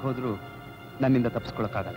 ಹೋದ್ರೂ ನನ್ನಿಂದ ತಪ್ಪಿಸ್ಕೊಳಕ್ಕಾಗಲ್ಲ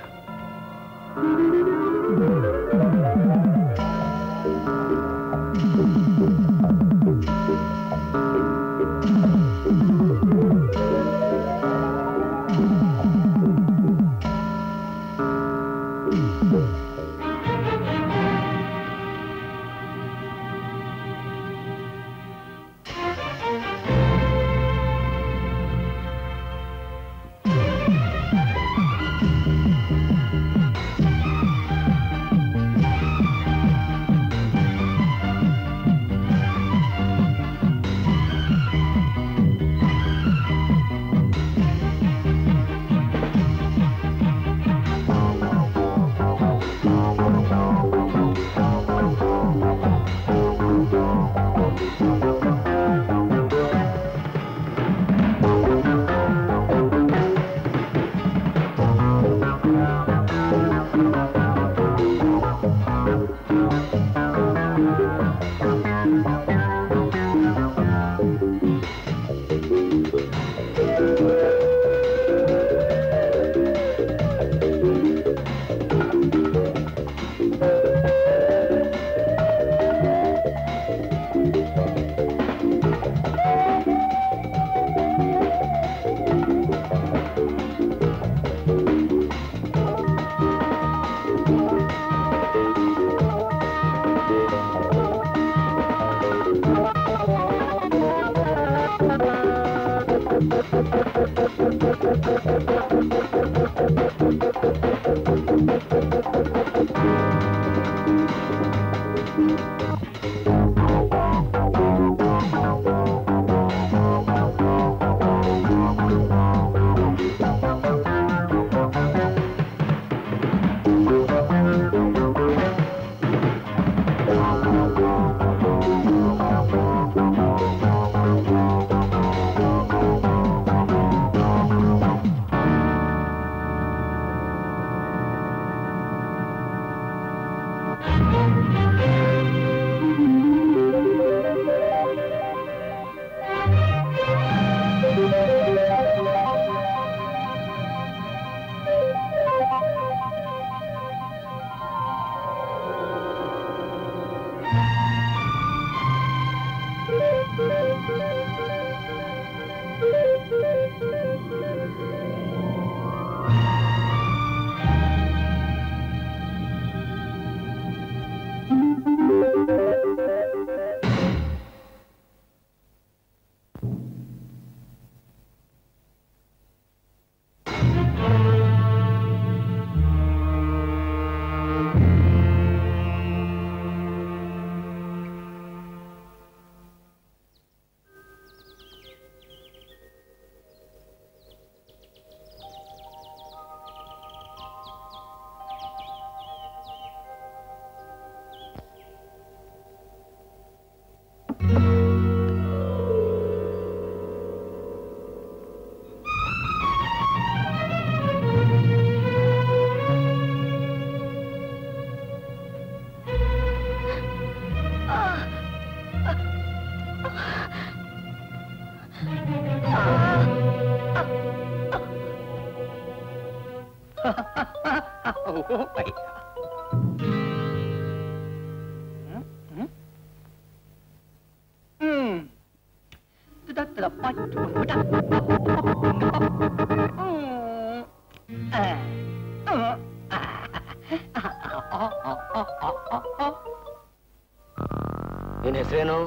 ನಿನ್ ಹೆಸರೇನು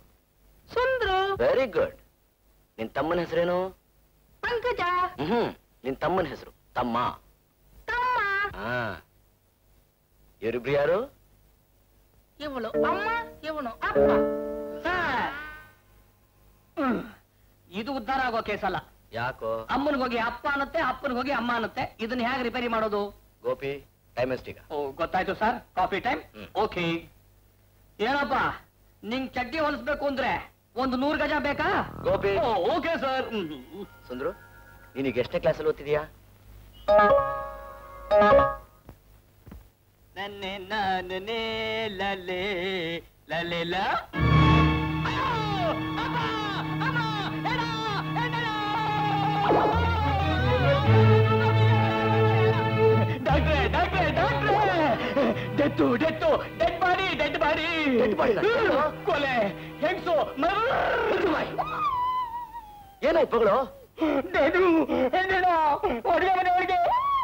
ಸುಂದ್ರು ವೆರಿ ಗುಡ್ ನಿನ್ ತಮ್ಮನ ಹೆಸರೇನು ಪಂಕಜ ಹ್ಮ್ ನಿನ್ ತಮ್ಮನ ಹೆಸರು ತಮ್ಮ ತಮ್ಮ ಹಾ ಇವರಿಬ್ರು ಯಾರು ಇವಳು ಅಮ್ಮ ಇವನು ಅಪ್ಪ ಹ್ಮ್. ಇದು ಉದ್ಧಾರ ಆಗೋ ಕೇಸ್ ಅಲ್ಲ ಯಾಕೋ ಅಮ್ಮನಿಗೋಗಿ ಅಪ್ಪ ಅನ್ನತ್ತೆ ಅಪ್ಪನಿಗೋಗಿ ಅಮ್ಮ ಅನ್ನತ್ತೆ ಇದನ್ನ ಹೇಗೆ ರಿಪೇರಿ ಮಾಡೋದು ಗೋಪಿ ಟೈಮ್ ಎಷ್ಟೀಗ ಓ ಗೊತ್ತಾಯ್ತು sir coffee time hmm. Okay ಏನಪ್ಪ ನಿಂಗ್ ಚಡ್ಡಿ ಹೊಲಿಸ್ಬೇಕು ಅಂದ್ರೆ ಒಂದು ನೂರು ಗಜ ಬೇಕಾ ಗೋಪಿ ಓಕೆ ಸರ್ ಸುಂದ್ರು ನೀನೀಗ ಎಷ್ಟನೇ ಕ್ಲಾಸಲ್ಲಿ ಓದ್ತಿದ್ಯಾ ನನ್ನೆ ನಾನೇ ಲಲೆ ಲಲೆ ಲ ಅಯ್ಯೋ! ಅಮ್ಮ! ಅಮ್ಮ! ಎಡ! ಎಡಲ! Death death dead body dead body Dead body ನಾ? ಏನು? ಕೊಲೆ ಹೆಂಗ್ಸು ಏನಾಯ್ತು ಮಗಳು ಡೆಡು ಹೆಣ್ಣು ಹೊಡಿಗೆ ಮನೆ ಹೊಡಿಗೆ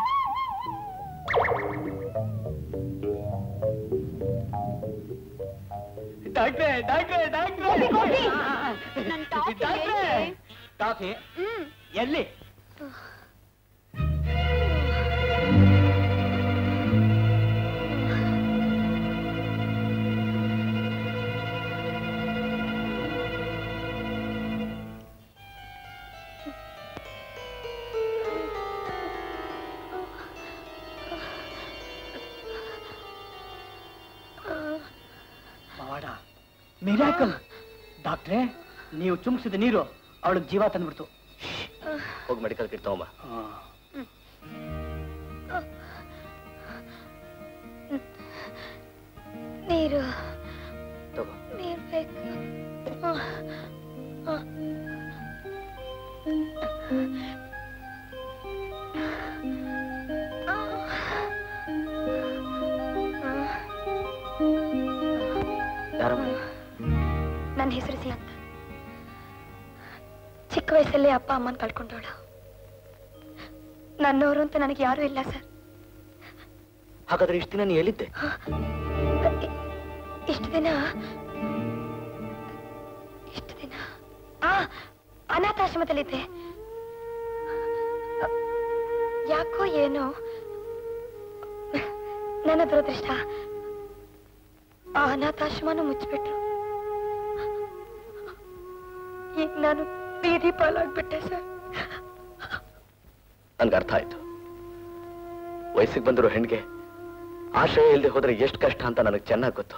ಡಾಕ್ಟ್ರೆ ಡಾಕ್ಟ್ರೆ ಡಾಕ್ಟ್ರೆ ನನ್ ಟಾಫಿ ಡಾಕ್ಟ್ರೆ ಎಲ್ಲಿ? ಟಾಫಿ ಹ್ಮ್ ಎಲ್ಲಿ ಪವಾಡ ಮಿರಾಕಲ್ ಡಾಕ್ಟ್ರೆ ನೀವು ಚುಮ್ಸಿದ ನೀರು ಅವಳಿಗೆ ಜೀವ ತಂದ್ಬಿಡ್ತು ಹೋಗಿ ಮೆಡಿಕಲ್ ಕಿಟ್ ತಗೊಂಬ ನೀರು ತಗೋ ನೀರು ಬೇಕು ಯಾರಮ್ಮ ನನ್ನ ಹೆಸರು ಸಿ ಅಂತ ಚಿಕ್ಕ ವಯಸ್ಸಲ್ಲಿ ಅಪ್ಪ ಅಮ್ಮನ ಕಳ್ಕೊಂಡವಳು ನನ್ನವರು ಅಂತ ನನಗೆ ಯಾರೂ ಇಲ್ಲ ಸರ್ ಹಾಗಾದ್ರೆ ಇಷ್ಟು ದಿನ ನೀ ಎಲ್ಲಿದ್ದೆ ಇ- ಇಷ್ಟು ದಿನ ಇಷ್ಟು ದಿನ ಆ ಅನಾಥಾಶ್ರಮದಲ್ಲಿದ್ದೆ ಯಾಕೋ ಏನೋ ನನ್ನ ದುರದೃಷ್ಟ ಆ ಅನಾಥಾಶ್ರಮನ ಮುಚ್ಚಿಬಿಟ್ರು ಈಗ ನಾನು ಬೀದಿ ಪಾಲಾಗ್ಬಿಟ್ಟೆ ಸರ್ ನನ್ಗೆ ಅರ್ಥ ಆಯ್ತು ವಯಸ್ಸಿಗೆ ಬಂದಿರೋ ಹೆಣ್ಗೆ ಆಶ್ರಯ ಇಲ್ಲದೆ ಹೋದ್ರೆ ಎಷ್ಟು ಕಷ್ಟ ಅಂತ ನನಗೆ ಚೆನ್ನಾಗಿ ಗೊತ್ತು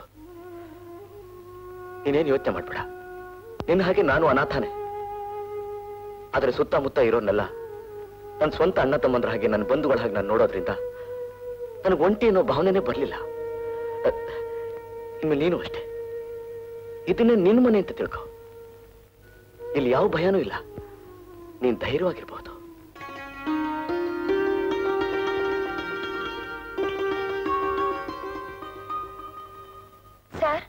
ನೀನೇನು ಯೋಚನೆ ಮಾಡ್ಬೇಡ ನಿನ್ನ ಹಾಗೆ ನಾನು ಅನಾಥಾನೆ ಆದ್ರೆ ಸುತ್ತಮುತ್ತ ಇರೋರ್ನೆಲ್ಲ ನನ್ನ ಸ್ವಂತ ಅಣ್ಣ ತಮ್ಮಂದ್ರ ಹಾಗೆ ನನ್ನ ಬಂಧುಗಳ ಹಾಗೆ ನಾನು ನೋಡೋದ್ರಿಂದ ನನಗೆ ಒಂಟಿ ಅನ್ನೋ ಭಾವನೆನೇ ಬರಲಿಲ್ಲ ಇನ್ಮೇಲೆ ನೀನು ಅಷ್ಟೇ ಇದನ್ನೇ ನಿನ್ನ ಮನೆ ಅಂತ ತಿಳ್ಕೊ ಇಲ್ಲಿ ಯಾವ ಭಯನೂ ಇಲ್ಲ ನೀನ್ ಧೈರ್ಯವಾಗಿರ್ಬಹುದು ಸರ್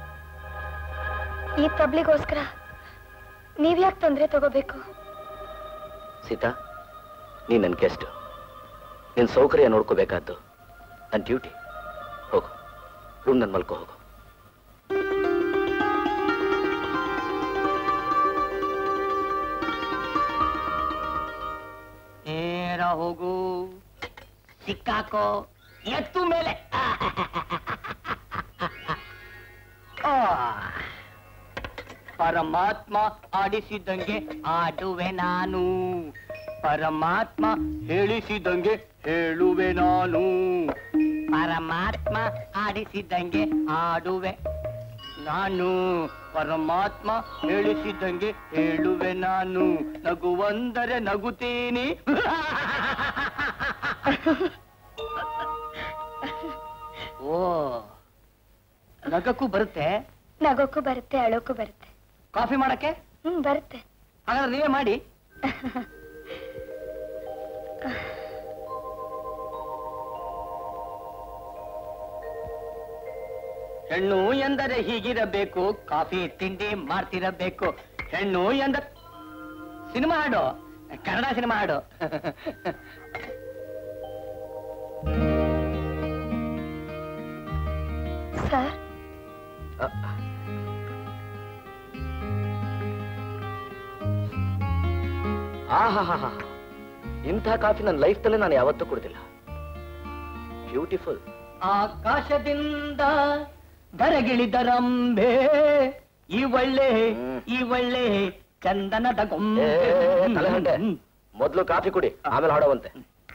ಈ ತಬ್ಲಿಗೋಸ್ಕರ ನೀವ್ಯಾಕೆ ತೊಂದರೆ ತಗೋಬೇಕು ಸೀತಾ ನೀನ್ ನನ್ನ ಗೆಸ್ಟ್ ನಿನ್ ಸೌಕರ್ಯ ನೋಡ್ಕೋಬೇಕಾದ್ದು ನನ್ನ ಡ್ಯೂಟಿ ಹೋಗು ರೂಮ್ ನನ್ ಮಲ್ಕೋ ಹೋಗು ನೇರ ಹೋಗು ಸಿಕ್ಕಾಕೋ ಎತ್ತು ಮೇಲೆ ಆ. ಪರಮಾತ್ಮ ಆಡಿಸಿದಂಗೆ ಆಡುವೆ ನಾನು ಪರಮಾತ್ಮ ಹೇಳಿಸಿದಂಗೆ ಹೇಳುವೆ ನಾನು ಪರಮಾತ್ಮ ಆಡಿಸಿದಂಗೆ ಆಡುವೆ ನಾನು ಪರಮಾತ್ಮ ಹೇಳಿಸಿದಂಗೆ ಹೇಳುವೆ ನಾನು ನಗುವಂದರೆ ನಗುತ್ತೀನಿ ಓ ನಗಕ್ಕೂ ಬರುತ್ತೆ ನಗೋಕ್ಕೂ ಬರುತ್ತೆ ಅಳೋಕ್ಕೂ ಬರುತ್ತೆ ಕಾಫಿ ಮಾಡಕ್ಕೆ ಹ್ಮ್ ಬರುತ್ತೆ ಹಾಗಾದ್ರೆ ನೀವೇ ಮಾಡಿ ಹೆಣ್ಣು ಎಂದರೆ ಹೀಗಿರಬೇಕು ಕಾಫಿ ತಿಂಡಿ ಮಾಡ್ತಿರಬೇಕು ಹೆಣ್ಣು ಎಂದ ಸಿನಿಮಾ ಹಾಡು ಕನ್ನಡ ಸಿನಿಮಾ ಹಾಡು ಸರ್ ಆಹಾಹಾಹಾ. ಇಂಥ ಕಾಫಿ ನನ್ನ ಲೈಫ್ದಲ್ಲೇ ನಾನು ಯಾವತ್ತೂ ಕುಡ್ದಿಲ್ಲ ಬ್ಯೂಟಿಫುಲ್ ಆಕಾಶದಿಂದ ಧರೆಗಿಳಿದರಂಬೆ ಈ ಒಳ್ಳೆ ಹ್ಮ್. ಈ ಒಳ್ಳೆ ಚಂದನದ ಏ, ಗೊಂಬೆ ತಲೆಗಂಟೆ ಮೊದ್ಲು ಕಾಫಿ ಕುಡಿ ಆಮೇಲೆ ಹಾಡೋವಂತೆ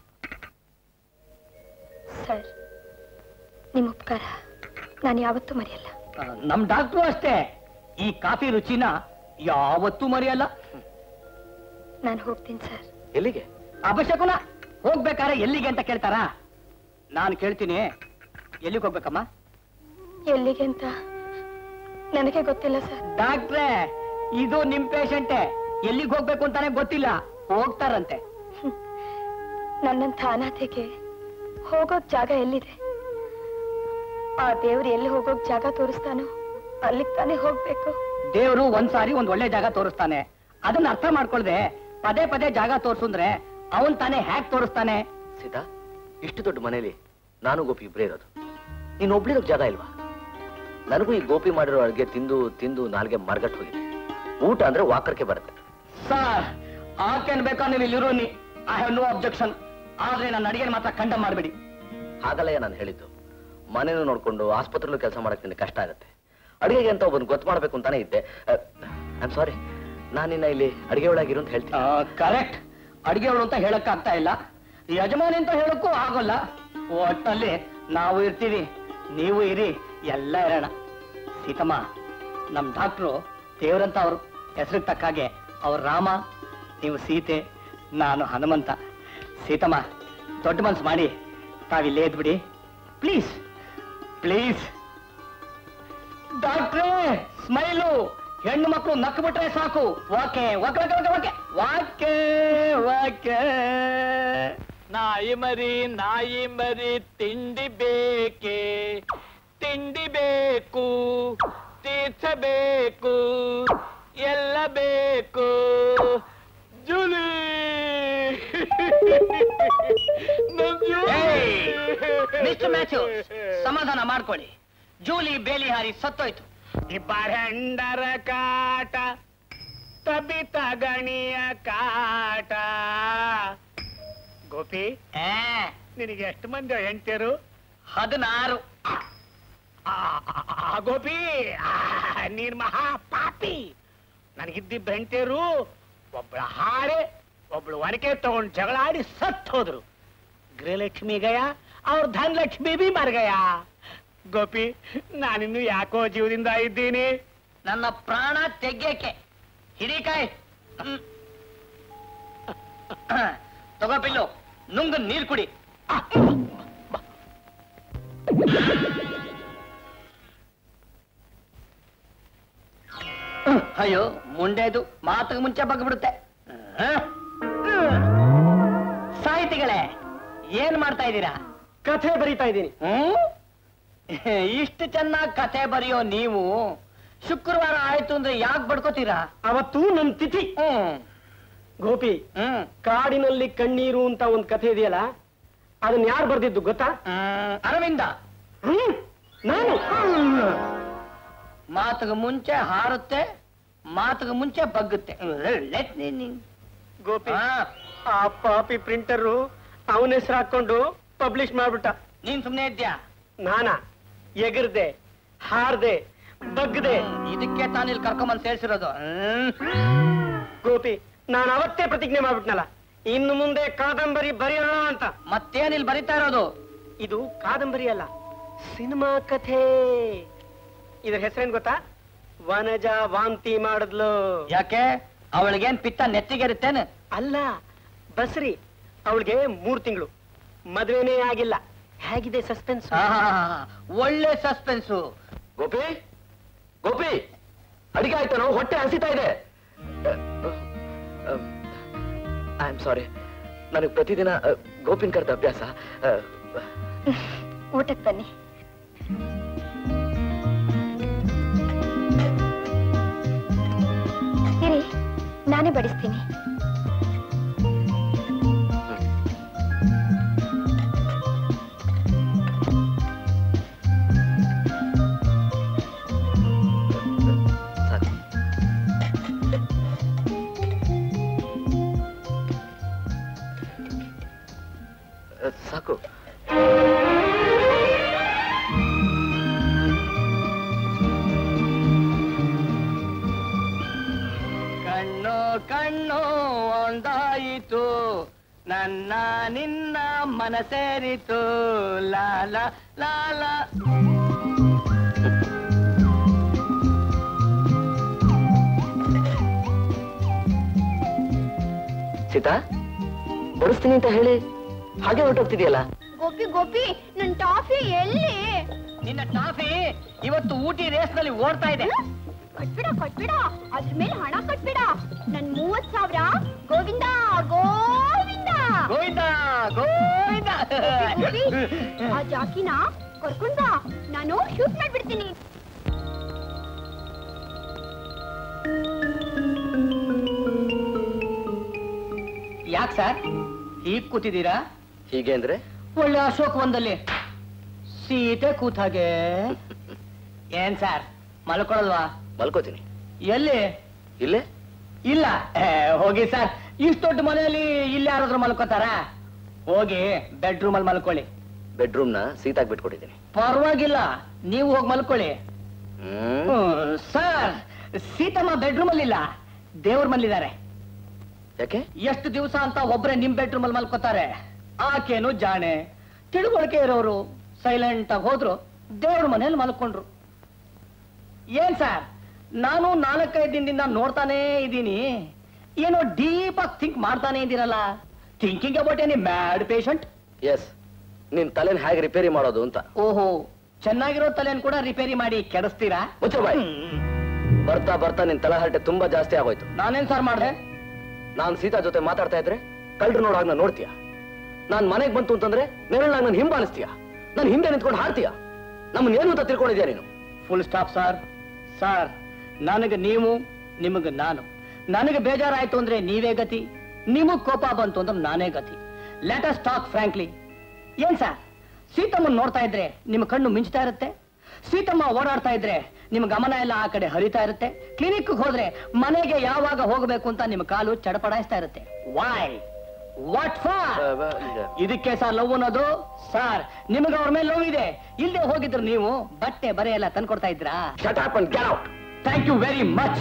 ಸರ್ ನಿಮ್ಮ ಉಪಕಾರ ನಾನು ಯಾವತ್ತೂ ಮರೆಯಲ್ಲ ಆ, ನಮ್ ಡಾಕ್ಟ್ರು ಅಷ್ಟೇ ಈ ಕಾಫಿ ರುಚಿನ ಯಾವತ್ತೂ ಮರೆಯಲ್ಲ ನಾನು ಹೋಗ್ತೀನಿ ಸರ್ ಎಲ್ಲಿಗೆ ಅಪಶಕುನ ಹೋಗ್ಬೇಕಾದ್ರೆ ಎಲ್ಲಿಗೆ ಅಂತ ಕೇಳ್ತಾರಾ ನಾನು ಕೇಳ್ತೀನಿ ಎಲ್ಲಿಗೆ ಹೋಗ್ಬೇಕಮ್ಮ ಎಲ್ಲಿಗೆ ಅಂತ ನನಗೆ ಗೊತ್ತಿಲ್ಲ ಸರ್ ಡಾಕ್ಟ್ರೇ ಇದು ನಿಮ್ ಪೇಷಂಟೆ ಎಲ್ಲಿಗೆ ಹೋಗ್ಬೇಕು ಅಂತಾನೆ ಗೊತ್ತಿಲ್ಲ ಹೋಗ್ತಾರಂತೆ ನನ್ನಂಥ ಅನಾಥೆಗೆ ಹೋಗೋಕ್ ಜಾಗ ಎಲ್ಲಿದೆ ಆ ದೇವ್ರು ಎಲ್ಲಿ ಹೋಗೋಕ್ ಜಾಗ ತೋರಿಸ್ತಾನೋ ಅಲ್ಲಿಗ್ ತಾನೇ ಹೋಗ್ಬೇಕು ದೇವರು ಒಂದ್ಸಾರಿ ಒಂದ್ ಒಳ್ಳೆ ಜಾಗ ತೋರಿಸ್ತಾನೆ ಅದನ್ನ ಅರ್ಥ ಮಾಡ್ಕೊಳ್ದೆ ಪದೇ ಪದೇ ಜಾಗ ತೋರ್ಸುಂದ್ರೆ ಅವನ್ ತಾನೇ ಹ್ಯಾಕ್ ತೋರಿಸ್ತಾನೆ ಸೀತಾ ಇಷ್ಟು ದೊಡ್ಡ ಮನೇಲಿ ನಾನು ಗೋಪಿ ಇಬ್ಬರೇ ಇರೋದು ನೀನು ಒಬ್ಳಿರೋಕ್ ಜಾಗ ಇಲ್ವಾ ನನಗೂ ಈ ಗೋಪಿ ಮಾಡಿರೋ ಅಡುಗೆ ತಿಂದು ತಿಂದು ನಾಲ್ಗೆ ಮರ್ಗಟ್ ಹೋಗಿದೆ ಊಟ ಅಂದ್ರೆ ವಾಕರ್ಕೆ ಬರುತ್ತೆ ಸರ್ ಆಕೇನ್ ಬೇಕಾ ನೀವು ಇಲ್ಲಿರೋ ನೀ ಐ ಹ್ಯಾವ್ ನೋ ಅಬ್ಜೆಕ್ಷನ್ ಆದ್ರೆ ನನ್ನ ಅಡಿಗೆ ಮಾತ್ರ ಕಂಡ ಮಾಡ್ಬೇಡಿ ಹಾಗಲ್ಲಯ್ಯ ನಾನು ಹೇಳಿದ್ದು ಮನೇನು ನೋಡ್ಕೊಂಡು ಆಸ್ಪತ್ರೆಲ್ಲೂ ಕೆಲಸ ಮಾಡಕ್ ನಿನಗೆ ಕಷ್ಟ ಆಗುತ್ತೆ ಅಡುಗೆಗೆ ಅಂತ ಒಬ್ಬನ್ ಗೊತ್ತು ಮಾಡ್ಬೇಕು ಅಂತಾನೆ ಇದ್ದೆ ಐಮ್ ಸಾರಿ ನಾನಿನ್ನ ಇಲ್ಲಿ ಅಡುಗೆ ಒಳಗಿರು ಅಂತ ಹೇಳ್ತೀನಿ ಕರೆಕ್ಟ್ ಅಡಿಗೆಗಳು ಅಂತ ಹೇಳಕ್ ಆಗ್ತಾ ಇಲ್ಲ ಯಜಮಾನಿ ಅಂತ ಹೇಳಕ್ಕೂ ಆಗೋಲ್ಲ ಒಟ್ಟಲ್ಲಿ ನಾವು ಇರ್ತೀವಿ ನೀವು ಇರಿ ಎಲ್ಲ ಇರೋಣ ಸೀತಮ್ಮ ನಮ್ ಡಾಕ್ಟ್ರು ದೇವ್ರಂತ ಅವ್ರು ಹೆಸರಿಗೆ ತಕ್ಕಾಗೆ ಅವ್ರ ರಾಮ ನೀವು ಸೀತೆ ನಾನು ಹನುಮಂತ ಸೀತಮ್ಮ ದೊಡ್ಡ ಮನ್ಸು ಮಾಡಿ ತಾವಿಲ್ಲೇ ಇದ್ಬಿಡಿ ಪ್ಲೀಸ್ ಪ್ಲೀಸ್ ಡಾಕ್ಟ್ರೇ ಸ್ಮೈಲು ಹೆಣ್ಣು ಮಕ್ಕಳು ನಕ್ಕು ಬಿಟ್ರೆ ಸಾಕು ವಾಕೆ ವಾಕೆ ವಾಕೆ ವಾಕೆ ವಾಕೆ ವಾಕೆ ನಾಯಿ ಮರಿ ನಾಯಿ ಮರಿ ತಿಂಡಿ ಬೇಕೆ ತಿಂಡಿ ಬೇಕು ತೀರ್ಚಬೇಕು ಎಲ್ಲ ಬೇಕು ಜುಲಿ ನನ್ ಜೂಲಿ. ಮಿಸ್ಟರ್ ಮ್ಯಾಥ್ಯೂ ಸಮಾಧಾನ ಮಾಡ್ಕೊಳ್ಳಿ ಜೂಲಿ ಬೇಲಿ ಹಾರಿ ಸತ್ತೋಯ್ತು ಇಬ್ಬರಂಡರ ಕಾಟ ತಬಿತ ಗಣಿಯ ಕಾಟ ಗೋಪಿ ಆ, ನಿನಗೆ ಎಷ್ಟು ಮಂದಿ ಹೆಂಡ್ತಿಯರು ಹದಿನಾರು ಆ, ಆ, ಆ, ಗೋಪಿ ಆ, ನೀನ್ ಮಹಾ ಪಾಪಿ ನನಗಿದ್ದಿಬ್ಬ ಹೆಂಡ್ತಿಯರು ಒಬ್ಳ ಹಾರೆ ಒಬ್ಳು ಒನಕೆ ತಗೊಂಡು ಜಗಳಾಡಿ ಸತ್ ಹೋದ್ರು ಗೃಹಲಕ್ಷ್ಮಿ ಗಯ ಅವ್ರ ಧನಲಕ್ಷ್ಮಿ ಬಿ ಮರ್ ಗಯ ಗೋಪಿ ನಾನಿನ್ನು ಯಾಕೋ ಜೀವದಿಂದ ಇದ್ದೀನಿ ನನ್ನ ಪ್ರಾಣ ತೆಗ್ಯಕ್ಕೆ ಹಿಡಿಕಾಯ್ ಹ್ಮ್. ತಗೋ ಪಿಲ್ಲು ನುಂಗು ನೀರ್ ಕುಡಿ ಅಯ್ಯೋ ಮುಂಡೆದು ಮಾತಿಗೆ ಮುಂಚೆ ಬಗ್ಬಿಡುತ್ತೆ ಸಾಹಿತಿಗಳೇ ಏನ್ ಮಾಡ್ತಾ ಇದ್ದೀರಾ ಕಥೆ ಬರೀತಾ ಇದ್ದೀನಿ ಹ್ಮ್? ಇಷ್ಟು ಚೆನ್ನಾಗಿ ಕಥೆ ಬರೆಯೋ ನೀವು ಶುಕ್ರವಾರ ಆಯ್ತು ಅಂದ್ರೆ ಯಾಕೆ ಬಡ್ಕೋತೀರಾ ಅವತ್ತು ನನ್ ತಿಥಿ ಹ್ಮ್ ಗೋಪಿ ಹ್ಮ್ ಕಾಡಿನಲ್ಲಿ ಕಣ್ಣೀರು ಅಂತ ಒಂದ್ ಕಥೆ ಇದೆಯಲ್ಲ ಅದನ್ನ ಯಾರು ಬರ್ದಿದ್ದು ಗೊತ್ತಾ ಹ್ಮ್, ಅರವಿಂದ ಹ್ಮ್ ನಾನು ಮಾತಿಗೆ ಮುಂಚೆ ಹಾರುತ್ತೆ ಮಾತಿಗೆ ಮುಂಚೆ ಬಗ್ಗುತ್ತೆ ಲೆಟ್ ಗೋಪಿ ಆ ಪಾಪಿ ಪ್ರಿಂಟರು ಅವನ ಹೆಸರು ಹಾಕೊಂಡು ಪಬ್ಲಿಷ್ ಮಾಡ್ಬಿಟ್ಟ ನೀನ್ ಸುಮ್ನೆ ಇದ್ಯಾ ನಾನಾ ಎಗರ್ದೆ ಹಾರ್ದೆ ಬಗ್ದೆ ಇದಕ್ಕೆ ತಾನು ಇಲ್ಲಿ ಕರ್ಕೊಂಬಂದ್ ಸೇರ್ಸಿರೋದು ಹ್ಮ್. ಗೋಪಿ ನಾನು ಅವತ್ತೇ ಪ್ರತಿಜ್ಞೆ ಮಾಡ್ಬಿಟ್ನಲ್ಲ ಇನ್ನು ಮುಂದೆ ಕಾದಂಬರಿ ಬರೆಯೋಣ ಅಂತ ಮತ್ತೇನ್ ಇಲ್ಲಿ ಬರಿತಾ ಇರೋದು ಇದು ಕಾದಂಬರಿ ಅಲ್ಲ ಸಿನಿಮಾ ಕಥೆ ಇದ್ರ ಹೆಸರೇನ್ ಗೊತ್ತಾ ವನಜ ವಾಂತಿ ಮಾಡಿದ್ಲು ಯಾಕೆ ಅವಳಿಗೇನ್ ಪಿತ್ತ ನೆತ್ತಿಗೆರುತ್ತೇನು ಅಲ್ಲ ಬಸ್ರಿ ಅವಳಿಗೆ ಮೂರ್ ತಿಂಗಳು ಮದ್ವೆನೇ ಆಗಿಲ್ಲ ಹೇಗಿದೆ ಸಸ್ಪೆನ್ಸ್ ಆಹಾಹಾಹಾ. ಒಳ್ಳೆ ಸಸ್ಪೆನ್ಸು ಗೋಪಿ ಗೋಪಿ ಅಡಿಗೆ ಆಯ್ತಾನೋ ಹೊಟ್ಟೆ ಹಸಿತಾ ಇದೆ ಐ ಆಮ್ ಸಾರಿ ನನಗೆ ಪ್ರತಿದಿನ ಅ, ಗೋಪಿನ್ ಕರೆದ ಅಭ್ಯಾಸ ಅ, ಊಟಕ್ಕೆ ಬನ್ನಿ ಇರಿ ನಾನೇ ಬಡಿಸ್ತೀನಿ ಸಾಕು ಅ, ಸಾಕು ಕಣ್ಣು ಕಣ್ಣು ಒಂದಾಯಿತು ನನ್ನ ನಿನ್ನ ಮನಸೇರಿತು ಲಾಲ ಲಾಲ ಸೀತಾ ಬಡಿಸ್ತೀನಿ ಅಂತ ಹೇಳಿ ಹಾಗೆ ಹೊರಟೋಗ್ತಿದೆಯಲ್ಲ ಗೋಪಿ ಗೋಪಿ ನನ್ ಟಾಫಿ ಎಲ್ಲಿ ನಿನ್ನ ಟಾಫಿ ಇವತ್ತು ಊಟಿ ರೇಸ್ ನಲ್ಲಿ ಓಡ್ತಾ ಇದೆ ಕಟ್ಬಿಡ ಕಟ್ಬಿಡ ಅದ್ರ ಮೇಲೆ ಹಣ ಕಟ್ಬಿಡ ನನ್ ಮೂವತ್ ಸಾವಿರ ಗೋವಿಂದ ಗೋವಿಂದ ಗೋವಿಂದ ಗೋವಿಂದ ಗೋಪಿ, ಆ ಜಾಕಿನ ಕರ್ಕೊಂಡ್ ಬಾ ನಾನು ಶೂಟ್ ಮಾಡ್ಬಿಡ್ತೀನಿ ಯಾಕೆ ಸರ್ ಹೀಗ್ ಕೂತಿದ್ದೀರಾ ಹೀಗೆ ಅಂದ್ರೆ ಒಳ್ಳೆ ಅಶೋಕ್ ಒಂದಲ್ಲಿ ಸೀತೆ ಕೂತಾಗೆ ಏನ್ ಸರ್ ಮಲ್ಕೊಳಲ್ವಾ ಮಲ್ಕೋತೀನಿ ಎಲ್ಲಿ ಇಲ್ಲೇ ಇಲ್ಲ ಏ, ಹೋಗಿ ಸರ್ ಇಷ್ಟು ದೊಡ್ಡ ಮನೆಯಲ್ಲಿ ಇಲ್ಲಿ ಯಾರಾದ್ರೂ ಮಲ್ಕೋತಾರ ಹೋಗಿ ಬೆಡ್ರೂಮ್ ಅಲ್ಲಿ ಮಲ್ಕೊಳ್ಳಿ ಬೆಡ್ರೂಮ್ ನ ಸೀತಾಗ್ ಬಿಟ್ಕೊಟ್ಟಿದ್ದೀನಿ ಪರವಾಗಿಲ್ಲ ನೀವು ಹೋಗಿ ಮಲ್ಕೊಳ್ಳಿ hmm hmm, sir Seethamma bedroom ಅಲ್ಲಿ ಇಲ್ಲ ದೇವ್ರ ಮಲ್ಲಿದ್ದಾರೆ ಯಾಕೆ ಎಷ್ಟು ದಿವಸ ಅಂತ ಒಬ್ರೆ ನಿಮ್ ಬೆಡ್ರೂಮ್ ಅಲ್ಲಿ ಮಲ್ಕೋತಾರೆ ಆಕೇನು ಜಾಣೆ ತಿಳುವಳಿಕೆ ಇರೋರು ಸೈಲೆಂಟ್ ಆಗಿ ಹೋದ್ರು ದೇವ್ರ ಮನೇಲಿ ಮಲ್ಕೊಂಡ್ರು ಏನ್ ಸರ್ ನಾನು ನಾಲ್ಕೈದು ದಿನದಿಂದ ನೋಡ್ತಾನೇ ಇದ್ದೀನಿ ಏನೋ ಡೀಪ್ ಆಗಿ ಥಿಂಕ್ ಮಾಡ್ತಾನೆ ಇದ್ದೀರಲ್ಲ thinking about any mad patient yes ನಿನ್ ತಲೆನ ಹೇಗೆ ರಿಪೇರಿ ಮಾಡೋದು ಅಂತ ಓಹೋ ಚೆನ್ನಾಗಿರೋ ತಲೆನ್ ಕೂಡ ರಿಪೇರಿ ಮಾಡಿ ಕೆಡಿಸ್ತೀರಾ ಮುಚ್ಚು ಬಾಯ್. ಹ್ಮ್. ಬರ್ತಾ ಬರ್ತಾ ನಿನ್ ತಲೆ ಹರಟೆ ತುಂಬಾ ಜಾಸ್ತಿ ಆಗೋಯ್ತು ನಾನೇನ್ ಸರ್ ಮಾಡ್ದೆ ನಾನ್ ಸೀತಾ ಜೊತೆ ಮಾತಾಡ್ತಾ ಇದ್ರೆ ಕಳ್ರು ನೋಡಾಗ ನಾನು ನೋಡ್ತೀಯ ನಾನ್ ಮನೆಗ್ ಬಂತು ಅಂತಂದ್ರೆ ನೆರಳಾಗ ನಾನು ಹಿಂಬಾಲಿಸ್ತೀಯ ನಾನು ಹಿಂದೆ ನಿಂತ್ಕೊಂಡು ಹಾಡ್ತೀಯ ನಮ್ಮನ್ನ ಏನು ಅಂತ ತಿಳ್ಕೊಂಡಿದ್ಯಾ ನೀನು ಫುಲ್ ಸ್ಟಾಪ್ ಸರ್ ಸರ್ ನನಗೆ ನೀವು ನಿಮಗೆ ನಾನು ನನಗೆ ಬೇಜಾರಾಯ್ತು ಅಂದ್ರೆ ನೀವೇ ಗತಿ ನಿಮಗ್ ಕೋಪ ಬಂತು ಅಂದ್ರೆ ನಾನೇ ಗತಿ ಲೆಟ್ ಅಸ್ ಟಾಕ್ ಫ್ರಾಂಕ್ಲಿ ಏನ್ ಸರ್ ಸೀತಮ್ಮನ್ ನೋಡ್ತಾ ಇದ್ರೆ ನಿಮ್ಮ ಕಣ್ಣು ಮಿಂಚ್ತಾ ಇರುತ್ತೆ ಸೀತಮ್ಮ ಓಡಾಡ್ತಾ ಇದ್ರೆ ನಿಮ್ಮ ಗಮನ ಎಲ್ಲ ಆ ಕಡೆ ಹರಿತಾ ಇರುತ್ತೆ ಕ್ಲಿನಿಕ್ ಹೋದ್ರೆ ಮನೆಗೆ ಯಾವಾಗ ಹೋಗಬೇಕು ಅಂತ ನಿಮ್ಮ ಕಾಲು ಚಡಪಡಾಯಿಸ್ತಾ ಇರುತ್ತೆ ವೈ ವಾಟ್ ಫಾರ್ ಇದಕ್ಕೆ ಸರ್ ಲವ್ ಅನ್ನೋದು ಸರ್ ನಿಮಗೆ ಅವ್ರ ಮೇಲೆ ಲವ್ ಇದೆ ಇಲ್ಲದೆ ಹೋಗಿದ್ರು ನೀವು ಬಟ್ಟೆ ಬರೆ ಎಲ್ಲ ತಂದ್ಕೊಡ್ತಾ ಇದ್ರಾ shut up and get out thank you very much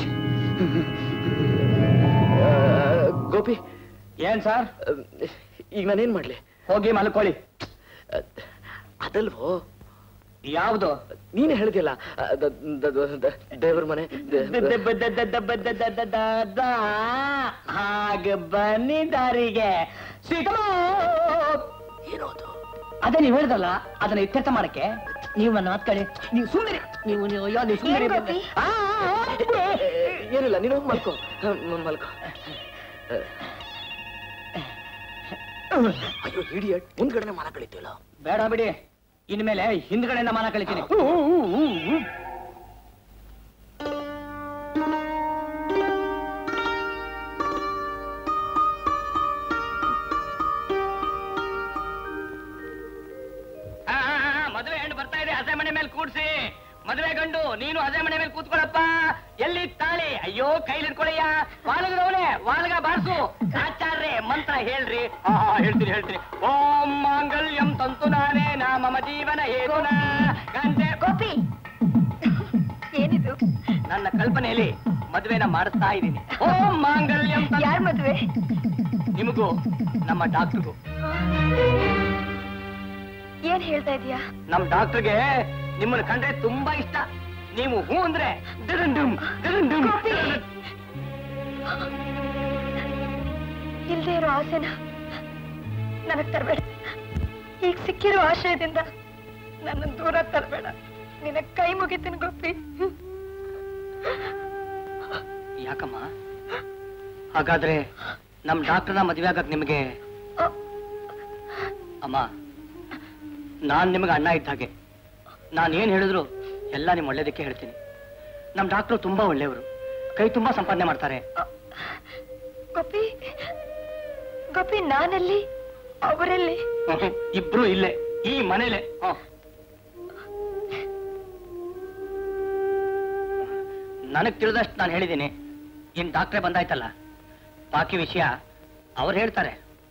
Gopi ಏನ್ ಸರ್ ಆ, ಈಗ ನಾನೇನ್ ಮಾಡ್ಲಿ ಹೋಗಿ ಮಲ್ಕೊಳ್ಳಿ ಆ, ಅದಲ್ವೋ ಯಾವ್ದು ನೀನೇ ಹೇಳಿದ್ಯಲ್ಲ ಆ, ದ- ದ- ದ- ದ- ದೇವ್ರ ಮನೆ ದ- ಹಾಗೆ ಬನ್ನಿ ದಾರಿಗೆ ಸೀತಮ್ಮ ಏನೋದು ಅದೇ ನೀವು ಹೇಳಿದ್ರಲ್ಲ ಅದನ್ನ ಇತ್ಯರ್ಥ ಮಾಡಕ್ಕೆ ನೀವು ನನ್ನ ಮಾತ್ಕೊಳ್ಳಿ ನೀವು ಸುಮ್ಮನೆ ನೀವು ನೀವು ಅಯ್ಯೋ ನೀವು ಸುಮ್ಮನೆ ಏನ್ ಗೋಪಿ? ಏನಿಲ್ಲ ನೀನು ಹೋಗ್ ಮಲ್ಕೋ ಹ, ಮ- ಮಲ್ಕೋ ಅಯ್ಯೋ ಇಡಿಯಟ್ ಮುಂದ್ಗಡೆನೆ ಮನ ಕಳಿತೀವಲ್ಲ ಬೇಡ ಬಿಡಿ ಇನ್ಮೇಲೆ ಹಿಂದ್ಗಡೆಯಿಂದ ಮನ ಕಳಿತೀನಿ ಮದುವೆ ಹೆಣ್ಣು ಬರ್ತಾ ಇದೆ ಹಸೆ ಮನೆ ಮೇಲೆ ಕೂಡ್ಸಿ ಮದುವೆ ಗಂಡು ನೀನು ಹಸೆ ಮನೆ ಮೇಲೆ ಕೂತ್ಕೊಳ್ಳಪ್ಪ ಎಲ್ಲಿ ತಾಳಿ ಅಯ್ಯೋ ಕೈಲಿ ಹಿಡ್ಕೊಳಯ್ಯ ವಾಲಗದವನೇ ವಾಲಗ ಬಾರ್ಸು ಆಚಾರ್ರೆ ಮಂತ್ರ ಹೇಳ್ರಿ ಆ, ಹೇಳ್ತೀನಿ ಹೇಳ್ತೀನಿ ಓಂ ಮಾಂಗಲ್ಯಂ ತಂತು ನಾನೇ ನಾ ಮಮ ಜೀವನ ಹೇರೋಣ ಗಂಟೆ ಗೋಪಿ ಏನಿದು ನನ್ನ ಕಲ್ಪನೆಯಲ್ಲಿ ಮದುವೆನ ಮಾಡಿಸ್ತಾ ಇದ್ದೀನಿ ಓಂ ಮಾಂಗಲ್ಯಂ ತಂತು- ಯಾರ್ ಮದ್ವೆ ನಿಮಗೂ ನಮ್ಮ ಡಾಕ್ಟರ್ಗೂ ಏನ್ ಹೇಳ್ತಾ ಇದೀಯಾ ನಮ್ ಡಾಕ್ಟರ್ಗೆ ನಿಮ್ಮನ್ನ ಕಂಡ್ರೆ ತುಂಬಾ ಇಷ್ಟ ನೀವು ಹೂ ಅಂದ್ರೆ ಡಿರಂಡುಮ್, ಡಿರಂಡುಮ್. ಗೋಪಿ. ಇಲ್ದೇ ಇರೋ ಆಸೆನ ನನಗ್ ತರಬೇಡ ಈಗ ಸಿಕ್ಕಿರೋ ಆಶ್ರಯದಿಂದ ನನ್ನ ದೂರ ತರಬೇಡ ನಿನ್ನ ಕೈ ಮುಗಿತೀನಿ ಗೋಪಿ ಯಾಕಮ್ಮ ಹಾಗಾದ್ರೆ ನಮ್ ಡಾಕ್ಟರ್ನ ಮದುವೆ ಆಗಕ್ ನಿಮಗೆ ಅಮ್ಮ ನಾನ್ ನಿಮಗೆ ಅಣ್ಣ ಇದ್ದ ಹಾಗೆ ನಾನ್ ಏನ್ ಹೇಳಿದ್ರು ಎಲ್ಲ ನಿಮ್ ಒಳ್ಳೇದಕ್ಕೆ ಹೇಳ್ತೀನಿ ನಮ್ ಡಾಕ್ಟರ್ ತುಂಬಾ ಒಳ್ಳೆಯವರು ಕೈ ತುಂಬಾ ಸಂಪಾದನೆ ಮಾಡ್ತಾರೆ ಗೋಪಿ ಗೋಪಿ ನಾನಲ್ಲಿ ಅವರಲ್ಲಿ ಇಬ್ರು ಇಲ್ಲೇ ಈ ಮನೇಲೆ ಹ. ನನಗ್ ತಿಳಿದಷ್ಟು ನಾನು ಹೇಳಿದ್ದೀನಿ ಇನ್ ಡಾಕ್ಟ್ರೇ ಬಂದಾಯ್ತಲ್ಲ ಬಾಕಿ ವಿಷಯ ಅವ್ರು ಹೇಳ್ತಾರೆ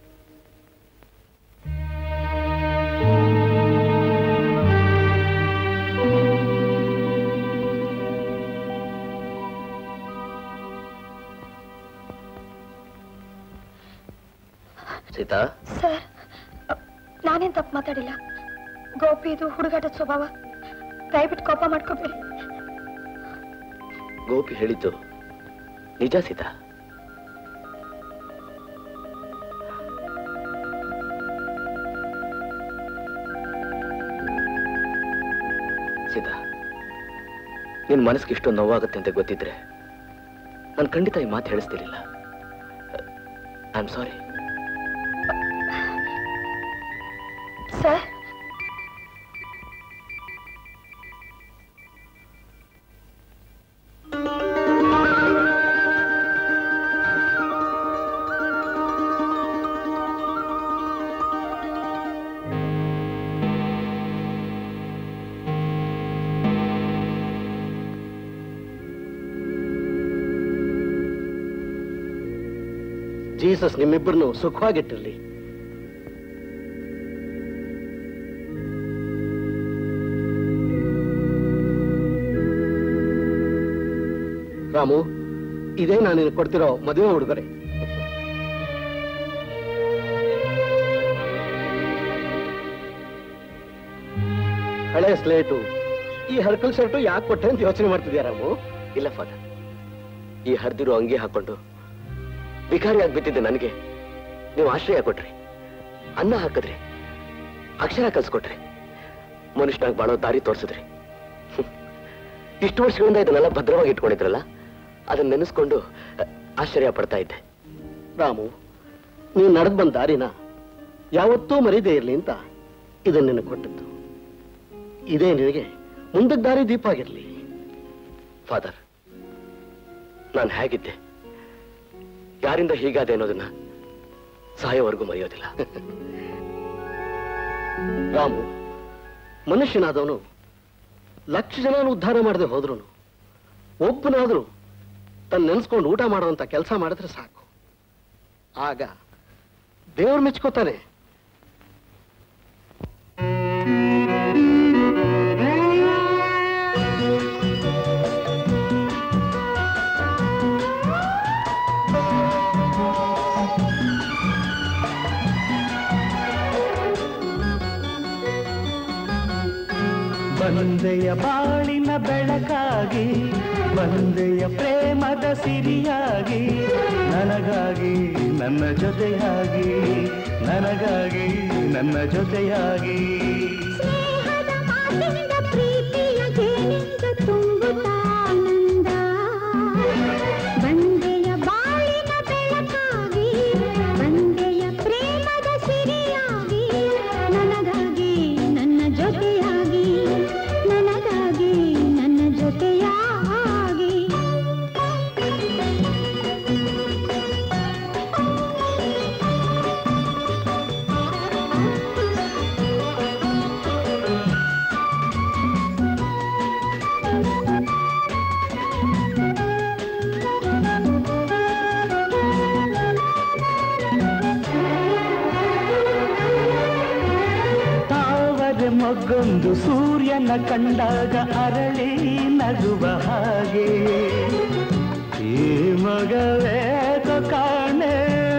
ಸೀತಾ ಸರ್ ನಾನೇನ್ ತಪ್ಪು ಮಾತಾಡಿಲ್ಲ ಗೋಪಿ ಇದು ಹುಡುಗಾಟದ ಸ್ವಭಾವ ದಯವಿಟ್ಟು ಕೋಪ ಮಾಡ್ಕೋಬೇಡಿ ಗೋಪಿ ಹೇಳಿದ್ದು ನಿಜ ಸೀತಾ ಸೀತಾ ನಿನ್ ಮನಸ್ಸಿಗೆ ಇಷ್ಟೊಂದು ನೋವಾಗುತ್ತೆ ಅಂತ ಗೊತ್ತಿದ್ರೆ ನಾನು ಖಂಡಿತ ಈ ಮಾತು ಹೇಳಿಸ್ತಿರ್ಲಿಲ್ಲ ಐ ಆಮ್ ಸಾರಿ ಜೀಸಸ್ ನಿಮ್ಮಿಬ್ಬರನ್ನು ಸುಖವಾಗಿಟ್ಟಿರ್ಲಿ ರಾಮು ಇದೇ ನಾನು ನಿನಗೆ ಕೊಡ್ತಿರೋ ಮದುವೆ ಉಡುಗೊರೆ ಹಳೆ ಸ್ಲೇಟು ಈ ಹರ್ಕಲ್ ಶರ್ಟು ಯಾಕೆ ಕೊಟ್ಟೆ ಅಂತ ಯೋಚನೆ ಮಾಡ್ತಿದ್ಯಾ ರಾಮು ಇಲ್ಲ ಫಾದರ್ ಈ ಹರಿದಿರೋ ಅಂಗಿ ಹಾಕೊಂಡು ವಿಕಾರಿಯಾಗಿ ಬಿದ್ದಿದ್ದೆ ನನಗೆ ನೀವು ಆಶ್ರಯ ಕೊಟ್ರಿ ಅನ್ನ ಹಾಕಿದ್ರಿ ಅಕ್ಷರ ಕಲ್ಸ್ಕೊಟ್ರಿ ಮನುಷ್ಯನಾಗಿ ಬಾಳೋ ದಾರಿ ತೋರಿಸಿದ್ರಿ ಹ್ಮ್. ಇಷ್ಟು ವರ್ಷಗಳಿಂದ ಇದನ್ನೆಲ್ಲ ಭದ್ರವಾಗಿ ಇಟ್ಕೊಂಡಿದ್ರಲ್ಲ ಅದನ್ನ ನೆನೆಸ್ಕೊಂಡು ಅ, ಆಶ್ಚರ್ಯ ಪಡ್ತಾ ಇದ್ದೆ ರಾಮು ನೀನು ನಡೆದು ಬಂದ ದಾರಿನ ಯಾವತ್ತೂ ಮರೀದೇ ಇರಲಿ ಅಂತ ಇದನ್ನ ನಿನಗೆ ಕೊಟ್ಟಿದ್ದು ಇದೇ ನಿನಗೆ ಮುಂದಕ್ಕೆ ದಾರಿ ದೀಪ ಆಗಿರಲಿ ಫಾದರ್ ನಾನು ಹೇಗಿದ್ದೆ ಯಾರಿಂದ ಹೀಗಾದೆ ಅನ್ನೋದನ್ನ ಸಾಯೋವರೆಗೂ ಮರೆಯೋದಿಲ್ಲ ರಾಮು ಮನುಷ್ಯನಾದವನು ಲಕ್ಷ ಜನ ಉದ್ಧಾರ ಮಾಡದೆ ಹೋದ್ರು ಒಬ್ಬನಾದ್ರೂ ತನ್ನ ನೆನ್ಸ್ಕೊಂಡು ಊಟ ಮಾಡುವಂತ ಕೆಲಸ ಮಾಡಿದ್ರೆ ಸಾಕು ಆಗ ದೇವ್ರು ಮೆಚ್ಕೋತಾನೆ ಬಂದೆಯ ಬಾಳಿನ ಬೆಳಕಾಗಿ ಬಂದೆಯ ಪ್ರೇಮದ ಸಿರಿಯಾಗಿ ನನಗಾಗಿ ನನ್ನ ಜೊತೆಯಾಗಿ ನನಗಾಗಿ ನನ್ನ ಜೊತೆಯಾಗಿ ಸ್ನೇಹದ ಮಾತಿಂದ ಪ್ರೀತಿಯ ಜೇನಿಂದ ತುಂಬುತ್ತಾನಂದ ಬಂದೆಯ ಬಾಳಿನ ಬೆಳಕಾಗಿ ಬಂದೆಯ ಪ್ರೇಮದ ಸಿರಿಯಾಗಿ ನನಗಾಗಿ ನನ್ನ ಜೊತೆಯಾಗಿ ನನಗಾಗಿ ನನ್ನ ಜೊತೆಯಾಗಿ ತಾವರೆ ಮೊಗ್ಗೊಂದು ಸೂರ್ಯನ ಕಂಡಾಗ ಅರಳಿ ನಗುವ ಹಾಗೆ ಈ ಮಗವೇಕ ಕಾಣೆ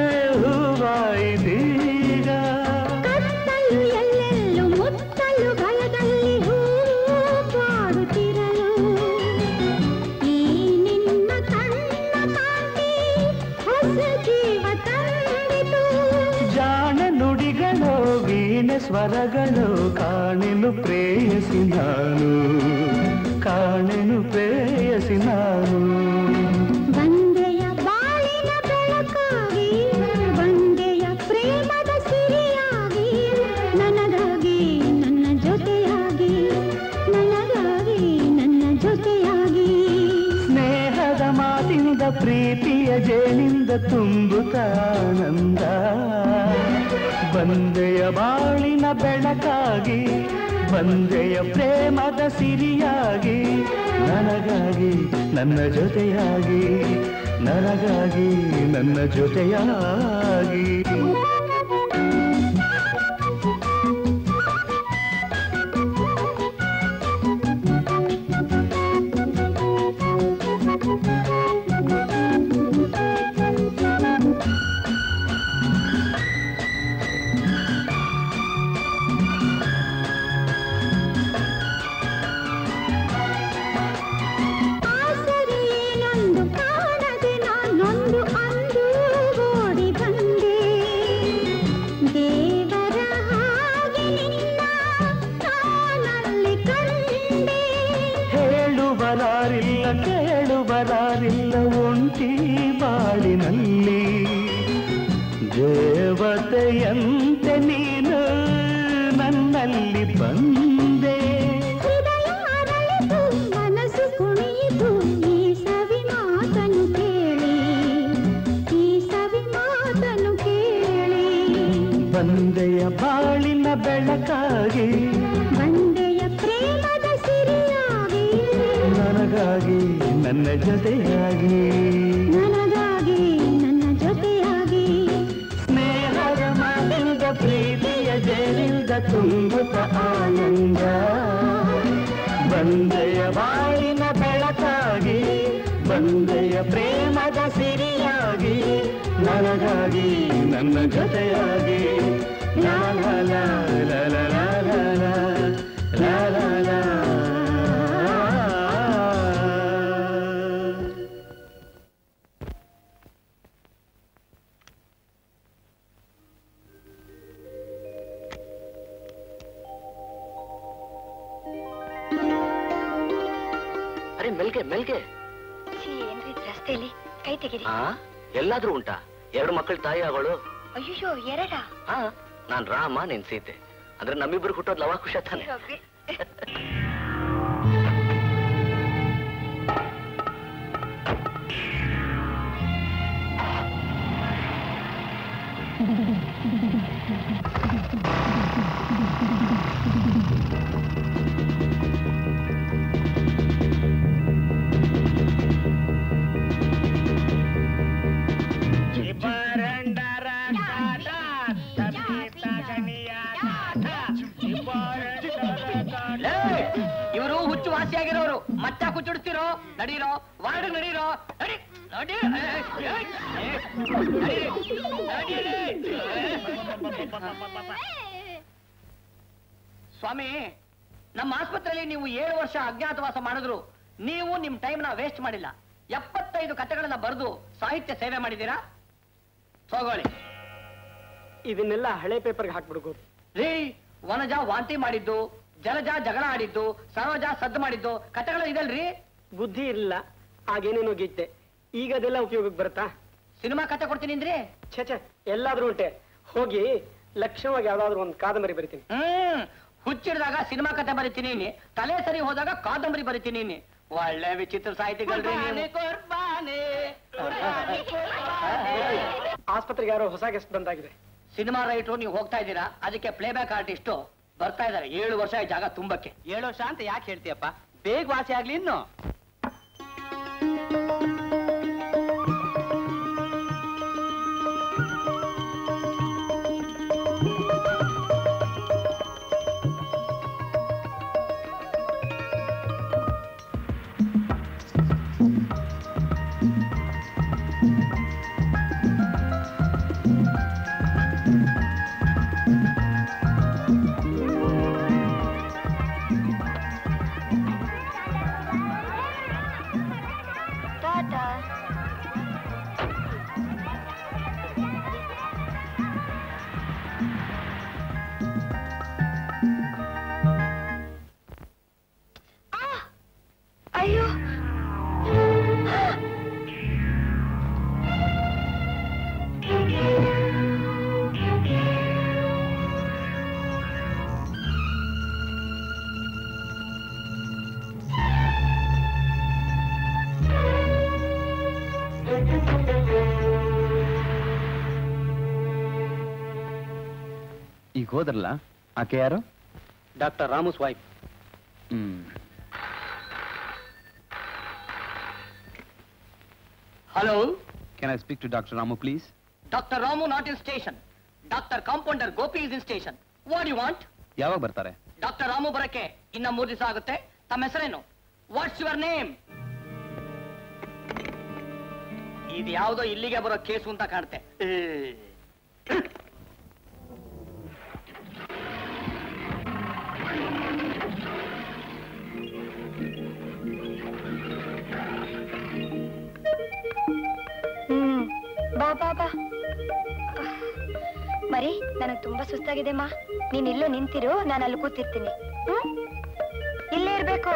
ಹೂವಾಯಿದೀಗ ಕತ್ತಲು ಎಲ್ಲೆಲ್ಲೂ ಮುತ್ತಲು ಭಯದಲ್ಲಿ ಹೂವಾಡುತ್ತಿರಲು ಈ ನಿನ್ನ ಕಣ್ಣ ಕಾಂತಿ ಹೊಸ ಜೀವ ತಂದಿತು ಜಾಣ ನುಡಿಗಳು ವೀಣೆ ಸ್ವರಗಳು ಕಾಣೆನು ಪ್ರೇಯಸಿ ನಾನು ಕಾಣೆನು ಪ್ರೇಯಸಿ ನಾನು ಬಂದೆಯ ಬಾಳಿನ ಬೆಳಕಾಗಿ ಬಂದೆಯ ಪ್ರೇಮದ ಸಿರಿಯಾಗಿ ನನಗಾಗಿ ನನ್ನ ಜೊತೆಯಾಗಿ ನನಗಾಗಿ ನನ್ನ ಜೊತೆಯಾಗಿ ಸ್ನೇಹದ ಮಾತಿನಿಂದ ಪ್ರೀತಿಯ ಜೇನಿಂದ ತುಂಬುತ್ತಾನಂದ ಬಂದೆಯ ಬಾಳಿನ ಬೆಳಕಾಗಿ ಬಂದೆಯ ಪ್ರೇಮದ ಸಿರಿಯಾಗಿ ನನಗಾಗಿ ನನ್ನ ಜೊತೆಯಾಗಿ ನನಗಾಗಿ ನನ್ನ ಜೊತೆಯಾಗಿ ಆಸರೆ ಏನೊಂದು ಕಾಣದೆ ನಾನೊಂದು ಅಂದು ಓಡಿ ಬಂದೆ ದೇವರ ಹಾಗೆ ನಿನ್ನ ನಾನಲ್ಲಿ ಕಂಡೆ ಹೇಳುವರಾರಿಲ್ಲ ಕೇಳುವರಾರಿಲ್ಲ ಒಂಟಿ ಬಾಳಿನಲ್ಲಿ ದೇವತೆಯಂತೆ ನೀನು ನನ್ನಲ್ಲಿ ಬಂದೆ ಹೃದಯ ಅರಳಿತು ಮನಸ್ಸು ಕುಣಿಯಿತು ಈ ಸವಿ ಮಾತನು ಕೇಳಿ ಈ ಸವಿ ಮಾತನು ಕೇಳಿ ಬಂದೆಯ ಬಾಳಿನ ಬೆಳಕಾಗಿ ಬಂದೆಯ ಪ್ರೇಮದ ಸಿರಿಯಾಗಿ ನನಗಾಗಿ ನನ್ನ ಜೊತೆಯಾಗಿ ನನಗಾಗಿ ನನ್ನ ಜೊತೆಯಾಗಿ ತುಂಬುತ್ತ ಆನಂದ ಬಂದೆಯ ಬಾಳಿನ ಬೆಳಕಾಗಿ ಬಂದೆಯ ಪ್ರೇಮದ ಸಿರಿಯಾಗಿ ನನಗಾಗಿ ನನ್ನ ಜೊತೆಯಾಗಿ ಲಾ ಲಾ ಲಾ ಲಾ ಲಾ ಲಾ ಲಾ ಲಾ ಲಾ ಲಾ ಲಾ. ಅರೆ ಮೆಲ್ಗೆ ಮೆಲ್ಗೆ ಛೀ, ಏನ್ರಿ ಇದ್ ರಸ್ತೆಯಲ್ಲಿ ಕೈ ತೆಗೀರಿ ಆ ಎಲ್ಲಾದ್ರೂ ಉಂಟಾ ಎರಡು ಮಕ್ಕಳ ತಾಯಿ ಆಗೋಳು ಅಯ್ಯೋ ಎರಡಾ ಹಾ ನಾನ್ ರಾಮ ನೀನ್ ಸೀತೆ ಅಂದ್ರೆ ನಮ್ಮಿಬ್ರು ಹುಟ್ಟೋದ್ ಲವ ಖುಷ ತಾನೆ ರಬ್ಬಿ. ಇಬ್ಬರಂಡರ ಕಾಟ, ತಪ್ಪಿತ ಗಣಿಯ ಕಾಟ. ಇಬ್ಬರಂಡರ ಕಾಟ. ಇವರು ಹುಚ್ಚು ವಾಸಿಯಾಗಿರೋರು ಮತ್ತೆ ಕುಚ್ಚುಡ್ತಿರೋ ನಡೀರೋ ವಾರ್ಡ್ ನಡೀರೋ ನಡಿ ನಡಿ ಏ, ಏ, ಏ, ನಡಿ, ನಡೀರಿ. ಸ್ವಾಮಿ ನಮ್ಮ ಆಸ್ಪತ್ರೆಯಲ್ಲಿ ನೀವು ಏಳು ವರ್ಷ ಅಜ್ಞಾತವಾಸ ಮಾಡಿದ್ರು ನೀವು ನಿಮ್ ಟೈಮ್ ನ ವೇಸ್ಟ್ ಮಾಡಿಲ್ಲ ಎಪ್ಪತ್ತೈದು ಕಥೆಗಳನ್ನ ಬರೆದು ಸಾಹಿತ್ಯ ಸೇವೆ ಮಾಡಿದ್ದೀರಾ ತಗೊಳ್ಳಿ ಇದನ್ನೆಲ್ಲ ಹಳೆ ಪೇಪರ್ಗೆ ಹಾಕ್ಬಿಡ್ಬೋದು ರೀ ವನಜ ವಾಂತಿ ಮಾಡಿದ್ದು ಜಲಜ ಜಗಳ ಆಡಿದ್ದು ಸರೋಜ ಸದ್ದು ಮಾಡಿದ್ದು ಕಥೆಗಳು ಇದಲ್ರಿ ಬುದ್ಧಿ ಇರಲಿಲ್ಲ ಆಗೇನೇನೋ ಗೀತೆ ಈಗ ಅದೆಲ್ಲ ಉಪಯೋಗಕ್ಕೆ ಬರುತ್ತಾ ಸಿನಿಮಾ ಕತೆ ಕೊಡ್ತೀನಿ ಅಂದ್ರಿ ಛೇ ಛೇ ಎಲ್ಲಾದ್ರೂ ಉಂಟೆ ಹೋಗಿ ಲಕ್ಷಣವಾಗಿ ಯಾವ್ದಾದ್ರು ಒಂದು ಕಾದಂಬರಿ ಬರಿತೀನಿ ಹ್ಮ್ ಹುಚ್ಚಿಡ್ದಾಗ ಸಿನಿಮಾ ಕತೆ ಬರಿತೀನಿ ನೀ. ತಲೆ ಸರಿ ಹೋದಾಗ ಕಾದಂಬರಿ ಬರಿತೀನಿ ನೀ. ಒಳ್ಳೆ ವಿಚಿತ್ರ ಸಾಹಿತಿಗಳ್ರಿ ನೀವು. ಆಸ್ಪತ್ರೆಗೆ ಯಾರೋ ಹೊಸ ಗೆಸ್ಟ್ ಬಂದಾಗಿದೆ ಸಿನಿಮಾ ರೈಟ್ರು ನೀವು ಹೋಗ್ತಾ ಇದ್ದೀರಾ ಅದಕ್ಕೆ ಪ್ಲೇಬ್ಯಾಕ್ ಆರ್ಟಿಸ್ಟ್ ಬರ್ತಾ ಇದಾರೆ ಏಳು ವರ್ಷ ಈ ಜಾಗ ತುಂಬಕ್ಕೆ ಏಳು ವರ್ಷ ಅಂತ ಯಾಕೆ ಹೇಳ್ತೀಯಪ್ಪ ಬೇಗ ವಾಸಿ ಆಗ್ಲಿ ಇನ್ನು ಟಾಟಾ ಆ! ಅಯ್ಯೋ ಈಗ ಹೋದ್ರಲ್ಲ ಆಕೆ ಯಾರು doctor Ramu's wife hmm hello can I speak to doctor Ramu please doctor Ramu not in station doctor compounder Gopi is in station what you want ಯಾವಾಗ ಬರ್ತಾರೆ ಡಾಕ್ಟರ್ ರಾಮು ಬರಕ್ಕೆ ಇನ್ನ ಮೂರ್ ದಿವಸ ಆಗುತ್ತೆ ತಮ್ಮ ಹೆಸರೇನು ವಾಟ್ಸ್ ಯುವರ್ ನೇಮ್ ಇದು ಯಾವ್ದೋ ಇಲ್ಲಿಗೆ ಬರೋ ಕೇಸು ಅಂತ ಕಾಣುತ್ತೆ ಹ್ಮ್ ಬಾ ಬಾ ಬಾ ಮರಿ ನನಗ್ ತುಂಬಾ ಸುಸ್ತಾಗಿದೆ ಮಾ ನೀನ್ ಇಲ್ಲೂ ನಿಂತಿರು ನಾನು ಅಲ್ಲಿ ಕೂತಿರ್ತೀನಿ ಹ್ಮ್ ಇಲ್ಲೇ ಇರ್ಬೇಕು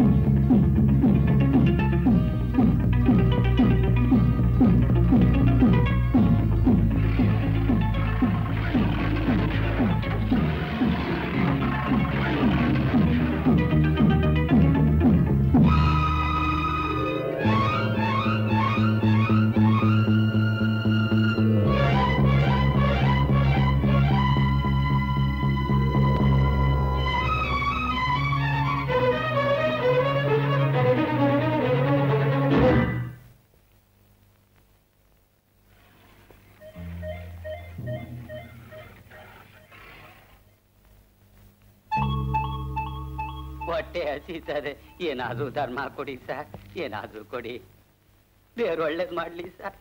ಆ ಹೊಟ್ಟೆ ಹಸಿತಾರೆ ಏನಾದ್ರೂ ಧರ್ಮ ಕೊಡಿ ಸರ್ ಏನಾದ್ರೂ ಕೊಡಿ ಬೇರೆ ಒಳ್ಳೇದ್ ಮಾಡ್ಲಿ ಸರ್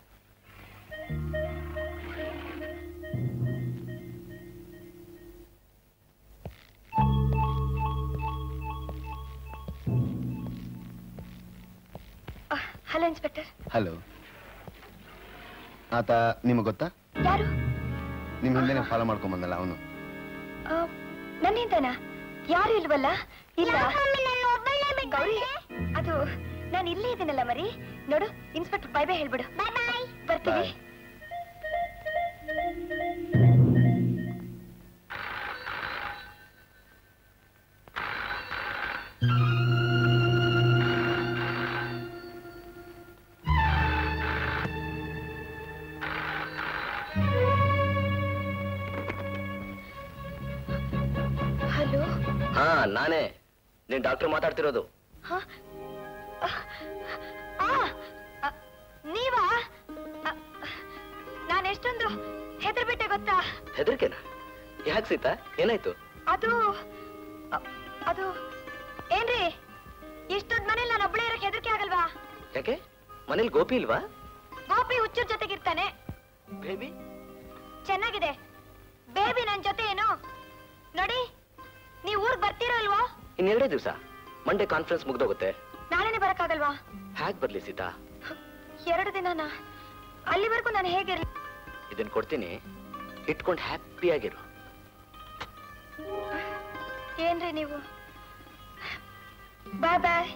ಹಲೋ ಇನ್ಸ್ಪೆಕ್ಟರ್ ಹಲೋ ಆತ ನಿಮಗೆ ಗೊತ್ತಾ ಯಾರು ನಿಮ್ ಹಿಂದೆನೆ ಫಾಲೋ ಮಾಡ್ಕೊಂಡ್ ಬಂದಲ್ಲ ಅವನು ಆ, ನನ್ನಿಂದನಾ ಯಾರು ಇಲ್ವಲ್ಲ ಇಲ್ಲ ಗೌರಿ ಅದು ನಾನು ಇಲ್ಲೇ ಇದ್ದೀನಲ್ಲ ಮರಿ ನೋಡು ಇನ್ಸ್ಪೆಕ್ಟರ್ ಬೈ ಬೈ ಹೇಳ್ಬಿಡು ಬರ್ತೀನಿ Bye. ಹಲೋ ಹಾ ನಾನೇ ನೀನ್ ಡಾಕ್ಟರ್ ಮಾತಾಡ್ತಿರೋದು ಹ? ಆ, ಆ, ಆ, ನೀವಾ ಆ, ನಾನ್ ಎಷ್ಟೊಂದು ಹೆದರ್ಬಿಟ್ಟೆ ಗೊತ್ತಾ ಹೆದರಿಕೆನಾ ಯಾಕೆ ಸೀತಾ ಏನಾಯ್ತು ಅದು ಅ- ಅದು ಏನ್ರಿ ಇಷ್ಟೊಂದ್ ಮನೇಲಿ ನಾನು ಒಬ್ಳೇ ಇರಕ್ ಹೆದರಿಕೆ ಆಗಲ್ವಾ ಯಾಕೆ ಮನೇಲಿ ಗೋಪಿ ಇಲ್ವಾ ಗೋಪಿ ಹುಚ್ಚೂರ್ ಜೊತೆಗಿರ್ತಾನೆ ಬೇಬಿ ಚೆನ್ನಾಗಿದೆ ಬೇಬಿ ನನ್ ಜೊತೆ ಏನು ನೋಡಿ ನೀವ್ ಊರ್ಗ್ ಬರ್ತೀರೋ ಇಲ್ವೋ ಇನ್ನೆರಡೇ ದಿವಸ ಮಂಡೇ ಕಾನ್ಫರೆನ್ಸ್ ಮುಗ್ದೋಗುತ್ತೆ ನಾಳೆನೆ ಬರಕ್ಕಾಗಲ್ವಾ ಹ್ಯಾಕ್ ಬರ್ಲಿ ಸೀತಾ ಎರಡು ದಿನನಾ ಅಲ್ಲಿವರೆಗೂ ನಾನು ಹೇಗಿರ್ಲಿ ಇದನ್ ಕೊಡ್ತೀನಿ ಇಟ್ಕೊಂಡು ಹ್ಯಾಪಿ ಆಗಿರು ಏನ್ರಿ ನೀವು ಬಾಯ್ ಬಾಯ್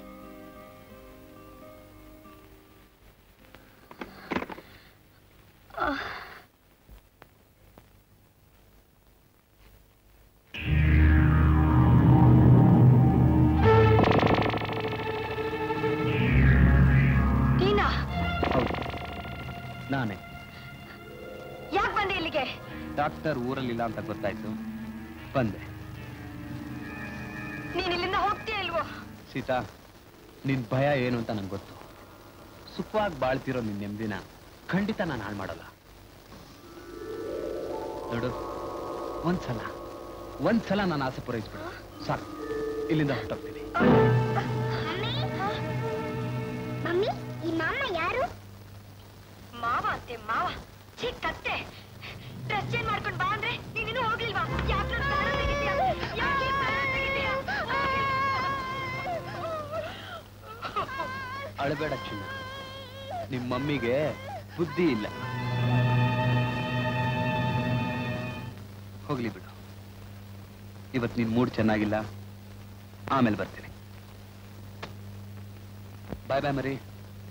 ಟೀನಾ ಹೌದು ನಾನೇ ಯಾಕೆ ಬಂದೆ ಇಲ್ಲಿಗೆ ಡಾಕ್ಟರ್ ಊರಲ್ಲಿಲ್ಲ ಅಂತ ಗೊತ್ತಾಯ್ತು ಬಂದೆ ನೀನ್ ಇಲ್ಲಿಂದ ಹೋಗ್ತೀಯ ಇಲ್ವೋ ಸೀತಾ ನಿನ್ ಭಯ ಏನು ಅಂತ ನಂಗೆ ಗೊತ್ತು ಸುಖವಾಗಿ ಬಾಳ್ತಿರೋ ನಿನ್ ನೆಮ್ಮದಿನ ಖಂಡಿತ ನಾನು ಹಾಳು ಮಾಡಲ್ಲ ನೋಡು ಒಂದ್ಸಲ ಒಂದ್ಸಲ ನಾನು ಆಸೆ ಪೂರೈಸ್ಬಿಡು ಸಾಕು ಇಲ್ಲಿಂದ ಹೊರಟೋಗ್ತೀನಿ ಮಮ್ಮಿ ಈ ಮಾಮ ಯಾರು ಮಾವ ಅಂತೆ ಮಾವ ಛೀ ಕತ್ತೆ ಡ್ರೆಸ್ ಚೇಂಜ್ ಮಾಡ್ಕೊಂಡ್ ಬಾ ಅಂದ್ರೆ ನೀನಿನ್ನೂ ಹೋಗ್ಲಿಲ್ವಾ ಯಾಕೆ ನನ್ ಪ್ರಾಣ ತೆಗಿತೀಯ? ಯಾಕೆ ಪ್ರಾಣ ತೆಗಿತೀಯ? ಅಳಬೇಡ ಚಿನ್ನ ನಿಮ್ ಮಮ್ಮಿಗೆ ಬುದ್ಧಿ ಇಲ್ಲ ಹೋಗ್ಲಿ ಬಿಡು ಇವತ್ ನಿನ್ ಮೂಡ್ ಚೆನ್ನಾಗಿಲ್ಲ ಆಮೇಲೆ ಬರ್ತೀನಿ ಬಾಯ್ ಬಾಯ್ ಮರಿ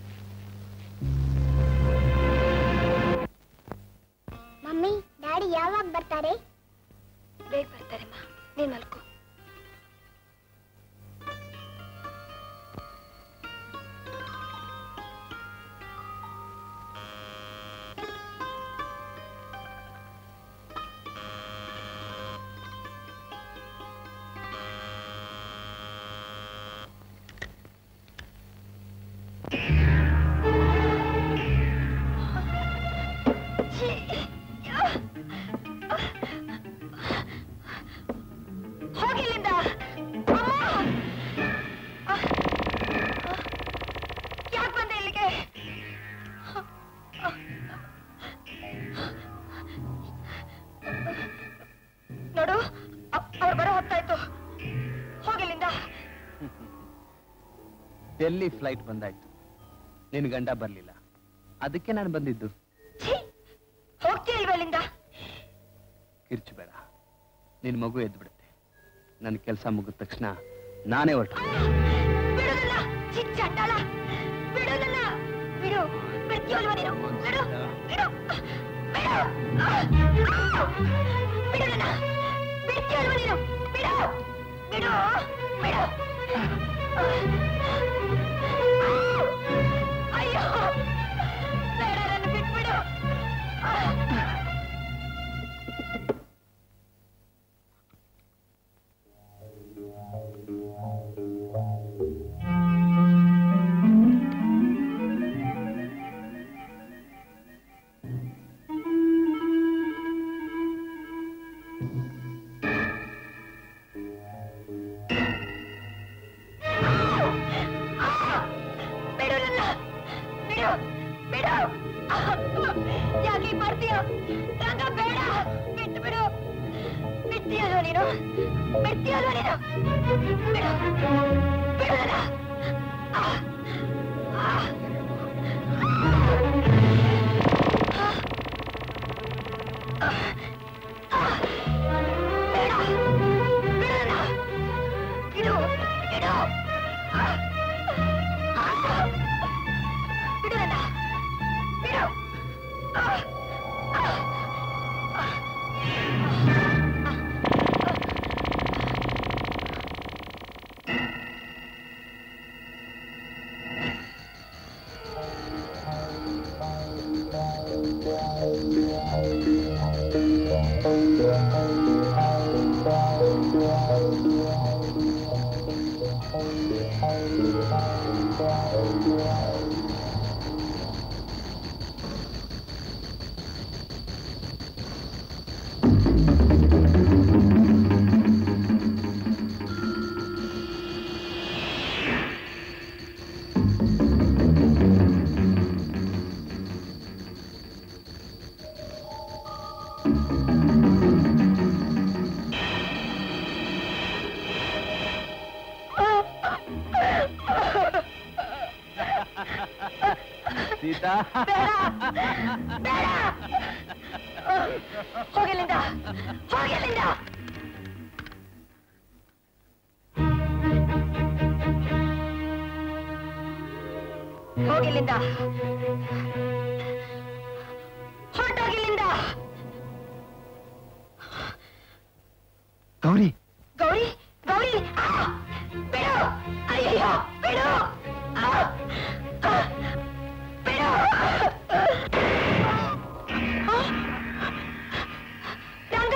ಮಮ್ಮಿ ಡ್ಯಾಡಿ ಯಾವಾಗ ಬರ್ತಾರೆ ಬೇಗ ಬರ್ತಾರಮ್ಮ ನೀನ್ ಮಲ್ಕೋ ಛೀ! ಹೋಗಿಲ್ಲಿಂದ ಯಾಕೆ ಬಂದೆ ಇಲ್ಲಿಗೆ ನೋಡು ಅವ್ರು ಬರೋ ಹೊತ್ತಾಯ್ತು ಹೋಗಿಲ್ಲಿಂದ ಡೆಲ್ಲಿ ಫ್ಲೈಟ್ ಬಂದಾಯ್ತು ನಿನ್ ಗಂಡ ಬರ್ಲಿಲ್ಲ ಅದಕ್ಕೆ ನಾನು ಬಂದಿದ್ದು ಛೀ! ಹೋಗ್ತೀಯ ಇಲ್ವಾ ಇಲ್ಲಿಂದ ಕಿರ್ಚು ಬೇಡ ನಿನ್ ಮಗು ಎದ್ದು ಬಿಡುತ್ತೆ ನನ್ನ ಕೆಲಸ ಮುಗಿದ ತಕ್ಷಣ ನಾನೇ ಹೊರಟು ಬಿಡೋದಲ್ಲ ಛೀ, ಚಂಡಾಲ ಬಿಡೋದಲ್ಲ ಬಿಡು ಬಿಡ್ತೀಯಲ್ವಾ ನೀನು ಬಿಡು ಬಿಡು ಬಿಡು ಬಿಡೋದಲ್ಲ ಬಿಡ್ತೀಯಲ್ವಾ ನೀನು ಬಿಡು ಬಿಡು ಬಿಡು ಅಯ್ಯೋ ಬೇಡ ನನ್ನ ಬಿಟ್ಬಿಡು ಬಿಡು ಬಿಡು ಯಾಕೆ ಮಾಡ್ತೀಯ ರಂಗ ಬೇಡ ಬಿಟ್ಟು ಬಿಡು ಬಿಡ್ತೀಯಲ್ವ ನೀನು ಬಿಡ್ತೀಯಲ್ವ ನೀನು ಬಿಡು ಬಿಡು ನನ್ನ. ಆ, ಆ. ಬೇಡ ಬಿಡು ನನ್ನ. ಬಿಡು ಬಿಡು ಆ. ಆ. ಬಿಡು ನನ್ನ. ಬಿಡು ಆ. ಆ. ಸೀತಾ ಬೇಡ ಹೋಗಿಲ್ಲಿಂದ ಹೋಗಿಲ್ಲಿಂದ ಹೋಗಿಲ್ಲಿಂದ ಹೊರಟೋಗಿಲ್ಲಿಂದ ಗೌರಿ ಗೌರಿ ಗೌರಿ ಆ! ಬಿಡು ಅಯ್ಯಯ್ಯೋ ಬಿಡು ಆ! ಆ! ಬಿಡು ಆ! ರಂಗ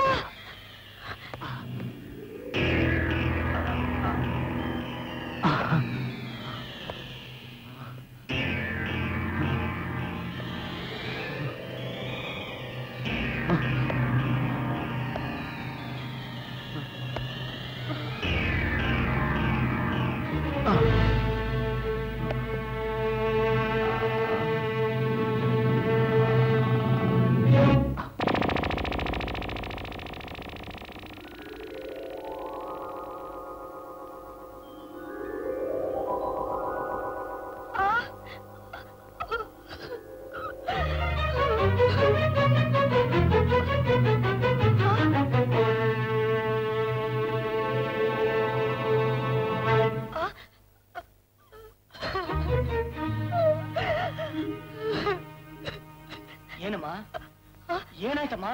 ಏನಮ್ಮ ಏನಾಯ್ತಮ್ಮ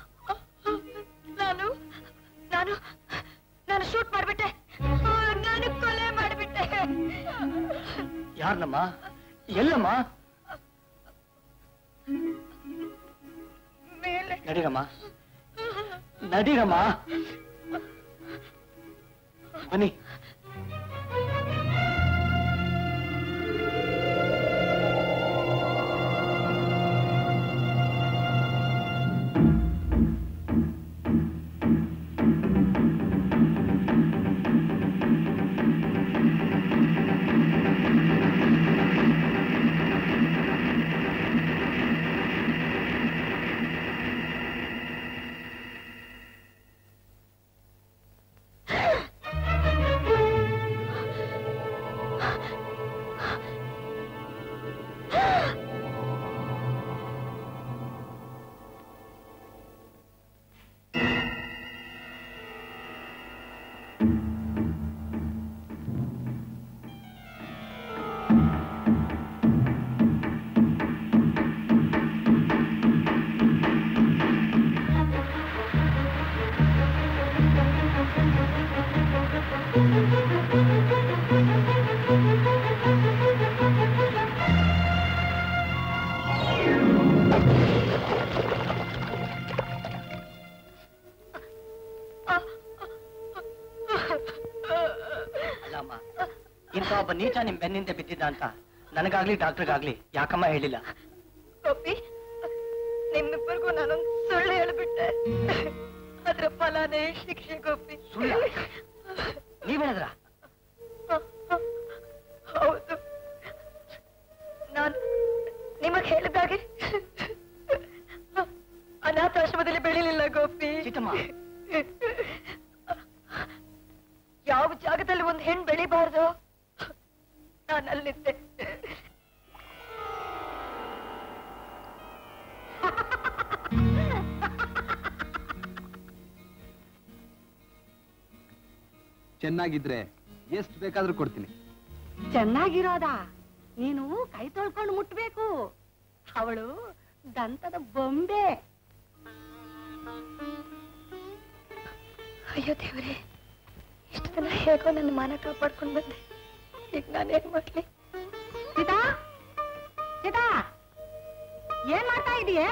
ನಾನು ನಾನು ನಾನು ಶೂಟ್ ಮಾಡ್ಬಿಟ್ಟೆ ಆ, ನಾನು ಕೊಲೆ ಮಾಡ್ಬಿಟ್ಟೆ ಯಾರನ್ನಮ್ಮ ಎಲ್ಲಮ್ಮ ಮೇಲೆ ನಡೀರಮ್ಮ ನಡೀರಮ್ಮ ಬನ್ನಿ ಅಲ್ಲಮ್ಮ ಇಂಥ ಒಬ್ಬ ನೀಚ ನಿಮ್ ಬೆನ್ನಿಂದ ಬಿದ್ದಿದ್ದ ಅಂತ ನನಗಾಗ್ಲಿ ಡಾಕ್ಟರ್ಗಾಗ್ಲಿ ಯಾಕಮ್ಮ ಹೇಳಿಲ್ಲ ಗೋಪಿ ನಿಮ್ಮಿಬ್ಬರಿಗೂ ನಾನೊಂದು ಸುಳ್ಳು ಹೇಳ್ಬಿಟ್ಟೆ ಅದ್ರ ಫಲನೇ ಶಿಕ್ಷೆ ಗೋಪಿ ಸುಳ್ಳ? ನೀವ್ ಹೇಳಿದ್ರ ಹೌದು ನಾನು ಚೆನ್ನಾಗಿದ್ರೆ ಎಷ್ಟು ಬೇಕಾದ್ರೂ ಕೊಡ್ತೀನಿ ಚೆನ್ನಾಗಿರೋದಾ ನೀನು ಕೈ ತೊಳ್ಕೊಂಡು ಮುಟ್ಬೇಕು ಅವಳು ದಂತದ ಬೊಂಬೆ ಅಯ್ಯೋ ದೇವರೇ ಇಷ್ಟು ದಿನ ಹೇಗೋ ನನ್ನ ಮಾನ ಕಾಪಾಡ್ಕೊಂಡು ಬಂದೆ ಈಗ ನಾನೇನ್ ಮಾಡ್ಲಿ ಸೀತಾ ಸೀತಾ ಏನ್ ಮಾಡ್ತಾ ಇದೀಯ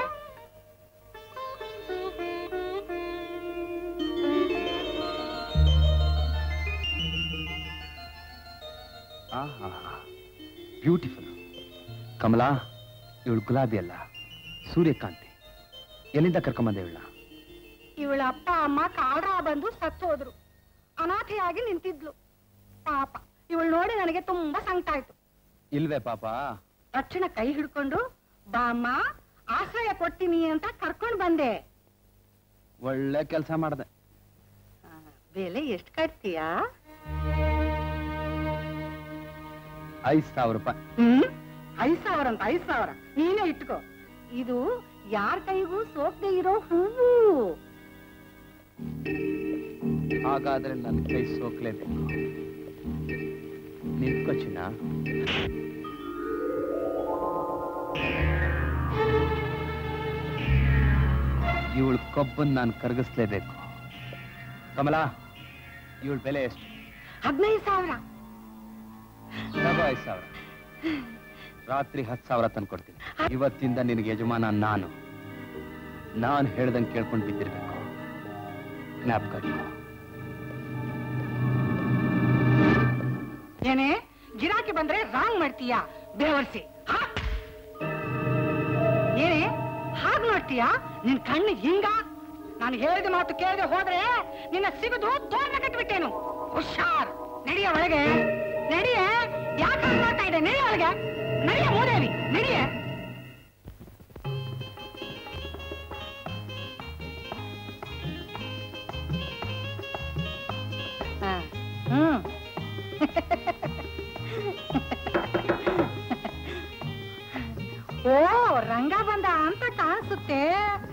ಬ್ಯೂಟಿಫುಲ್ ಕಮಲಾ ಇವಳು ಗುಲಾಬಿ ಅಲ್ಲ ಸೂರ್ಯಕಾಂತಿ ಎಲ್ಲಿಂದ ಕರ್ಕೊಂಬಂದೆ ಇವಳ ಇವಳ ಅಪ್ಪ ಅಮ್ಮ ಕಾಲ್ರ ಬಂದು ಸತ್ತು ಹೋದ್ರು ಅನಾಥೆಯಾಗಿ ನಿಂತಿದ್ಲು ಪಾಪ ಇವಳು ನೋಡಿ ನನಗೆ ತುಂಬಾ ಸಂಕಟ ಆಯ್ತು ಇಲ್ವೇ ಪಾಪ ತಕ್ಷಣ ಕೈ ಹಿಡ್ಕೊಂಡು ಬಾ ಅಮ್ಮ ಆಶ್ರಯ ಕೊಡ್ತೀನಿ ಅಂತ ಕರ್ಕೊಂಡ್ ಬಂದೆ ಒಳ್ಳೆ ಕೆಲಸ ಮಾಡ್ದೆ ಬೆಲೆ ಎಷ್ಟು ಕಟ್ತೀಯಾ ಐದ್ ಸಾವಿರ ರೂಪಾಯಿ ಹ್ಮ್ ಐದ್ ಸಾವಿರ ಅಂತ ಐದ್ ಸಾವಿರ ನೀನೇ ಇಟ್ಕೋ ಇದು ಯಾರ ಕೈಗೂ ಸೋಕ್ದೆ ಇರೋ ಹೂವು ಹಾಗಾದ್ರೆ ನನ್ನ ಕೈ ಸೋಕ್ಲೇಬೇಕು ನಿಂತ್ಕೋ ಚಿನ್ನ ಇವಳು ಕೊಬ್ಬನ್ ನಾನು ಕರಗಿಸ್ಲೇಬೇಕು ಕಮಲಾ ಇವಳ ಬೆಲೆ ಎಷ್ಟು ಹದಿನೈದು ಸಾವಿರ ತಗೋ ಐದು ಸಾವಿರ ರಾತ್ರಿ ಹತ್ತು ಸಾವಿರ ತಂದ್ಕೊಡ್ತೀನಿ ಇವತ್ತಿಂದ ನಿನಗೆ ಯಜಮಾನ ನಾನು ನಾನು ಹೇಳ್ದಂಗೆ ಕೇಳ್ಕೊಂಡು ಬಿದ್ದಿರ್ಬೇಕು ಜ್ಞಾಪಕ ಇಟ್ಕೋ. ಏನೇ ಗಿರಾಕಿ ಬಂದ್ರೆ ರಾಂಗ್ ಮಾಡ್ತೀಯಾ ಬೇವರ್ಸಿ ಹಾ? ಏನೇ ಹಾಗ್ ನೋಡ್ತೀಯಾ ನಿನ್ ಕಣ್ಣು ಹಿಂಗ ನಾನು ಹೇಳಿದ ಮಾತು ಕೇಳದೆ ಹೋದ್ರೆ ನಿನ್ನ ಸಿಗದು ತೋರಣ ಕಟ್ಬಿಟ್ಟೇನು ಹುಷಾರ್ ನಡಿಯ ಒಳಗೆ ನಡಿಯ ಯಾಕೆ ಹಾಗ್ ಮಾಡ್ತಾ ಇದೆ ನಡಿಯ ಒಳಗೆ ನಡಿಯ ಮೂದೇವಿ ನಡಿಯ ಹಾ. ಹ್ಮ್ ಓ ರಂಗ ಬಂದ ಅಂತ ಕಾಣಿಸುತ್ತೆ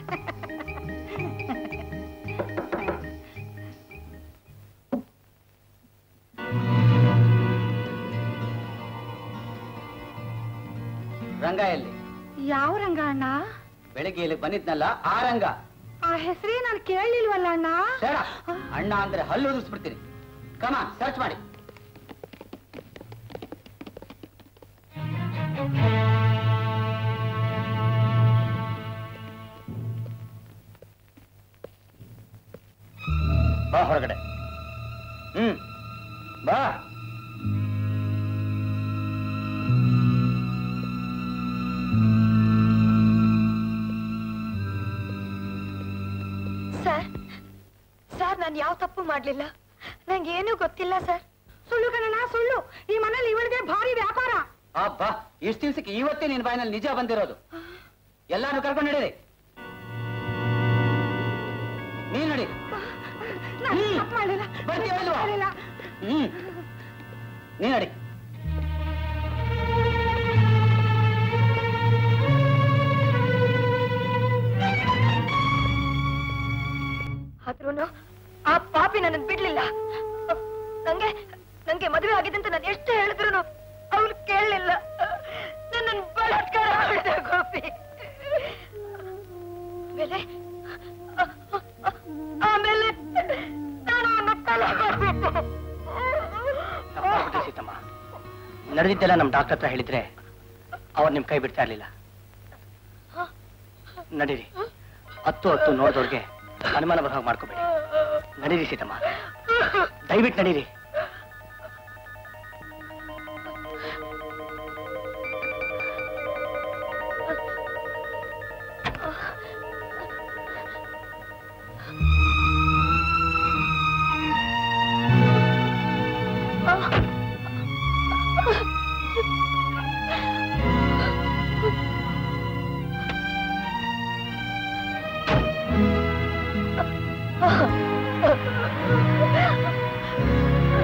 ರಂಗ ಎಲ್ಲಿ ಯಾವ ರಂಗ ಅಣ್ಣ ಬೆಳಿಗ್ಗೆ ಇಲ್ಲಿ ಬಂದಿದ್ನಲ್ಲ ಆ ರಂಗ ಆ ಹೆಸರೇ ನಾನು ಕೇಳಲಿಲ್ವಲ್ಲ ಅಣ್ಣ ಶೇಡ ಅಣ್ಣ ಅಂದ್ರೆ ಹಲ್ಲು ಉದುರಿಸ್ಬಿಡ್ತೀನಿ ಕಮ ಸರ್ಚ್ ಮಾಡಿ ಬಾ ಹೊರಗಡೆ ಹ್ಮ್ ಬಾ ಸರ್ ಸರ್ ನಾನು ಯಾವ ತಪ್ಪು ಮಾಡ್ಲಿಲ್ಲ ನಂಗೆ ಏನೂ ಗೊತ್ತಿಲ್ಲ ಸರ್ ಸುಳ್ಳು ಕಣಣ್ಣ ಸುಳ್ಳು ಈ ಮನೇಲಿ ಇವಳಿಗೆ ಭಾರಿ ವ್ಯಾಪಾರ ಅಬ್ಬಾ ಇಷ್ಟು ದಿವ್ಸಕ್ಕೆ ಇವತ್ತೇ ನಿನ್ ಬಾಯಿನಲ್ಲಿ ನಿಜ ಬಂದಿರೋದು ಎಲ್ಲಾನು ಕರ್ಕೊಂಡು ನಡೀರಿ ನೀನ್ ನಡಿ ನಾನು ತಪ್ಪು ಮಾಡ್ಲಿಲ್ಲ ಬರ್ತೀಯ ತಪ್ಪು ಇಲ್ವಾ? ಮಾಡ್ಲಿಲ್ಲ. ಹ್ಮ್ ನೀನ್ ನಡಿ ಆದ್ರೂನು ಆ ಪಾಪಿ ನನ್ನ ಬಿಡ್ಲಿಲ್ಲ ನಂಗೆ ನಂಗೆ ಮದುವೆ ಆಗಿದೆ ಅಂತ ನಾನು ಎಷ್ಟು ಹೇಳಿದ್ರು ಅವ್ರು ಕೇಳಲಿಲ್ಲ ನನ್ನನ್ನು ಬಲಾತ್ಕಾರ ಮಾಡಿದ ಗೋಪಿ ಆಮೇಲೆ ಆಮೇಲೆ ನಾನು ಅವನ ತಲೆ ಕೊಟ್ಬಿಟ್ಟೆ. ತಪ್ಪಾಗ್ಬಿಟ್ಟೆ ಸೀತಮ್ಮ ನಡೆದಿದ್ದೆಲ್ಲ ನಮ್ ಡಾಕ್ಟರ್ ಹತ್ರ ಹೇಳಿದ್ರೆ ಅವ್ರು ನಿಮ್ ಕೈ ಬಿಡ್ತಾ ಇರ್ಲಿಲ್ಲ ನಡೀರಿ ಹತ್ತು ಹತ್ತು ನೋಡ್ದವ್ರಿಗೆ ಅನುಮಾನ ಬರೋ ಹಾಗೆ ಮಾಡ್ಕೋಬೇಡಿ ನಡೀರಿ ಸೀತಮ್ಮ ದಯವಿಟ್ಟು ನಡೀರಿ ಆ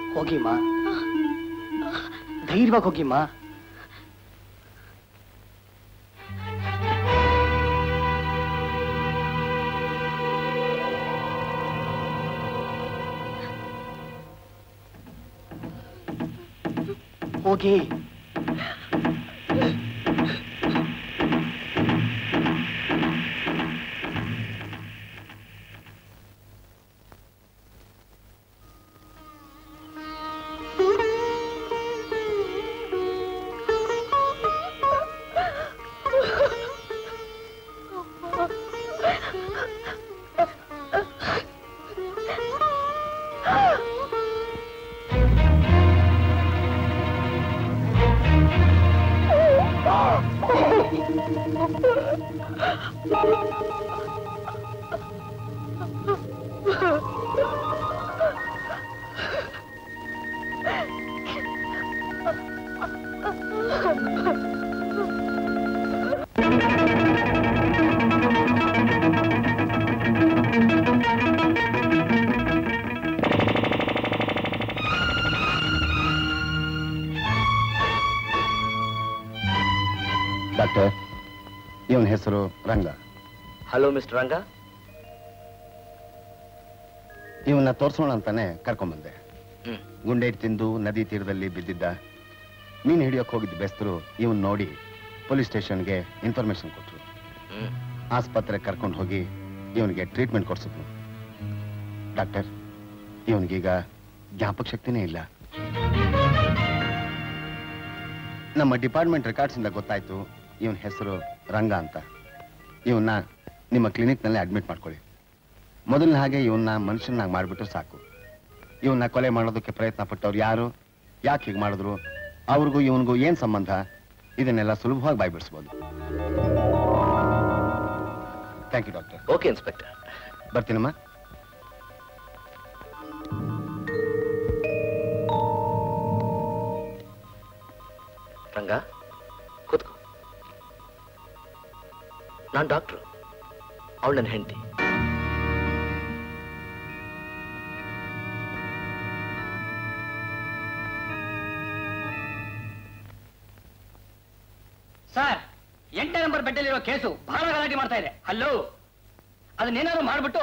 ಹೋಗಿಮ್ಮ ಧೈರ್ಯವಾಗಿ ಹೋಗಿಮ್ಮ ಹೋಗಿ ಡಾಕ್ಟರ್ ಇವನ ಹೆಸರು ರಂಗ ಹಲೋ ಮಿಸ್ಟರ್ ರಂಗ ಇವನ್ನ ತೋರ್ಸೋಣ ಅಂತಾನೆ ಕರ್ಕೊಂಬಂದೆ ಹ್ಮ್. ಗುಂಡೆ ತಿಂದು ನದಿ ತೀರದಲ್ಲಿ ಬಿದ್ದಿದ್ದ ಮೀನು ಹಿಡಿಯೋಕೆ ಹೋಗಿದ್ದ ಬೆಸ್ತರು ಇವನ್ ನೋಡಿ ಪೊಲೀಸ್ ಸ್ಟೇಷನ್ಗೆ ಇನ್ಫಾರ್ಮೇಶನ್ ಕೊಟ್ರು ಹ್ಮ್. ಆಸ್ಪತ್ರೆ ಕರ್ಕೊಂಡು ಹೋಗಿ ಇವನಿಗೆ ಟ್ರೀಟ್ಮೆಂಟ್ ಕೊಡ್ಸಿದ್ರು ಡಾಕ್ಟರ್ ಇವನಿಗೀಗ ಜ್ಞಾಪಕ ಶಕ್ತಿನೇ ಇಲ್ಲ ನಮ್ಮ ಡಿಪಾರ್ಟ್ಮೆಂಟ್ ರೆಕಾರ್ಡ್ಸ್ ಇಂದ ಗೊತ್ತಾಯ್ತು ಇವನ್ ಹೆಸರು ರಂಗ ಅಂತ ಇವನ್ನ ನಿಮ್ಮ ಕ್ಲಿನಿಕ್ನಲ್ಲಿ ಅಡ್ಮಿಟ್ ಮಾಡ್ಕೊಳ್ಳಿ ಮೊದಲಿನ ಹಾಗೆ ಇವನ್ನ ಮನುಷ್ಯನಾಗಿ ಮಾಡಿಬಿಟ್ಟು ಸಾಕು ಇವನ್ನ ಕೊಲೆ ಮಾಡೋದಕ್ಕೆ ಪ್ರಯತ್ನ ಪಟ್ಟವ್ರು ಯಾರು ಯಾಕೆ ಹೀಗೆ ಮಾಡಿದ್ರು ಅವ್ರಿಗೂ ಇವನಿಗೂ ಏನ್ ಸಂಬಂಧ ಇದನ್ನೆಲ್ಲ ಸುಲಭವಾಗಿ ಬಾಯ್ಬಿಡಿಸ್ಬೋದು thank you doctor okay inspector ಬರ್ತೀನಮ್ಮ ರಂಗ ಕೂತ್ಕೋ ನಾನು ಡಾಕ್ಟ್ರು ಅವಳು ನನ್ನ ಹೆಂಡತಿ ಸರ್ ಎಂಟನೇ ನಂಬರ್ ಬೆಡ್ಡಲ್ಲಿರೋ ಕೇಸು ಬಹಳ ಗಲಾಟೆ ಮಾಡ್ತಾ ಇದೆ ಹಲೋ ಅದನ್ನೇನಾದ್ರು ಮಾಡ್ಬಿಟ್ಟು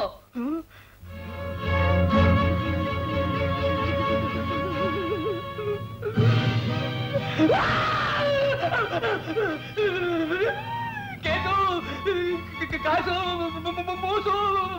ಕೇಸು ಕಾಸು ಮೂಸು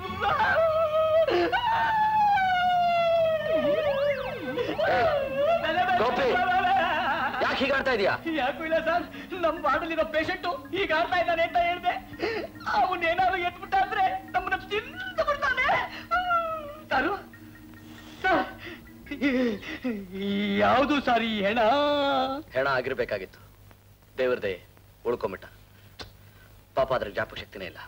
ಗೋಪಿ ಯಾಕೆ ಹೀಗಾಡ್ತಾ ಇದೀಯಾ ಯಾಕೂ ಇಲ್ಲ ಸರ್ ನಮ್ ವಾರ್ಡಲ್ಲಿರೋ ಪೇಷಂಟು ಈಗ ಆಡ್ತಾ ಇದ್ದಾನೆ ಅಂತ ಹೇಳ್ದೆ ಅವನೇನಾದ್ರು ಎದ್ಬಿಟ್ಟ ಅಂದ್ರೆ ನಮ್ಮನ್ನ ತಿಂದು ಬಿಡ್ತಾನೆ ಸರು ಸರ್ ಯಾವುದು ಸರ್ ಈ ಹೆಣ ಹೆಣ ಆಗಿರ್ಬೇಕಾಗಿತ್ತು ದೇವ್ರದೇ ಉಳ್ಕೊಂಬಿಟ್ಟ ಪಾಪ ಅದ್ರ ಜ್ಞಾಪಕ ಶಕ್ತಿನೇ ಇಲ್ಲ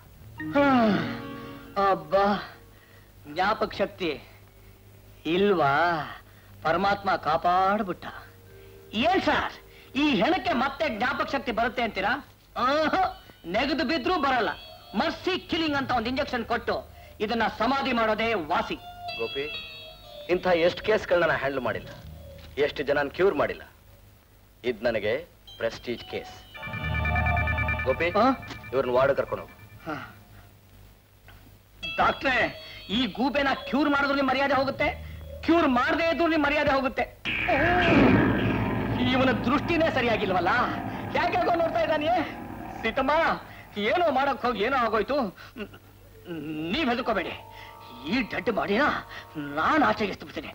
ಅಬ್ಬಾ ಜ್ಞಾಪಕ ಶಕ್ತಿ ಇಲ್ವಾ ಪರಮಾತ್ಮ ಕಾಪಾಡ್ಬಿಟ್ಟ ಏನ್ ಸರ್ ಈ ಹೆಣಕ್ಕೆ ಮತ್ತೆ ಜ್ಞಾಪಕ ಶಕ್ತಿ ಬರುತ್ತೆ ಅಂತೀರಾ ಆಹಾ, ನೆಗೆದು ಬಿದ್ರೂ ಬರಲ್ಲ ಮರ್ಸಿ ಕಿಲಿಂಗ್ ಅಂತ ಒಂದು ಇಂಜೆಕ್ಷನ್ ಕೊಟ್ಟು ಇದನ್ನ ಸಮಾಧಿ ಮಾಡೋದೇ ವಾಸಿ ಗೋಪಿ ಇಂಥ ಎಷ್ಟು ಕೇಸ್ಗಳನ್ನ ನಾನು ಹ್ಯಾಂಡಲ್ ಮಾಡಿಲ್ಲ ಎಷ್ಟು ಜನ ಕ್ಯೂರ್ ಮಾಡಿಲ್ಲ ಇದ್ ನನಗೆ ಪ್ರೆಸ್ಟೀಜ್ ಕೇಸ್ ಗೋಪಿ ಆ? ಇವ್ರನ್ನ ವಾರ್ಡ್ ಕರ್ಕೊಂಡು ಹೋಗು ಡಾಕ್ಟ್ರೆ ಈ ಗೂಬೆನ ಕ್ಯೂರ್ ಮಾಡಿದ್ರು ನಿಮ್ ಮರ್ಯಾದೆ ಹೋಗುತ್ತೆ ಕ್ಯೂರ್ ಮಾಡದೇ ಇದ್ರು ನಿಮ್ ಮರ್ಯಾದೆ ಹೋಗುತ್ತೆ ಇವನ ದೃಷ್ಟಿನೇ ಸರಿಯಾಗಿಲ್ವಲ್ಲ ಯಾಕೆ ಹಾಗೋ ನೋಡ್ತಾ ಇದ್ದಾನೆ ಸೀತಮ್ಮ ಏನೋ ಮಾಡಕ್ ಹೋಗಿ ಏನೋ ಆಗೋಯ್ತು ಮ್, ನೀವ್ ಹೆದರ್ಕೋಬೇಡಿ ಈ ಡಡ್ ಮಾಡಿನ ನಾನು ಆಚೆಗೆ ಎಸ್ಬಿಡ್ತೀನಿ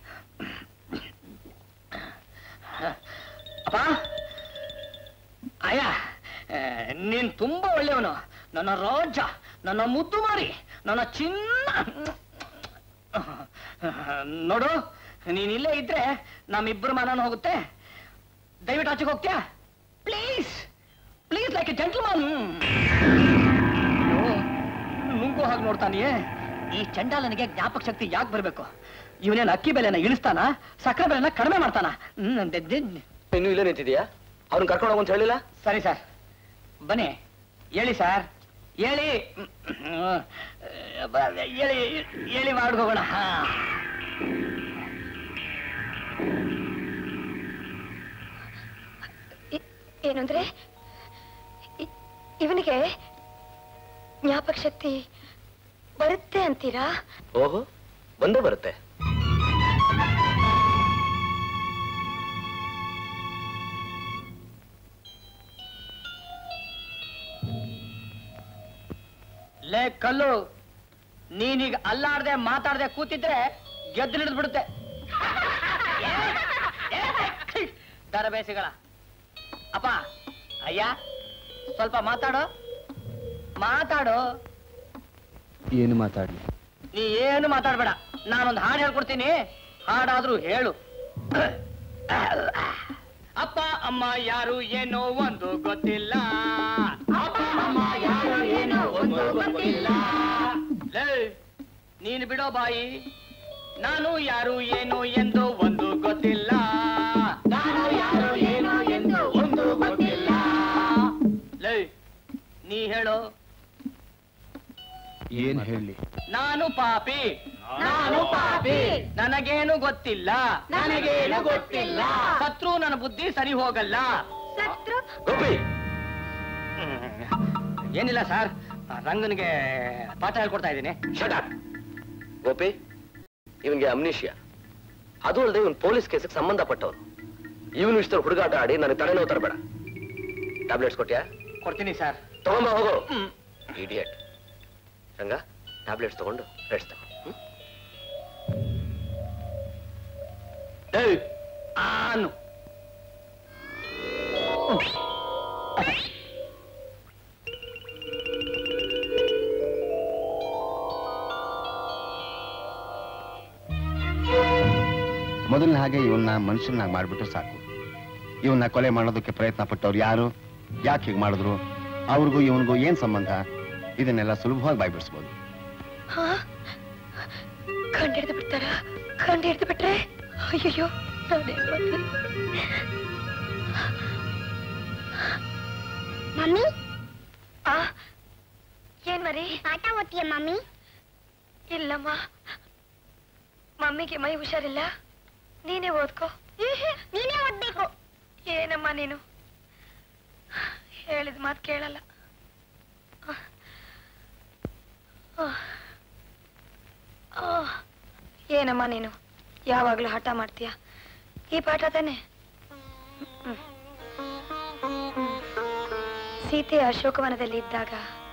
ಅಪ್ಪ ಅಯ್ಯ ಆ, ನೀನ್ ತುಂಬಾ ಒಳ್ಳೆಯವನು ನನ್ನ ರಾಜ ನನ್ನ ಮುದ್ದು ಮಾರಿ ನನ್ನ ಚಿನ್ನ ನೋಡು ನೀನ್ ಇಲ್ಲೇ ಇದ್ರೆ ನಮ್ಮಿಬ್ಬರು ಮನನ ಹೋಗುತ್ತೆ ದಯವಿಟ್ಟು ಆಚೆಗೆ ಹೋಗ್ತೀಯಾ please please like a gentleman ನುಂಗು ಹಾಗೆ ನೋಡ್ತಾನೆಯೇ ಈ ಚಂಡಾಲನಿಗೆ ಜ್ಞಾಪಕ ಶಕ್ತಿ ಯಾಕೆ ಬರ್ಬೇಕು ಇವನೇನು ಅಕ್ಕಿ ಬೆಲೆನ ಇಳಿಸ್ತಾನ ಸಕ್ಕರೆ ಬೆಲೆನ ಕಡಿಮೆ ಮಾಡ್ತಾನ ಹ್ಮ್, ದೆ- ದೆ- ಇನ್ನು ಇಲ್ಲೇ ನಿಂತಿದ್ಯಾ ಅವ್ರನ್ನ ಕರ್ಕೊಂಡು ಹೋಗು ಅಂತ ಹೇಳಿಲ್ಲ ಸರಿ ಸರ್ ಬನ್ನಿ ಹೇಳಿ ಸರ್ ಹೇಳಿ ಹ್ಮ್. ಬ- ಹೇಳಿ ಹೇಳಿ ಮಾಡ್ಕೋಗೋಣ ಹಾ ಇ- ಏನಂದ್ರೆ ಇ- ಇವನಿಗೆ ಜ್ಞಾಪಕ ಶಕ್ತಿ ಬರುತ್ತೆ ಅಂತೀರಾ ಓಹೋ ಬಂದೇ ಬರುತ್ತೆ ಲೇ ಕಲ್ಲು ನೀನೀಗ ಅಲ್ಲಾಡ್ದೆ ಮಾತಾಡ್ದೆ ಕೂತಿದ್ರೆ ಗೆದ್ದು ಹಿಡಿದು ಬಿಡುತ್ತೆ ದರಬೇಸಿಗಳ ಅಪ್ಪ ಅಯ್ಯ ಸ್ವಲ್ಪ ಮಾತಾಡು ಮಾತಾಡು ಏನು ಮಾತಾಡ್ಲಿ ನೀ ಏನು ಮಾತಾಡ್ಬೇಡ ನಾನೊಂದು ಹಾಡು ಹೇಳ್ಕೊಡ್ತೀನಿ ಹಾಡಾದ್ರೂ ಹೇಳು ಅಪ್ಪ ಅಮ್ಮ ಯಾರು ಏನೋ ಒಂದು ಗೊತ್ತಿಲ್ಲ ಅಪ್ಪ ಅಮ್ಮ ಯಾರು ಏನೋ ಒಂದು ಗೊತ್ತಿಲ್ಲ ಲೇ, ನೀನು ಬಿಡೋ ಬಾಯಿ ನಾನು ಯಾರು ಏನು ಎಂದು ಒಂದು ಗೊತ್ತಿಲ್ಲ ನಾನು ಯಾರು ಏನು ಎಂದು ಒಂದು ಗೊತ್ತಿಲ್ಲ ಲೇ ನೀ ಹೇಳು ಏನ್ ಹೇಳಿ ನಾನು ಪಾಪಿ ನಾನು ಪಾಪಿ ನನಗೇನು ಗೊತ್ತಿಲ್ಲ ನನಗೇನು ಗೊತ್ತಿಲ್ಲ ಸತ್ರು ನನ್ನ ಬುದ್ಧಿ ಸರಿ ಹೋಗಲ್ಲ ಸತ್ರು ಗೋಪಿ ಏನಿಲ್ಲ ಸರ್ ರಂಗನಿಗೆ ಪಾಠ ಹೇಳ್ಕೊಡ್ತಾ ಇದ್ದೀನಿ ಶಟ್ ಗೋಪಿ ಇವನ್ಗೆ ಅಮ್ನಿಷಿಯ ಅದು ಅಲ್ಲದೆ ಇವನ್ ಪೊಲೀಸ್ ಕೇಸಿಗೆ ಸಂಬಂಧಪಟ್ಟವನು ಇವನು ಇಷ್ಟರ ಹುಡುಗಾಟ ಆಡಿ ನನಗೆ ತಲೆನೋವು ತರಬೇಡ ಟ್ಯಾಬ್ಲೆಟ್ಸ್ ಕೊಟ್ಯಾ ಕೊಡ್ತೀನಿ ಸರ್ ತಗೊಂಬ ಹೋಗು ಇಡಿಯಟ್ ರಂಗ ಟ್ಯಾಬ್ಲೆಟ್ಸ್ ತಗೊಂಡು ರೆಸ್ಟ್ ತಗೋ ಹ್ಮ್? ಏಯ್, ಆನು ಮೊದಲಿನ ಹಾಗೆ ಇವನ್ನ ಮನುಷ್ಯನಾಗಿ ಮಾಡ್ಬಿಟ್ಟು ಸಾಕು ಇವನ್ನ ಕೊಲೆ ಮಾಡೋದಕ್ಕೆ ಪ್ರಯತ್ನ ಪಟ್ಟವ್ರು ಯಾರು ಯಾಕೆ ಹೀಗೆ ಮಾಡಿದ್ರು ಅವ್ರಿಗೂ ಇವನಿಗೂ ಏನ್ ಸಂಬಂಧ ಇದನ್ನೆಲ್ಲ ಸುಲಭವಾಗಿ ಬಾಯ್ಬಿಡಿಸ್ಬೋದು ಹಾ ಕಂಡಿಡ್ದು ಬಿಡ್ತಾರ ಕಂಡಿಡ್ದು ಬಿಟ್ರೆ ಅಯ್ಯಯ್ಯೋ ನಾನೇನ್ ಮಾಡ್ಲಿ? ಮಮ್ಮಿ ಆ ಏನ್ ಮರಿ ಪಾಠ ಓದ್ತೀಯ ಮಮ್ಮಿ ಇಲ್ಲಮ್ಮ ಮಮ್ಮಿಗೆ ಮೈ ಹುಷಾರಿಲ್ಲ ನೀನೇ ಓದ್ಕೋ ನೀನೇ ಓದ್ಬೇಕು ಏನಮ್ಮ ನೀನು ಹೇಳಿದ ಮಾತು ಕೇಳಲ್ಲ ಆ. ಆ. ಏನಮ್ಮ ನೀನು ಯಾವಾಗ್ಲೂ ಹಠ ಮಾಡ್ತೀಯ ಈ ಪಾಠ ತಾನೆ ಹ್ಮ್. ಸೀತೆ ಅಶೋಕವನದಲ್ಲಿ ಇದ್ದಾಗ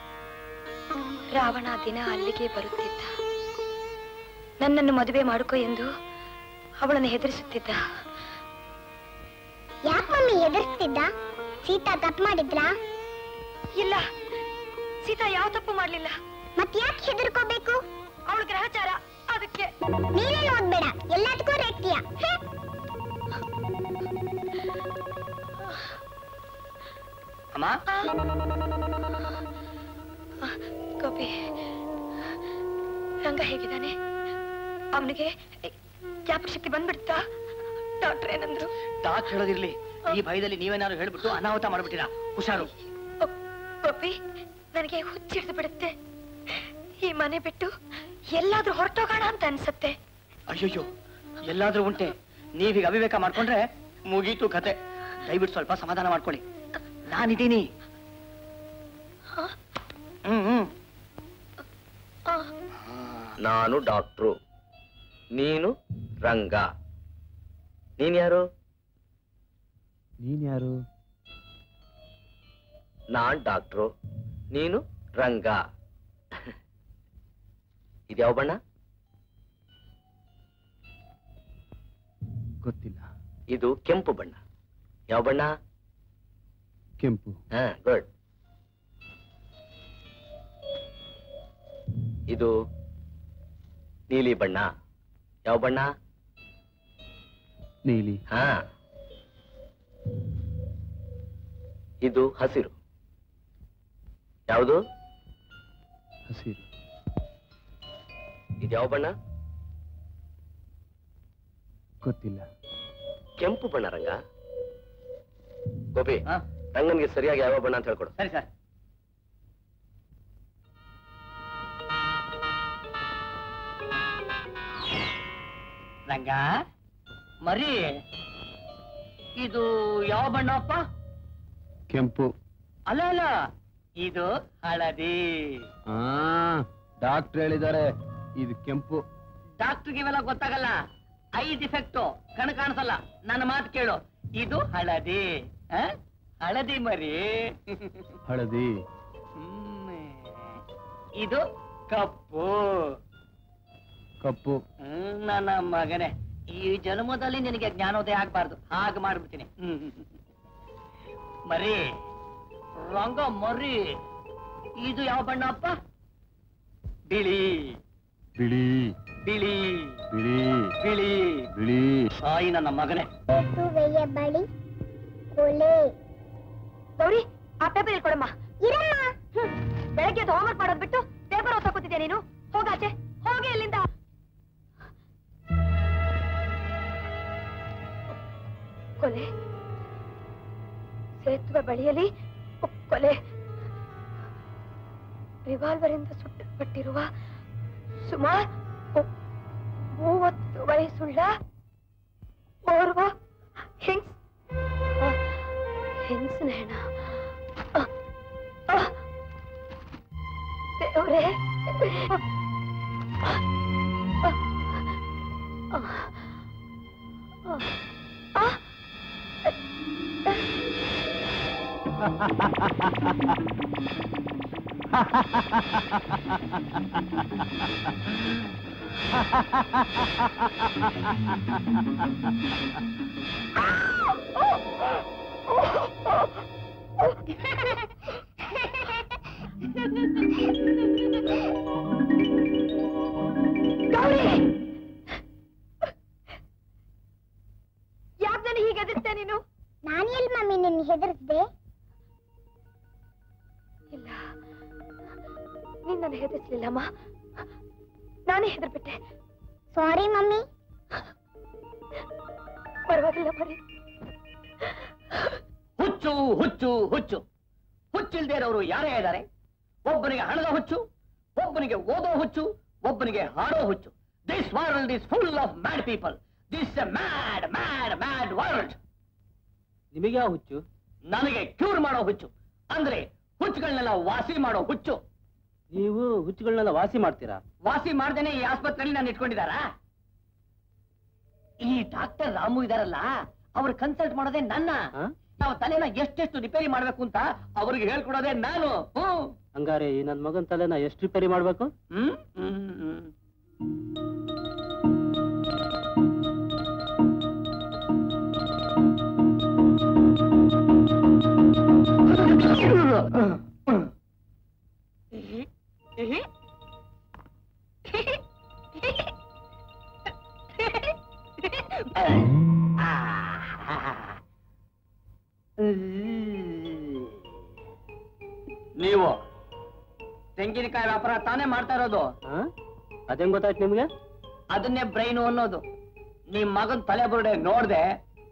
ರಾವಣ ದಿನ ಅಲ್ಲಿಗೆ ಬರುತ್ತಿದ್ದ ನನ್ನನ್ನು ಮದುವೆ ಮಾಡಿಕೊ ಎಂದು ಅವಳನ್ನು ಹೆದರಿಸುತ್ತಿದ್ದ ಯಾಕೆ ಮಮ್ಮಿ ಎದುರಿಸ್ತಿದ್ದ ಸೀತಾ ತಪ್ಪು ಮಾಡಿದ್ರಾ ಇಲ್ಲ ಸೀತಾ ಯಾವ ತಪ್ಪು ಮಾಡ್ಲಿಲ್ಲ ಮತ್ ಯಾಕೆ ಹೆದರ್ಕೋಬೇಕು ಅವಳು ಗ್ರಹಚಾರ ಅದಕ್ಕೆ ನೀನೇನು ಓದ್ಬೇಡ ಎಲ್ಲದಕ್ಕೂ ರೇಗ್ತೀಯ ಅಮ್ಮ ಗೋಪಿ ರಂಗ ಹೇಗಿದ್ದಾನೆ ಅವನಿಗೆ ಜ್ಞಾಪಕ ಶಕ್ತಿ ಬಂದ್ಬಿಡ್ತಾ ಡಾಕ್ಟರ್ ಏನಂದ್ರು ಡಾಕ್ ಹೇಳೋದಿರ್ಲಿ ಈ ಭಯದಲ್ಲಿ ನೀವೇನಾದ್ರು ಹೇಳ್ಬಿಟ್ಟು ಅನಾಹುತ ಮಾಡ್ಬಿಟ್ಟಿರಾ ಹುಷಾರು ಓ- ಗೋಪಿ ನನಗೆ ಹುಚ್ಚಿಡ್ದು ಬಿಡುತ್ತೆ ಈ ಮನೆ ಬಿಟ್ಟು ಎಲ್ಲಾದ್ರೂ ಹೊರಟೋಗೋಣ ಅಂತ ಅನ್ಸತ್ತೆ ಅಯ್ಯಯ್ಯೋ ಎಲ್ಲಾದ್ರೂ ಉಂಟೆ ನೀವೀಗ ಅವಿವೇಕ ಮಾಡ್ಕೊಂಡ್ರೆ ಮುಗೀತು ಕತೆ ದಯವಿಟ್ಟು ಸ್ವಲ್ಪ ಸಮಾಧಾನ ಮಾಡ್ಕೊಳ್ಳಿ ನಾನಿದ್ದೀನಿ ಹ? ಹ್ಮ್ ಹ್ಮ್ ಆ, ನಾನು ಡಾಕ್ಟ್ರು ನೀನು ರಂಗ ನೀನ್ ಯಾರು ನೀನ್ ಯಾರು ನಾನ್ ಡಾಕ್ಟ್ರು ನೀನು ರಂಗ ಇದ್ಯಾವ ಬಣ್ಣ ಗೊತ್ತಿಲ್ಲ ಇದು ಕೆಂಪು ಬಣ್ಣ ಯಾವ ಬಣ್ಣ ಕೆಂಪು ಹಾ ಗುಡ್ ಇದು ನೀಲಿ ಬಣ್ಣ ಯಾವ ಬಣ್ಣ ನೀಲಿ ಹಾ ಇದು ಹಸಿರು ಯಾವುದು ಹಸಿರು ಇದು ಯಾವ ಬಣ್ಣ ಗೊತ್ತಿಲ್ಲ ಕೆಂಪು ಬಣ್ಣ ರಂಗ ಗೋಪಿ ಹಾ ರಂಗನ್ಗೆ ಸರಿಯಾಗಿ ಯಾವ ಬಣ್ಣ ಅಂತ ಹೇಳ್ಕೊಡು ಸರಿ ಸರ್ ರಂಗ ಮರಿ ಇದು ಯಾವ ಬಣ್ಣಪ್ಪ ಕೆಂಪು ಅಲ್ಲ ಅಲ್ಲ ಇದು ಹಳದಿ ಆ ಡಾಕ್ಟರ್ ಹೇಳಿದ್ದಾರೆ ಇದು ಕೆಂಪು ಡಾಕ್ಟರ್ಗೆ ಇವೆಲ್ಲ ಗೊತ್ತಾಗಲ್ಲ ಐ ಡಿಫೆಕ್ಟು ಕಣ್ ಕಾಣಿಸಲ್ಲ ನನ್ನ ಮಾತು ಕೇಳು ಇದು ಹಳದಿ ಆ? ಹಳದಿ ಮರಿ ಹಳದಿ ಹ್ಮ್. ಇದು ಕಪ್ಪು ಕಪ್ಪು ಹ್ಮ್, ನನ್ನ ಮಗನೇ ಈ ಜನ್ಮದಲ್ಲಿ ನಿನಗೆ ಜ್ಞಾನೋದಯ ಆಗ್ಬಾರ್ದು ಹಾಗೆ ಮಾಡ್ಬಿಡ್ತೀನಿ ಹ್ಮ್. ಮರಿ ರಂಗ ಮರಿ ಇದು ಯಾವ ಬಣ್ಣ ಅಪ್ಪ ಬಿಳಿ ಬಿಳಿ ಬಿಳಿ ಬಿಳಿ ಬಿಳಿ ಬಿಳಿ ಸಾಯಿ ನನ್ನ ಮಗನೇ ಸೇತುವೆಯ ಬಳಿ ಕೊಲೆ ಗೌರಿ ಆ ಪೇಪರ್ ಇಟ್ಕೊಡಮ್ಮ ಇರಮ್ಮ ಬೆಳಗ್ಗೆ ಹೋಮ್ವರ್ಕ್ ಮಾಡೋದ್ ಬಿಟ್ಟು ಪೇಪರ್ ಓದ್ತಾ ಕೂತಿದ್ಯಾ ನೀನು ಹೋಗಾಚೆ ಹೋಗಿ ಇಲ್ಲಿಂದ ಕೊಲೆ ಸೇತುವೆ ಬಳಿಯಲ್ಲಿ ಕೊಲೆ ರಿವಾಲ್ವರ್ ಇಂದ ಸುಟ್ಟಲ್ಪಟ್ಟಿರುವ ಸುಮಾರು ಮೂವತ್ತು ವಯಸ್ಸುಳ್ಳ ಓರ್ವ ಹೆಂಗ್ಸ್ ಹೆಂಗ್ಸ್ನ ಹೆಣ ಅಹ್, ಅಹ್. ದೇವ್ರೇ ಅಹ್, ಅಹ್, ಅಹ್, ಅಹ್. ಗೌರಿ ಯಾಕೆ ನಾನು ಹೀಗೆ ಎದುರ್ತೆ ನೀನು ನಾನು ಎಲ್ಲಿ ಮಮ್ಮಿ ನಿನ್ನ ಹೆದರ್ಸ್ದೆ ಇಲ್ಲ ನೀನ್ ನನ್ನ ಹೆದರ್ಸ್ಲಿಲ್ಲಮ್ಮ ನಾನೇ ಹೆದರ್ಬಿಟ್ಟೆ ಸಾರಿ ಮಮ್ಮಿ ಪರವಾಗಿಲ್ಲ ಮರಿ ಹುಚ್ಚು ಹುಚ್ಚು ಹುಚ್ಚು ಹುಚ್ಚಿಲ್ದೇ ಇರೋರು ಯಾರೇ ಇದ್ದಾರೆ ಒಬ್ಬನಿಗೆ ಹಣದ ಹುಚ್ಚು ಒಬ್ಬನಿಗೆ ಓದೋ ಹುಚ್ಚು ಒಬ್ಬನಿಗೆ ಹಾಡೋ ಹುಚ್ಚು this world is full of mad people this mad mad mad world ನಿಮಗೆ ಯಾವ ಹುಚ್ಚು ನನಗೆ ಕ್ಯೂರ್ ಮಾಡೋ ಹುಚ್ಚು ಅಂದ್ರೆ ಹುಚ್ಚುಗಳನ್ನೆಲ್ಲ ವಾಸಿ ಮಾಡೋ ಹುಚ್ಚು ನೀವು ಹುಚ್ಚುಗಳನ್ನೆಲ್ಲ ವಾಸಿ ಮಾಡ್ತೀರಾ ವಾಸಿ ಮಾಡ್ದೇನೆ ಈ ಆಸ್ಪತ್ರೆಯಲ್ಲಿ ನಾನು ಇಟ್ಕೊಂಡಿದಾರಾ ಈ ಡಾಕ್ಟರ್ ರಾಮು ಇದಾರಲ್ಲ ಅವ್ರು ಕನ್ಸಲ್ಟ್ ಮಾಡೋದೇ ನನ್ನ ಹಾ? ನಾವು ತಲೆನ ಎಷ್ಟೆಷ್ಟು ರಿಪೇರಿ ಮಾಡ್ಬೇಕು ಅಂತ ಅವ್ರಿಗೆ ಹೇಳ್ಕೊಡೋದೇ ನಾನು ಹ್ಮ್ ಹಂಗಾರೆ ಈ ನನ್ ಮಗನ್ ತಲೆನ ಎಷ್ಟು ರಿಪೇರಿ ಮಾಡ್ಬೇಕು ಹ್ಮ್ ಹ್ಮ್ ಹ್ಮ್ ನೀವು ತೆಂಗಿನಕಾಯಿ ವ್ಯಾಪಾರ ತಾನೇ ಮಾಡ್ತಾ ಇರೋದು ಹಾ? ಅದೇನ್ ಗೊತ್ತಾಯ್ತು ನಿಮ್ಗೆ ಅದನ್ನೇ ಬ್ರೈನು ಅನ್ನೋದು ನಿಮ್ ಮಗನ್ ತಲೆ ಬುರುಡೆ ನೋಡ್ದೆ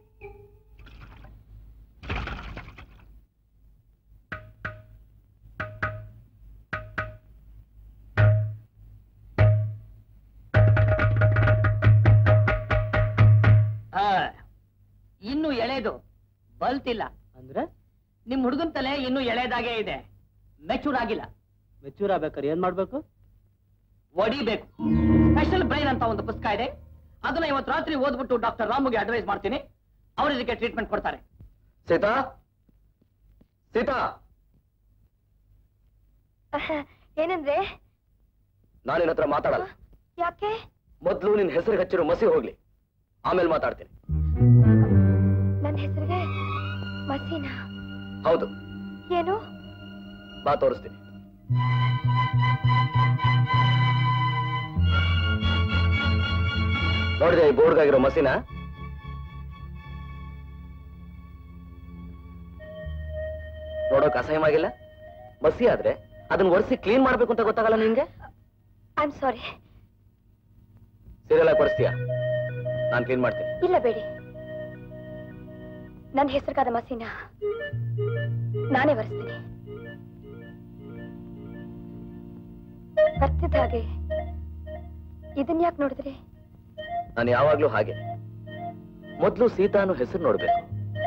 ಆ, ಇನ್ನು ಎಳೆದು ಬಲ್ತಿಲ್ಲ ಅಂದ್ರೆ ನಿಮ್ ಹುಡುಗನ್ ತಲೆ ಇನ್ನು ಎಳೆದಾಗೇ ಇದೆ ಮೆಚೂರ್ ಆಗಿಲ್ಲ ಮೆಚೂರ್ ಆಗ್ಬೇಕಾರೆ ಏನ್ ಮಾಡ್ಬೇಕು ಒಡಿಬೇಕು ಸ್ಪೆಷಲ್ ಬ್ರೈನ್ ಅಂತ ಒಂದು ಪುಸ್ತಕ ಇದೆ ಅದನ್ನ ಇವತ್ತು ರಾತ್ರಿ ಓದ್ಬಿಟ್ಟು ಡಾಕ್ಟರ್ ರಾಮುಗೆ ಅಡ್ವೈಸ್ ಮಾಡ್ತೀನಿ ಅವ್ರು ಇದಕ್ಕೆ ಟ್ರೀಟ್ಮೆಂಟ್ ಕೊಡ್ತಾರೆ ಸೀತಾ ಸೀತಾ ಏನಂದ್ರೆ ನಾನು ನಿನ್ನ ಹತ್ರ ಮಾತಾಡಲ್ಲ ಯಾಕೆ ಮೊದ್ಲು ನಿನ್ ಹೆಸರಿಗೆ ಹಚ್ಚಿರೋ ಮಸಿ ಹೋಗ್ಲಿ ಆಮೇಲೆ ಮಾತಾಡ್ತೀನಿ ನನ್ನ ಹೆಸರಿಗೆ ಮಸೀನಾ ಹೌದು ಏನು ಬಾ ತೋರಿಸ್ತೀನಿ ನೋಡಿದೆ ಈ ಬೋರ್ಡ್ಗಾಗಿರೋ ಮಸಿನ ನೋಡೋಕ್ ಅಸಹ್ಯವಾಗಿಲ್ಲ ಮಸಿ ಆದ್ರೆ ಅದನ್ನ ಒರೆಸಿ ಕ್ಲೀನ್ ಮಾಡ್ಬೇಕು ಅಂತ ಗೊತ್ತಾಗಲ್ಲ ನಿನ್ಗೆ ಐ ಆಮ್ ಸಾರಿ ಸೀರಿಯಲ್ ಆಗಿ ಕೊಡಿಸ್ತೀಯಾ ನಾನು ಕ್ಲೀನ್ ಮಾಡ್ತೀನಿ ಇಲ್ಲ ಬೇಡಿ ನನ್ನ ಹೆಸರುಗಾದ ಮಸೀನ ನಾನೇ ಬರೆಸ್ತೀನಿ ಬರ್ತಿದ್ದ ಹಾಗೆ ಇದನ್ ಯಾಕೆ ನೋಡಿದ್ರಿ ನಾನು ಯಾವಾಗ್ಲೂ ಹಾಗೆ ಮೊದಲು ಸೀತಾನು ಹೆಸರು ನೋಡ್ಬೇಕು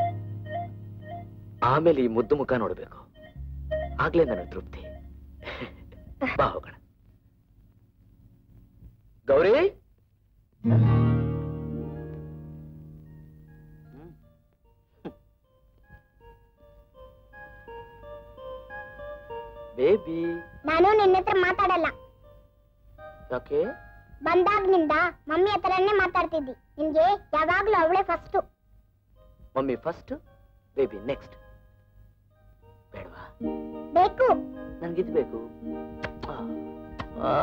ಆಮೇಲೆ ಈ ಮುದ್ದು ಮುಖ ನೋಡ್ಬೇಕು ಆಗ್ಲೇ ನನಗೆ ತೃಪ್ತಿ ಬಾ ಹೋಗೋಣ ಗೌರಿ ಬೇಬಿ ನಾನು ನಿನ್ನ ಹತ್ರ ಮಾತಾಡಲ್ಲ ಯಾಕೆ ಬಂದಾಗ್ನಿಂದ ಮಮ್ಮಿ ಹತ್ರನೇ ಮಾತಾಡ್ತಿದ್ದಿ ನಿನ್ಗೆ ಯಾವಾಗ್ಲೂ ಅವಳೇ first mummy first baby next ಬೇಡವಾ ಬೇಕು ನನ್ಗಿದ್ ಬೇಕು ಆ, ಆ.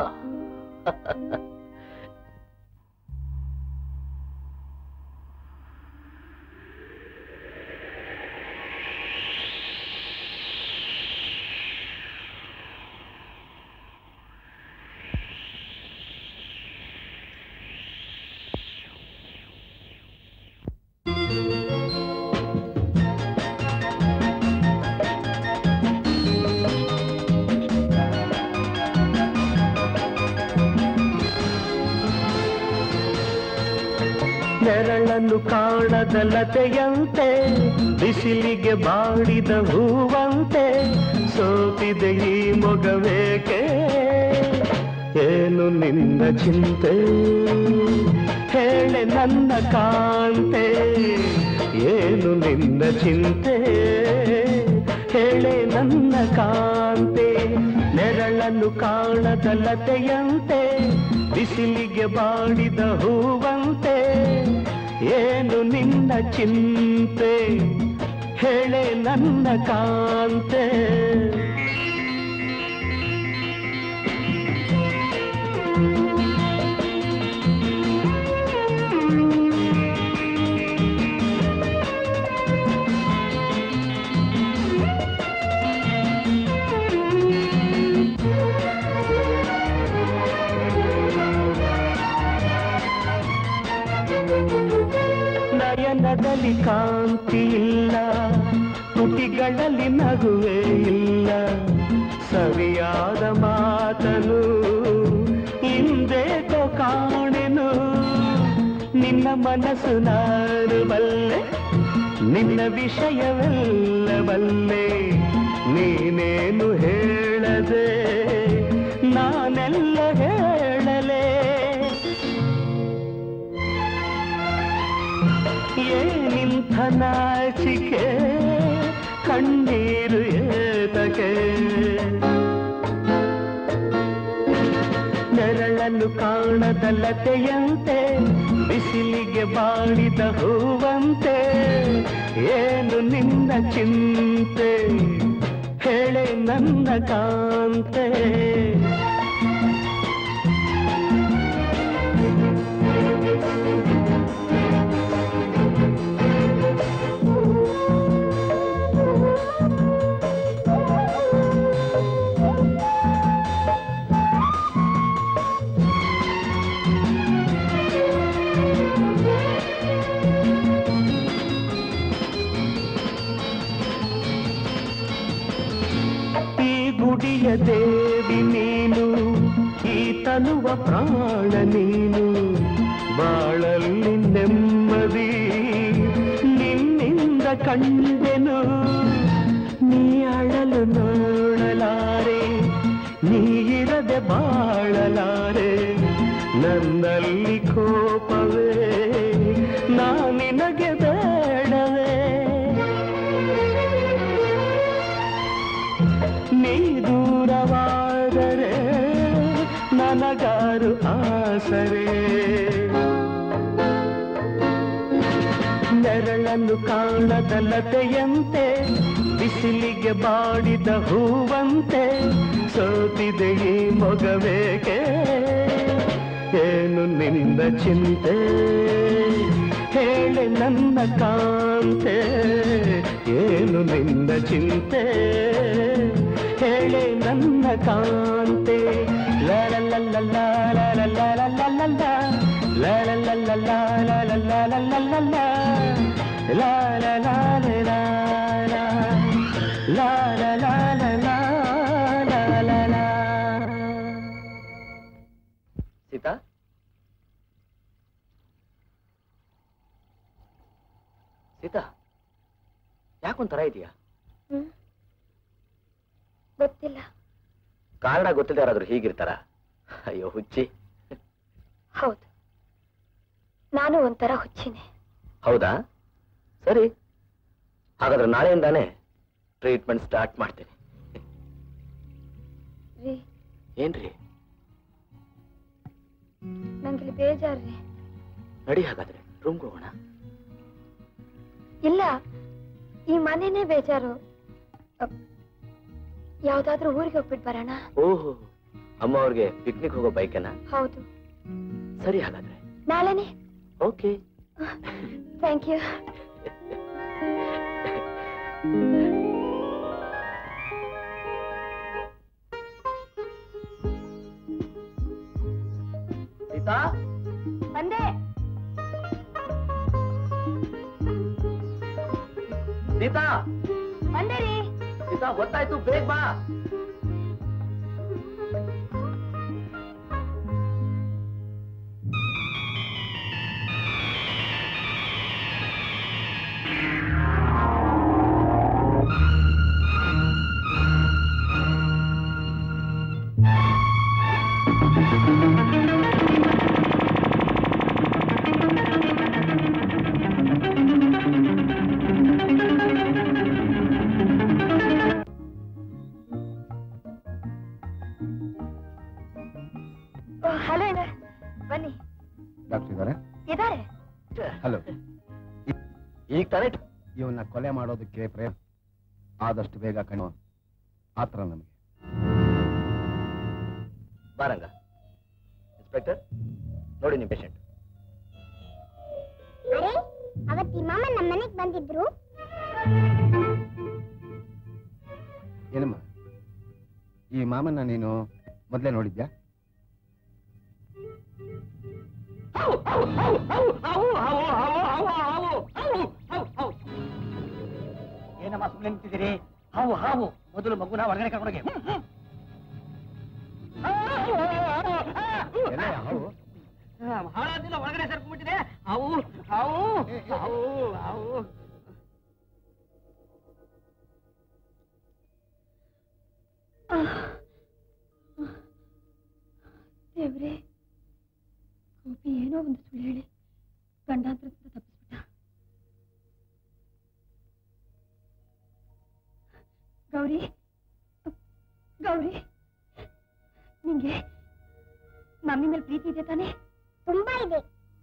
ನೆರಳನ್ನು ಕಾಣದ ಲತೆಯಂತೆ ಬಿಸಿಲಿಗೆ ಬಾಡಿದ ಹೂವಂತೆ ಸೋತಿದೆ ಈ ಮೊಗವೇಕೆ ಏನು ನಿನ್ನ ಚಿಂತೆ ಹೇಳೆ ನನ್ನ ಕಾಂತೆ ಏನು ನಿನ್ನ ಚಿಂತೆ ಹೇಳೆ ನನ್ನ ಕಾಂತೆ ನೆರಳನ್ನು ಕಾಣದ ಲತೆಯಂತೆ ಬಿಸಿಲಿಗೆ ಬಾಡಿದ ಹೂವಂತೆ ಏನು ನಿನ್ನ ಚಿಂತೆ ಹೇಳೆ ನನ್ನ ಕಾಂತೆ ನಯನದಲ್ಲಿ ಕಾಂತಿ ಇಲ್ಲ ತುಟಿಗಳಲ್ಲಿ ನಗುವೆ ಇಲ್ಲ ಸವಿಯಾದ ಮಾತನು ಹಿಂದೇಕೋ ಕಾಣೆನು ನಿನ್ನ ಮನಸ್ಸು ನಾನು ಬಲ್ಲೆ ನಿನ್ನ ವಿಷಯವೆಲ್ಲ ಬಲ್ಲೆ ನೀನೇನು ಹೇಳದೆ ನಾನೆಲ್ಲ ಹೇಳಲೇ ಏನಿಂಥ ನಾಚಿಕೆ ಕಣ್ಣೀರು ಏತಕೆ ನೆರಳನ್ನು ಕಾಣದ ಲತೆಯಂತೆ ಬಿಸಿಲಿಗೆ ಬಾಡಿದ ಹೂವಂತೆ ಏನು ನಿನ್ನ ಚಿಂತೆ ಹೇಳೆ ನನ್ನ ಕಾಂತೆ ಈ ಗುಡಿಯ ದೇವಿ ನೀನು ಈ ತನುವ ಪ್ರಾಣ ನೀನು ಬಾಳಲ್ಲಿ ನೆಮ್ಮದಿ ನಿನ್ನಿಂದ ಕಂಡೆನು ನೀ ಅಳಲು ನೋಡಲಾರೆ ನೀ ಇರದೆ ಬಾಳಲಾರೆ ನನ್ನಲ್ಲಿ ಕೋಪವೇ ನಾ ನಿನಗೆ ಬೇಡವೇ ನೀ ದೂರವಾದರೆ ನನಗಾರು ಆಸರೆ ನೆರಳನ್ನು ಕಾಣದ ಲತೆಯಂತೆ ಬಿಸಿಲಿಗೆ ಬಾಡಿದ ಹೂವಂತೆ ಸೋತಿದೆ ಈ ಮೊಗವೇಕೆ ಏನು ನಿಂದ ಚಿಂತೆ ಹೇಳೆ ನನ್ನ ಕಾಂತೆ ಏನು ನಿಂದ ಚಿಂತೆ ಹೇಳೆ ನನ್ನ ಕಾಂತೆ ಲಲಲಲಲ, ಲಲಲಲಲಲ, ಲಲಲಲಲ, ಲಲಲಲಲಲ, ಲಲಲಲಲ, ಲಲಲಲಲ. ಸೀತಾ ಸೀತಾ ಯಾಕೊಂಥರ ಇದೆಯಾ ಹ್ಮ್ ಗೊತ್ತಿಲ್ಲ ಕಾರಣ ಗೊತ್ತಿಲ್ಲದೆ ಯಾರಾದ್ರೂ ಹೀಗಿರ್ತಾರ ಅಯ್ಯೋ ಹುಚ್ಚಿ ಹೌದು ನಾನು ಒಂಥರ ಹುಚ್ಚಿನೇ ಹೌದಾ ಸರಿ ಹಾಗಾದ್ರೆ ನಾಳೆಯಿಂದಾನೇ ಟ್ರೀಟ್ಮೆಂಟ್ ಸ್ಟಾರ್ಟ್ ಮಾಡ್ತೀನಿ ರೀ ಏನ್ರಿ ನಂಗಿಲ್ಲಿ ಬೇಜಾರ್ರಿ ನಡಿ ಹಾಗಾದ್ರೆ ರೂಮ್ಗೆ ಹೋಗೋಣ ಇಲ್ಲ ಈ ಮನೆನೇ ಬೇಜಾರು ಅಪ್, ಯಾವ್ದಾದ್ರೂ ಊರಿಗೆ ಹೋಗ್ಬಿಟ್ಟು ಬರೋಣ ಓಹೋ ಅಮ್ಮ ಅವ್ರಿಗೆ ಪಿಕ್ನಿಕ್ ಹೋಗೋ ಬೈಕನ ಹೌದು ಸರಿ ಹಾಗಾದ್ರೆ ನಾಳೆನೆ ಓಕೆ ಥ್ಯಾಂಕ್ ಯು ಸೀತಾ ಬಂದೆ ಸೀತಾ ಬಂದೆ ರೀ ಸೀತಾ ಗೊತ್ತಾಯ್ತು ಬೇಗ ಬಾ ಹಲೋ ಬನ್ನಿ ಡಾಕ್ಟರ್ ಇದ್ದಾರೆ ಇದಾರೆ ಹಲೋ ಈಗ ತಾನೇ ಇವನ್ನ ಕೊಲೆ ಮಾಡೋದಕ್ಕೆ ಪ್ರಯತ್ನ ಆದಷ್ಟು ಬೇಗ ಕಣ್ಣು ಆತರ ನಮಗೆ ಬಾರಂಗ ಇನ್ಸ್ಪೆಕ್ಟರ್ ನೋಡಿ ನಿಮ್ಮ ಪೇಷಂಟ್ ಅರೆ ಅವತ್ತಿ ಮಾಮ ನಮ್ಮ ಮನೆಗ್ ಬಂದಿದ್ರು ಏನಮ್ಮ ಈ ಮಾಮನ್ನ ನೀನು ಮೊದಲೇ ನೋಡಿದ್ಯಾ ಏನಮ್ಮ ಸುಮ್ಮನೆ ನಿಂತಿದ್ದೀರಿ ಹಾವು ಹಾವು ಮೊದಲು ಮಗುನ ಹೊರಗಡೆ ಕರ್ಕೊಂಡೋಗಿ ಎಲ್ಲಯ್ಯ ಹಾವು? ಹಾಳಾದಿಲ್ಲ ಒಳಗಡೆ ಸೇರ್ಕೊಂಡ್ಬಿಟ್ಟಿದೆ ಹಾವು ಹಾವು ಹಾವು ಹಾವು ದೇವ್ರೆ ಗೋಪಿ ಏನೋ ಒಂದು ಸುಳ್ಳು ಹೇಳಿ ಗಂಡಾಂತರದಿಂದ ತಪ್ಪಿಸ್ಬಿಟ್ಟ ಗೌರಿ ಗೌರಿ ನಿಂಗೆ ಮಮ್ಮಿ ಮೇಲೆ ಪ್ರೀತಿ ಇದೆ ತಾನೆ ತುಂಬಾ ಇದೆ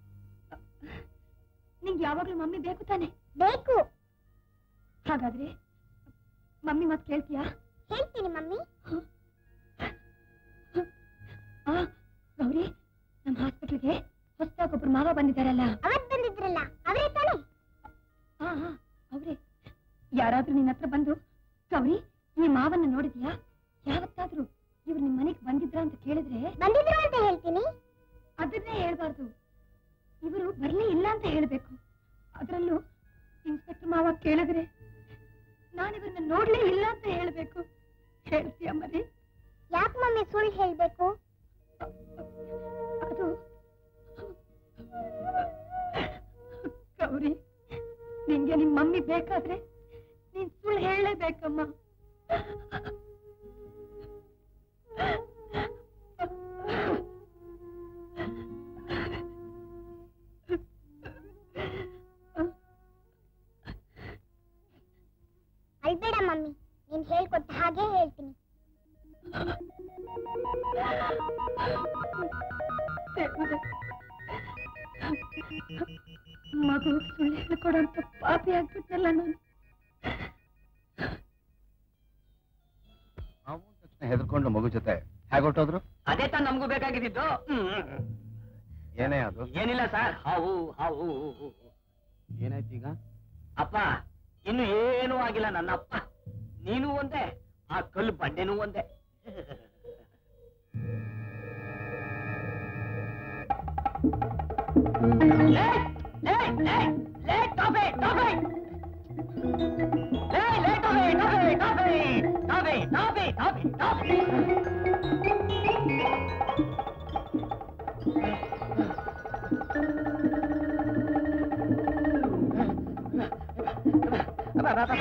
ನಿಂಗೆ ಯಾವಾಗ್ಲೂ ಮಮ್ಮಿ ಬೇಕು ತಾನೆ ಬೇಕು ಹಾಗಾದ್ರೆ ಮಮ್ಮಿ ಮತ್ ಕೇಳ್ತೀಯಾ ಹೇಳ್ತೀನಿ ಮಮ್ಮಿ ಆ ಗೌರಿ ನಮ್ಮ ಹಾಸ್ಪಿಟ್ಲ್ಗೆ ಹೊಸದಾಗಿ ಒಬ್ರು ಮಾವ ಬಂದಿದ್ದಾರಲ್ಲ ಅವತ್ ಬಂದಿದ್ರಲ್ಲ ಅವರೇ ತಾನೆ ಹಾ ಹಾ ಅವ್ರೆ ಯಾರಾದ್ರೂ ನಿನ್ನ ಹತ್ರ ಬಂದು ಗೌರಿ ಈ ಮಾವನ್ನ ನೋಡಿದ್ಯಾ ಯಾವತ್ತಾದ್ರೂ ಇವ್ರು ನಿಮ್ ಮನೆಗ್ ಬಂದಿದ್ರ ಅಂತ ಕೇಳಿದ್ರೆ ಬಂದಿದ್ರು ಅಂತ ಹೇಳ್ತೀನಿ ಅದನ್ನೇ ಹೇಳ್ಬಾರ್ದು ಇವರು ಬರ್ಲೇ ಇಲ್ಲ ಅಂತ ಹೇಳ್ಬೇಕು ಅದ್ರಲ್ಲೂ ಇನ್ಸ್ಪೆಕ್ಟರ್ ಮಾವ ಕೇಳಿದ್ರೆ ನಾನಿವ್ರನ್ನ ನೋಡ್ಲೇ ಇಲ್ಲ ಅಂತ ಹೇಳ್ಬೇಕು ಹೇಳ್ತೀಯ ಮರಿ ಯಾಕೆ ಮಮ್ಮಿ ಸುಳ್ಳು ಹೇಳ್ಬೇಕು ಅದು ಗೌರಿ ನಿಂಗೆ ನಿಮ್ ಮಮ್ಮಿ ಬೇಕಾದ್ರೆ ನೀನ್ ಸುಳ್ಳು ಹೇಳಲೇಬೇಕಮ್ಮ ಅಳ್ಬೇಡ ಮಮ್ಮಿ ನೀನ್ ಹೇಳ್ಕೊಟ್ಟ ಹಾಗೆ ಹೇಳ್ತೀನಿ ಮಗು ಸುಳ್ಳು ಹೇಳ್ಕೊಡಂತ ಪಾಪಿ ಆಗ್ಬಿಟ್ಟಲ್ಲ ನಾನು ಹೆದರ್ಕೊಂಡು ಮಗು ಜೊತೆ ಹೇಗೆ ಹೊಟ್ಟೋದ್ರು ಅದೇ ತಾನು ನಮಗೂ ಬೇಕಾಗಿದ್ದು ಏನೇ ಅದು ಏನಿಲ್ಲ ಸರ್ ಹಾವು ಹಾವು ಏನಾಯ್ತು ಈಗ ಅಪ್ಪ ಇನ್ನು ಏನೂ ಆಗಿಲ್ಲ ನನ್ನ ಅಪ್ಪ ನೀನು ಒಂದೇ ಆ ಕಲ್ಲು ಬಂಡೆನೂ ಒಂದೇ ಲೇ, ಲೇ, ಲೇ, ಲೇ, ಟಾಫಿ, ಟಾಫಿ. ಲೇ, ಲೇ, toffee, toffee, toffee, toffee, toffee, toffee, toffee. ಅನಾಥ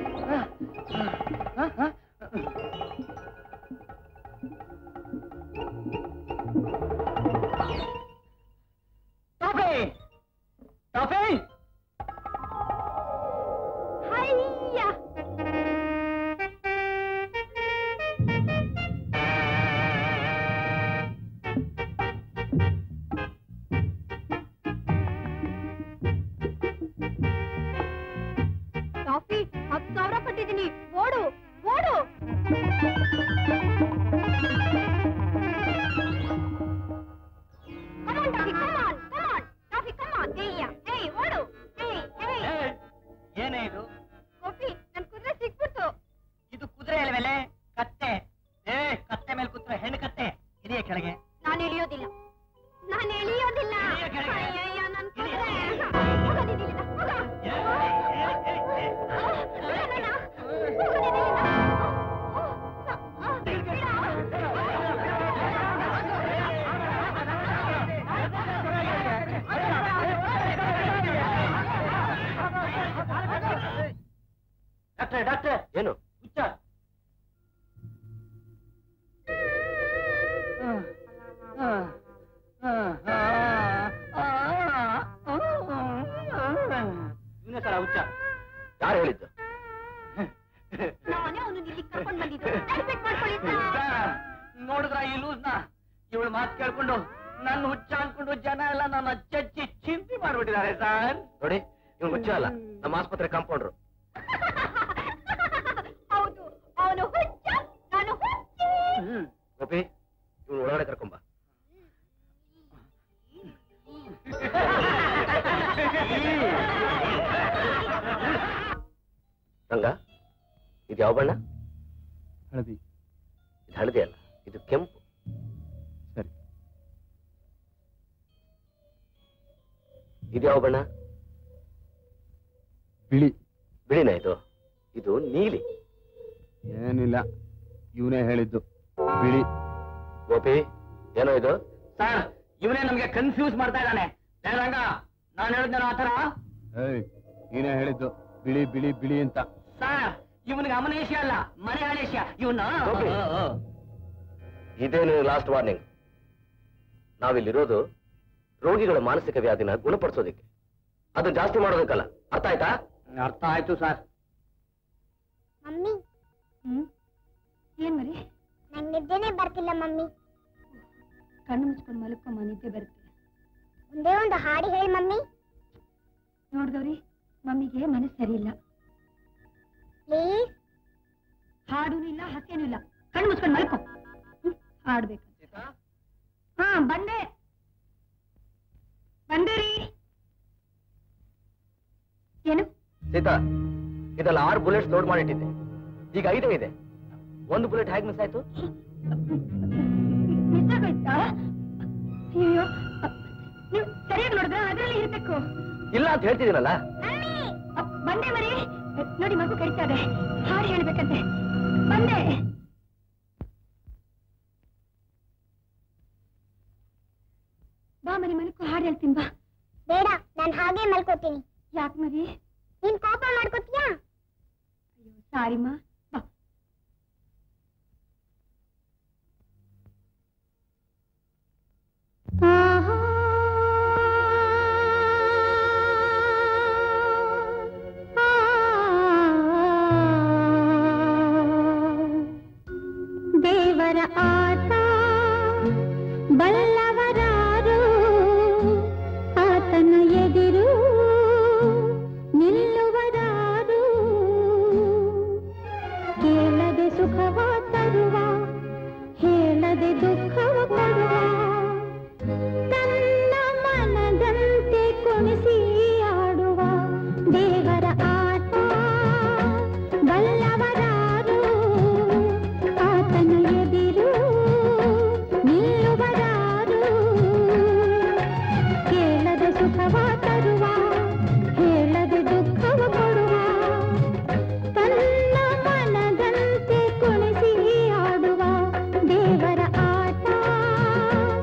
ಟಾಫಿ ಟಾಫಿ ಕಾಫಿ ಹತ್ತು ಸಾವಿರ ಕೊಟ್ಟಿದ್ದೀನಿ ಓಡು ಓಡು Come on, Taffy, come on, come on. Taffy, come on. ಏಯ್ಯ, ಏಯ್, ಓಡು. ಏಯ್, ಏಯ್. ಏನೇ ಇದು ಕಾಫಿ, ನನ್ ಕುದುರೆ ಸಿಕ್ಬಿಡ್ತು. ಇದು ಕುದುರೆ ಅಲ್ವೇಲೆ ಕತ್ತೆ ಏ ಕತ್ತೆ ಮೇಲೆ ಕೂತ್ರೆ ಹೆಣ್ಣು ಕತ್ತೆ ಇದೆಯೇ ಕೆಳಗೆ ನಾನ್ ಇಳಿಯೋದಿಲ್ಲ ನಾನ್ ಇಳಿಯೋದಿಲ್ಲ ಇಳಿಯ ಕೆಳಗೆ. ಅಯ್ಯಯ್ಯ, ನನ್ ಕುದುರೆ. ಹೋಗು ನೀನ್ ಇಲ್ಲಿಂದ, ಹೋಗು. ಆ, ಬಿಡಣ್ಣ. ಹೋಗು ನೀನ್ ಇಲ್ಲಿಂದ. ಆ, ಬಿಡ. ಡಾಕ್ಟ್ರೆ ಡಾಕ್ಟ್ರೆ ಏನು ಹುಚ್ಚ ಇವನೇ ಸರ ಹುಚ್ಚ ಯಾರು ಹೇಳಿದ್ದು ನಾನೇ ಅವನು ಇಲ್ಲಿ ಕರ್ಕೊಂಡ್ ಬಂದಿದ್ದೆ ಅಡ್ಮಿಟ್ ಮಾಡ್ಕೊಳ್ಳಿ ಸರ್. ನೋಡಿದ್ರ ಈ ಲೂಸ್ನ ಇವಳು ಮಾತು ಕೇಳ್ಕೊಂಡು ನನ್ನ ಹುಚ್ಚ ಅನ್ಕೊಂಡು ಜನ ಎಲ್ಲ ನನ್ನ ಚಚ್ಚಿ ಚಿಂತೆ ಮಾಡ್ಬಿಟ್ಟಿದ್ದಾರೆ ಸರ್ ನೋಡಿ ಇವ್ನು ಹುಚ್ಚ ಅಲ್ಲ ನಮ್ಮ ಆಸ್ಪತ್ರೆ ಕಾಂಪೌಂಡ್ರು ಹೌದು ಅವನು ಹುಚ್ಚ ನಾನು ಹುಚ್ಚಿ ಗೋಪಿ ಇವ್ನು ಒಳಗಡೆ ಕರ್ಕೊಂಬ ರಂಗ ಇದು ಯಾವ ಬಣ್ಣ ಹಳದಿ ಇದು ಹಳದಿ ಅಲ್ಲ ಇದು ಕೆಂಪು ಸರಿ ಇದು ಯಾವ ಬಣ್ಣ ಬಿಳಿ ಬಿಳಿನ ಇದು ಇದು ನೀಲಿ ಏನಿಲ್ಲ ಇವನೇ ಹೇಳಿದ್ದು ಬಿಳಿ ಗೋಪಿ ಏನೋ ಇದು ಸರ್ ಇವನೇ ನಮ್ಗೆ ಕನ್ಫ್ಯೂಸ್ ಮಾಡ್ತಾ ಇದ್ದಾನೆ ರಂಗ ನಾನು ಹೇಳಿದ್ನ ಆ ತರ ಏಯ್ ನೀನೇ ಹೇಳಿದ್ದು ಬಿಳಿ ಬಿಳಿ ಬಿಳಿ ಅಂತ ಸರ್ ಇವನಿಗೆ ಅಮನೇಷ್ಯ ಅಲ್ಲ ಮನೆ ಆನೇಷ್ಯ ಇವನ್ನ ಗೋಪಿ. ಇದೇನು ಲಾಸ್ಟ್ ವಾರ್ನಿಂಗ್ ನಾವಿಲ್ಲಿರೋದು ರೋಗಿಗಳ ಮಾನಸಿಕ ವ್ಯಾಧಿನ ಗುಣಪಡಿಸೋದಿಕ್ಕೆ ಅದು ಜಾಸ್ತಿ ಮಾಡೋದಕ್ಕಲ್ಲ ಅರ್ಥ ಆಯ್ತಾ ಅರ್ಥ ಆಯ್ತು ಸರ್ ಮಮ್ಮಿ ಹ್ಮ್ ಏನ್ ಮರಿ ನಂಗೆ ನಿದ್ದೆನೆ ಬರ್ತಿಲ್ಲ ಮಮ್ಮಿ ಕಣ್ಣು ಮುಚ್ಕೊಂಡು ಮಲ್ಕೊಮ್ಮ ನಿದ್ದೆ ಬರುತ್ತೆ ಒಂದೇ ಒಂದು ಹಾಡು ಹೇಳಿ ಮಮ್ಮಿ ನೋಡ್ದವ್ರಿ ಮಮ್ಮಿಗೆ ಮನಸ್ಸು ಸರಿ ಇಲ್ಲ ಪ್ಲೀಸ್ ಹಾಡೂನು ಇಲ್ಲ ಹಸೇನೂ ಇಲ್ಲ ಕಣ್ಣು ಮುಚ್ಕೊಂಡು ಮಲ್ಕೊ ಹ್ಮ್, ಹಾಡ್ಬೇಕು ಹಾ ಬಂದೆ ಬಂದೆ ರೀ ಏನು ಸೀತಾ ಇದೆಲ್ಲ ಆರು ಬುಲೆಟ್ಸ್ ಲೋಡ್ ಮಾಡಿಟ್ಟಿದ್ದೆ ಈಗ ಐದೇ ಇದೆ ಒಂದು ಬುಲೆಟ್ ಹೇಗೆ ಮಿಸ್ ಆಯ್ತು ಮಿಸ್ ಆಗೋಯ್ತಾ ಅಯ್ಯೋ ನೀವು ಸರಿಯಾಗಿ ನೋಡಿದ್ರೆ ಅದರಲ್ಲಿ ಇರ್ಬೇಕು ಇಲ್ಲ ಅಂತ ಹೇಳ್ತಿದ್ದೀನಲ್ಲ ಅ, ಬಂದೆ ಮರಿ ನೋಡಿ ಮಗು ಕರಿತಾ ಇದೆ ಹಾಡು ಹೇಳ್ಬೇಕಂತೆ ಬಂದೆ ಬಾ ಮರಿ ಮಲಕ್ಕೂ ಹಾಡು ಹೇಳ್ತೀನಿ ಬಾ ಬೇಡ ನಾನು ಹಾಗೆ ಮಲ್ಕೋತೀನಿ ಯಾಕೆ ಮರಿ ನೀನ್ ಕೋಪ ಮಾಡ್ಕೋತೀಯಾ ಅಯ್ಯೋ ಸಾರಿಮ್ಮ ಬಾ ದೇವರ ಆಟ ಬಲ್ಲವರಾರು ಆತನ ಎದಿರು ನಿಲ್ಲುವರಾರು ಕೇಳದೆ ಸುಖವ ತರುವ ಹೇಳದೆ ದುಃಖವ ಕೊಡುವ ತನ್ನ ಮನದಂತೆ ಕುಣಿಸಿ ಆಡುವ ದೇವರ ಆಟ ಬಲ್ಲವರಾರು ಆತನ ಎದಿರು ನಿಲ್ಲುವರಾರು ಕೇಳದೆ ಸುಖವ ತರುವ ಹೇಳದೆ ದುಃಖವ ಕೊಡುವ ತನ್ನ ಮನದಂತೆ ಕುಣಿಸಿ ಆಡುವ ದೇವರ ಆಟ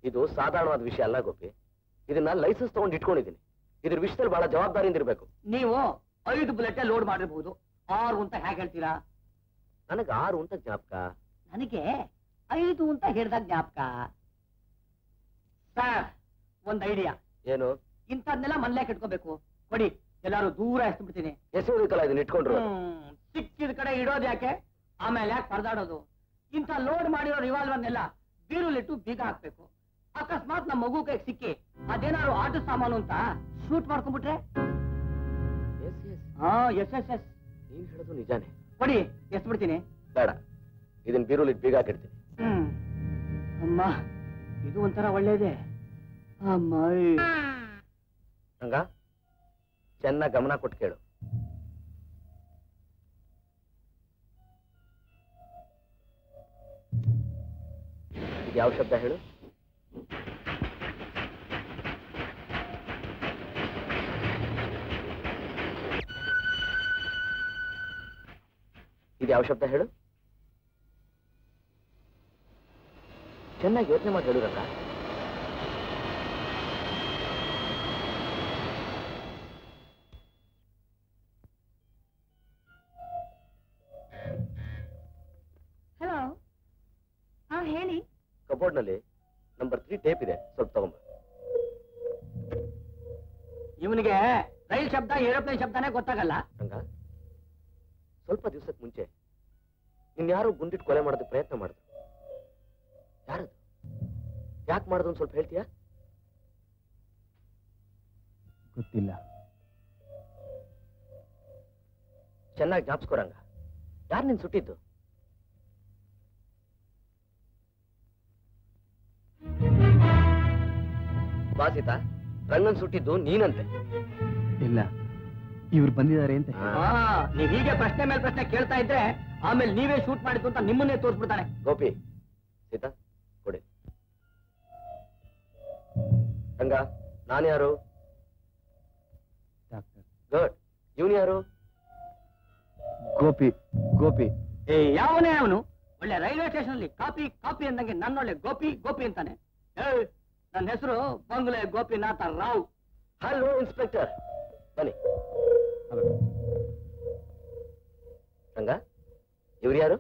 ಇದು ಸಾಧಾರಣವಾದ ವಿಷಯ ಅಲ್ಲ ಗೋಪಿ ಇದನ್ನ ಲೈಸೆನ್ಸ್ ತಗೊಂಡು ಇಟ್ಕೊಂಡಿದ್ದೀನಿ ಇದ್ರ ವಿಷಯದಲ್ಲಿ ಬಹಳ ಜವಾಬ್ದಾರಿಯಿಂದ ಇರಬೇಕು ನೀವು ಐದು ಬುಲೆಟ್ ಲೋಡ್ ಮಾಡಿರ್ಬೋದು ಆರು ಅಂತ ಹೇಗೆ ಹೇಳ್ತೀರಾ ನನಗೆ ಆರು ಅಂತ ಜ್ಞಾಪಕ ನನಗೆ ಐದು ಅಂತ ಹೇಳಿದಾಗ ಜ್ಞಾಪಕ ಸರ್ ಒಂದ್ ಐಡಿಯಾ ಏನು ಇಂಥದ್ನೆಲ್ಲ ಮನ್ಲೆ ಕಟ್ಕೋಬೇಕು ಕೊಡಿ ಎಲ್ಲಾರು ದೂರ ಎಸ್ಬಿಡ್ತೀನಿ ಎಸೆಯೋದಕ್ಕಲ್ಲ ಇದನ್ನ ಇಟ್ಕೊಂಡ್ರು ಹ್ಮ್, ಸಿಕ್ಕಿದ ಕಡೆ ಇಡೋದು ಯಾಕೆ ಆಮೇಲೆ ಯಾಕೆ ಪರದಾಡೋದು ಇಂಥ ಲೋಡ್ ಮಾಡಿರೋ ರಿವಾಲ್ವರ್ನೆಲ್ಲ ಬೀರುಲಿಟ್ಟು ಬೀಗ ಹಾಕ್ಬೇಕು ಅಕಸ್ಮಾತ್ ನಮ್ಮ ಮಗು ಕೈಗೆ ಸಿಕ್ಕಿ ಅದೇನಾದ್ರು ಆಟ ಸಾಮಾನು ಅಂತ ಶೂಟ್ ಮಾಡ್ಕೊಂಡ್ಬಿಟ್ರೆ ಎಸ್ ಎಸ್ ಹಾ ಎಸ್ ಎಸ್ ಎಸ್ ನೀನ್ ಹೇಳೋದು ನಿಜಾನೇ ಕೊಡಿ ಎಸ್ ಬಿಡ್ತೀನಿ ಬೇಡ ಇದನ್ನ ಬೀರುಲಿ ಬೀಗ ಹಾಕಿಡ್ತೀನಿ ಹ್ಮ್ ಅಮ್ಮ ಇದು ಒಂಥರ ಒಳ್ಳೇದೆ ಅಮ್ಮ ಹಂಗ ಚೆನ್ನಾಗಿ ಗಮನ ಕೊಟ್ಟು ಕೇಳು ಇದು ಯಾವ ಶಬ್ದ ಹೇಳು ಇದು ಯಾವ ಶಬ್ದ ಹೇಳು ಚೆನ್ನಾಗಿ ಯೋಚನೆ ಮಾಡಿ ಹೇಳು ರಂಗ ಹಲೋ ಹಾ ಹೇಳಿ ಕಬೋರ್ಡ್ ನಲ್ಲಿ ನಂಬರ್ ತ್ರೀ ಟೇಪ್ ಇದೆ ಸ್ವಲ್ಪ ತಗೊಂಬ ಇವನಿಗೆ ರೈಲ್ ಶಬ್ದ ಏರೋಪ್ಲೇನ್ ಶಬ್ದನೇ ಗೊತ್ತಾಗಲ್ಲ ರಂಗ ಸ್ವಲ್ಪ ದಿವಸಕ್ಕೆ ಮುಂಚೆ ಇನ್ಯಾರೋ ಗುಂಡಿಟ್ಟು ಕೊಲೆ ಮಾಡೋದಕ್ಕೆ ಪ್ರಯತ್ನ ಮಾಡಿದ್ರು ಯಾರದು ಯಾಕೆ ಮಾಡಿದ್ರು ಅಂತ ಸ್ವಲ್ಪ ಹೇಳ್ತೀಯಾ ಗೊತ್ತಿಲ್ಲ ಚೆನ್ನಾಗಿ ಜ್ಞಾಪಿಸ್ಕೋ ರಂಗ ಯಾರು ನಿನ್ ಸುಟ್ಟಿದ್ದು ಬಾಸಿತ ರಂಗನ್ ಸುಟ್ಟಿದ್ದು ನೀನಂತೆ ಇಲ್ಲ ಇವ್ರು ಬಂದಿದ್ದಾರೆ ಅಂತ ಹಾ. ಹಾ ನೀವ್ ಹೀಗೆ ಪ್ರಶ್ನೆ ಮೇಲೆ ಪ್ರಶ್ನೆ ಕೇಳ್ತಾ ಇದ್ರೆ ಆಮೇಲೆ ನೀವೇ ಶೂಟ್ ಮಾಡಿದ್ದು ಅಂತ ನಿಮ್ಮನ್ನೇ ತೋರಿಸ್ಬಿಡ್ತಾನೆ ಗೋಪಿ ಸೀತಾ ಕೊಡಿ ರಂಗ ನಾನು ಯಾರು ಡಾಕ್ಟರ್ ಗುಡ್ ಇವನು ಯಾರು ಗೋಪಿ ಗೋಪಿ ಏ ಯಾವನೇ ಅವನು ಒಳ್ಳೆ ರೈಲ್ವೆ ಸ್ಟೇಷನ್ ಅಲ್ಲಿ ಕಾಪಿ ಕಾಪಿ ಅಂದಂಗೆ ನನ್ನೊಳ್ಳೆ ಗೋಪಿ ಗೋಪಿ ಅಂತಾನೆ ಏ ನನ್ನ ಹೆಸರು ಬಂಗ್ಲೆ ಗೋಪಿನಾಥ ರಾವ್ ಹಲೋ ಇನ್ಸ್ಪೆಕ್ಟರ್ ಬನ್ನಿ ರಂಗ ಇವ್ರು ಯಾರು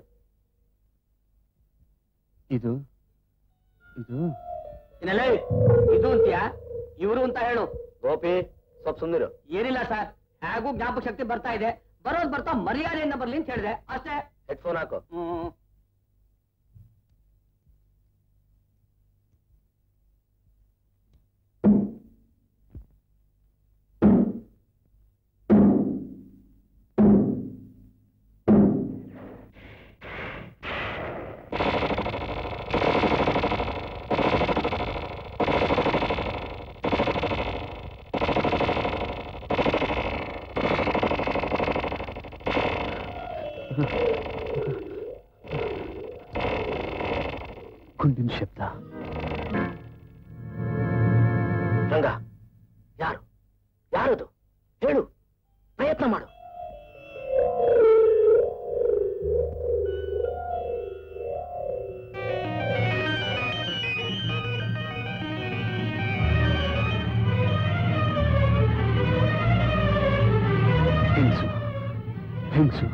ಇದು ಇದು ಇನ್ನೆಲ್ಲ ಇದು ಅಂತೀಯಾ ಇವರು ಅಂತ ಹೇಳು ಗೋಪಿ ಸ್ವಲ್ಪ ಸುಮ್ಮನಿರು ಏನಿಲ್ಲ ಸರ್ ಹೇಗೂ ಜ್ಞಾಪಕ ಶಕ್ತಿ ಬರ್ತಾ ಇದೆ ಬರೋದ್ ಬರ್ತಾ ಮರ್ಯಾದೆಯಿಂದ ಬರ್ಲಿ ಅಂತ ಹೇಳಿದೆ ಅಷ್ಟೇ ಹೆಡ್ಫೋನ್ ಹಾಕು ಹ್ಮ್ ಗುಂಡಿನ ಶಬ್ದ ರಂಗ ಯಾರು ಯಾರದು ಹೇಳು ಪ್ರಯತ್ನ ಮಾಡು ಹೆಂಗ್ಸು ಹೆಂಗ್ಸು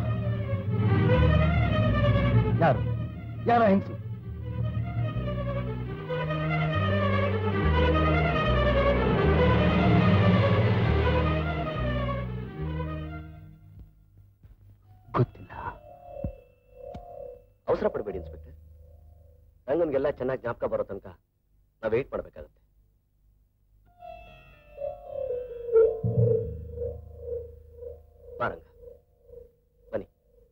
ಯಾರು ಯಾರ ಹೆಂಗ್ಸು ಗೊತ್ತಿಲ್ಲ ಅವಸರ ಪಡಬೇಡಿ ಇನ್ಸ್ಪೆಕ್ಟರ್ ರಂಗನ್ಗೆಲ್ಲ ಚೆನ್ನಾಗಿ ಜ್ಞಾಪಕ ಬರೋ ತನಕ ನಾವು ವೆಯ್ಟ್ ಮಾಡ್ಬೇಕಾಗತ್ತೆ ಬಾ ರಂಗ ಬನ್ನಿ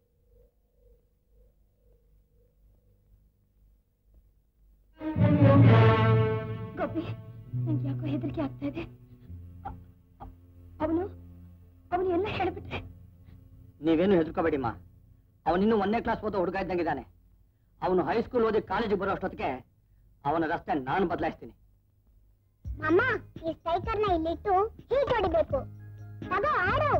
ಗೋಪಿ ನಂಗೆ ಯಾಕೋ ಹೆದರಿಕೆ ಆಗ್ತಾ ಇದೆ ಅವನು ಅವನು ಎಲ್ಲ ಹೇಳ್ಬಿಟ್ರೆ ನೀವೇನು ಹೆದರ್ಕೋಬೇಡಿಮ್ಮ ಅವನಿನ್ನೂ ಒಂದನೇ ಕ್ಲಾಸ್ ಓದೋ ಹುಡುಗ ಇದ್ದಂಗಿದ್ದಾನೆ ಅವನು ಹೈಸ್ಕೂಲ್ ಓದಿ ಕಾಲೇಜಿಗೆ ಬರೋ ಅಷ್ಟೊತ್ತಿಗೆ ಅವನ ರಸ್ತೆ ನಾನು ಬದಲಾಯಿಸ್ತೀನಿ ಮಾಮ ಈ ಸ್ಟ್ರೈಕರ್ನ ಇಲ್ಲಿಟ್ಟು ಹೀಗೆ ಹೊಡಿಬೇಕು ತಗೋ ಆಡು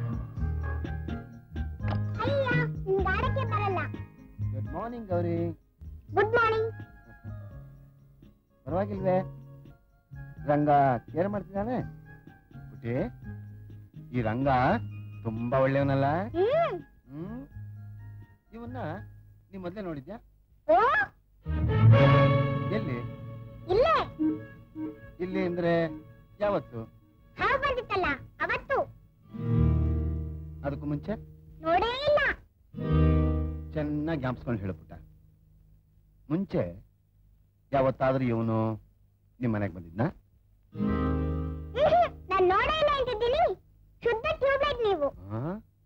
ಅಯ್ಯ ನಿನ್ಗೆ ಆಡಕ್ಕೆ ಬರಲ್ಲ good morning Gowri good morning ಪರವಾಗಿಲ್ವೇ ರಂಗ ಕೇರ್ ಮಾಡ್ತಿದ್ದಾನೆ ಪುಟಿ ಈ ರಂಗ ತುಂಬಾ ಒಳ್ಳೆಯವನಲ್ಲ ಹ್ಮ್ ಹ್ಮ್ ಇವನ್ನ ನೀ ಮೊದ್ಲೇ ನೋಡಿದ್ಯಾ ಓ ಎಲ್ಲಿ ಇಲ್ಲೇ ಇಲ್ಲಿ ಅಂದ್ರೆ ಯಾವತ್ತು ಹಾವು ಬಂದಿತ್ತಲ್ಲ ಅವತ್ತು ಅದಕ್ಕೂ ಮುಂಚೆ ನೋಡೇ ಇಲ್ಲ ಚೆನ್ನಾಗಿ ಜ್ಞಾಪಿಸ್ಕೊಂಡು ಹೇಳು ಪುಟ್ಟ ಮುಂಚೆ ಯಾವತ್ತಾದ್ರೂ ಇವನು ನಿಮ್ಮ ಮನೆಗೆ ಬಂದಿದ್ನಾ ನಾನು ನೋಡೇ ಇಲ್ಲ ಅಂತಿದ್ದೀನಿ ಶುದ್ಧ ಟ್ಯೂಬ್ಲೈಟ್ ನೀವು ಆ?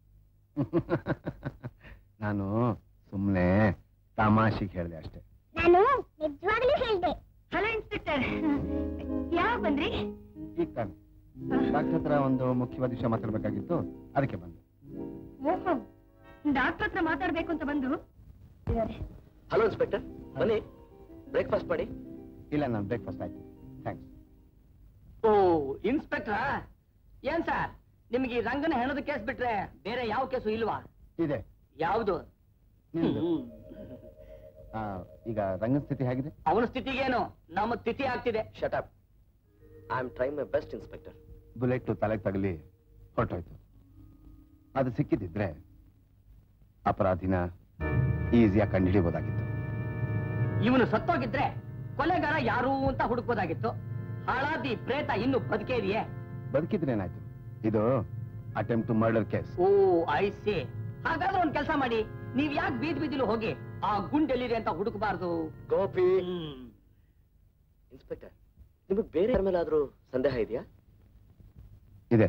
ನಾನು ಸುಮ್ಮನೆ ತಮಾಷೆಗೆ ಹೇಳಿದೆ ಅಷ್ಟೇ ನಾನು ನಿಜವಾಗ್ಲೂ ಹೇಳ್ದೆ ಹಲೋ ಇನ್ಸ್ಪೆಕ್ಟರ್ ಯಾವಾಗ ಬಂದ್ರಿ ಈಗ ತಾನೆ ಡಾಕ್ಟರ್ ಹತ್ರ ಒಂದು ಮುಖ್ಯವಾದ ವಿಷಯ ಮಾತಾಡ್ಬೇಕಾಗಿತ್ತು ಅದಕ್ಕೆ ಬಂದೆ ಓಹೋ ಡಾಕ್ಟರ್ ಹತ್ರ ಮಾತಾಡ್ಬೇಕು ಅಂತ ಬಂದು ಹಲೋ ಇನ್ಸ್ಪೆಕ್ಟರ್ ಬನ್ನಿ ಬ್ರೇಕ್ಫಾಸ್ಟ್ ಮಾಡಿ ಇಲ್ಲ ನಾನು ಬ್ರೇಕ್ಫಾಸ್ಟ್ ಆಯ್ತು ಥ್ಯಾಂಕ್ಸ್ ಓ ಇನ್ಸ್ಪೆಕ್ಟ್ರಾ ಏನ್ ಸರ್ ನಿಮ್ಗೆ ಈ ರಂಗನ ಹೆಣದ ಕೇಸ್ ಬಿಟ್ರೆ ಬೇರೆ ಯಾವ ಕೇಸು ಇಲ್ವಾ ಇದೆ ಯಾವುದು ನಿಮ್ದು ಆ, ಈಗ ರಂಗನ ಸ್ಥಿತಿ ಹೇಗಿದೆ ಅವನ ಸ್ಥಿತಿಗೇನು ನಮ್ಮ ತಿಥಿ ಆಗ್ತಿದೆ shut up I am trying my best inspector bullet ತಲೆಗೆ ತಗಲಿ ಹೊರಟೋಯ್ತು ಅದು ಸಿಕ್ಕಿದ್ದಿದ್ರೆ ಅಪರಾಧಿನ ಈಸಿಯಾಗಿ ಕಂಡುಹಿಡಿಬೋದಾಗಿತ್ತು ಇವನು ಸತ್ತೋಗಿದ್ರೆ ಕೊಲೆಗಾರ ಯಾರು ಅಂತ ಹುಡುಕ್ಬೋದಾಗಿತ್ತು ಹಾಳಾದಿ ಪ್ರೇತ ಇನ್ನು ಬದುಕೇ ಇದೆಯೇ ಬದುಕಿದ್ರೆ ಏನಾಯ್ತು ಇದು attempt to murder case oh I see ಹಾಗಾದ್ರೆ ಒಂದ್ ಕೆಲಸ ಮಾಡಿ ನೀವ್ ಯಾಕೆ ಬೀದ್ ಬೀದಿಲು ಹೋಗಿ ಆ ಗುಂಡೆಲ್ಲಿದೆ ಅಂತ ಹುಡುಕಬಾರ್ದು ಗೋಪಿ ಇನ್ಸ್ಪೆಕ್ಟರ್ ನಿಮಗೆ ಬೇರೆ ಯಾರ ಮೇಲಾದ್ರೂ ಸಂದೇಹ ಇದೆಯಾ ಇದೆ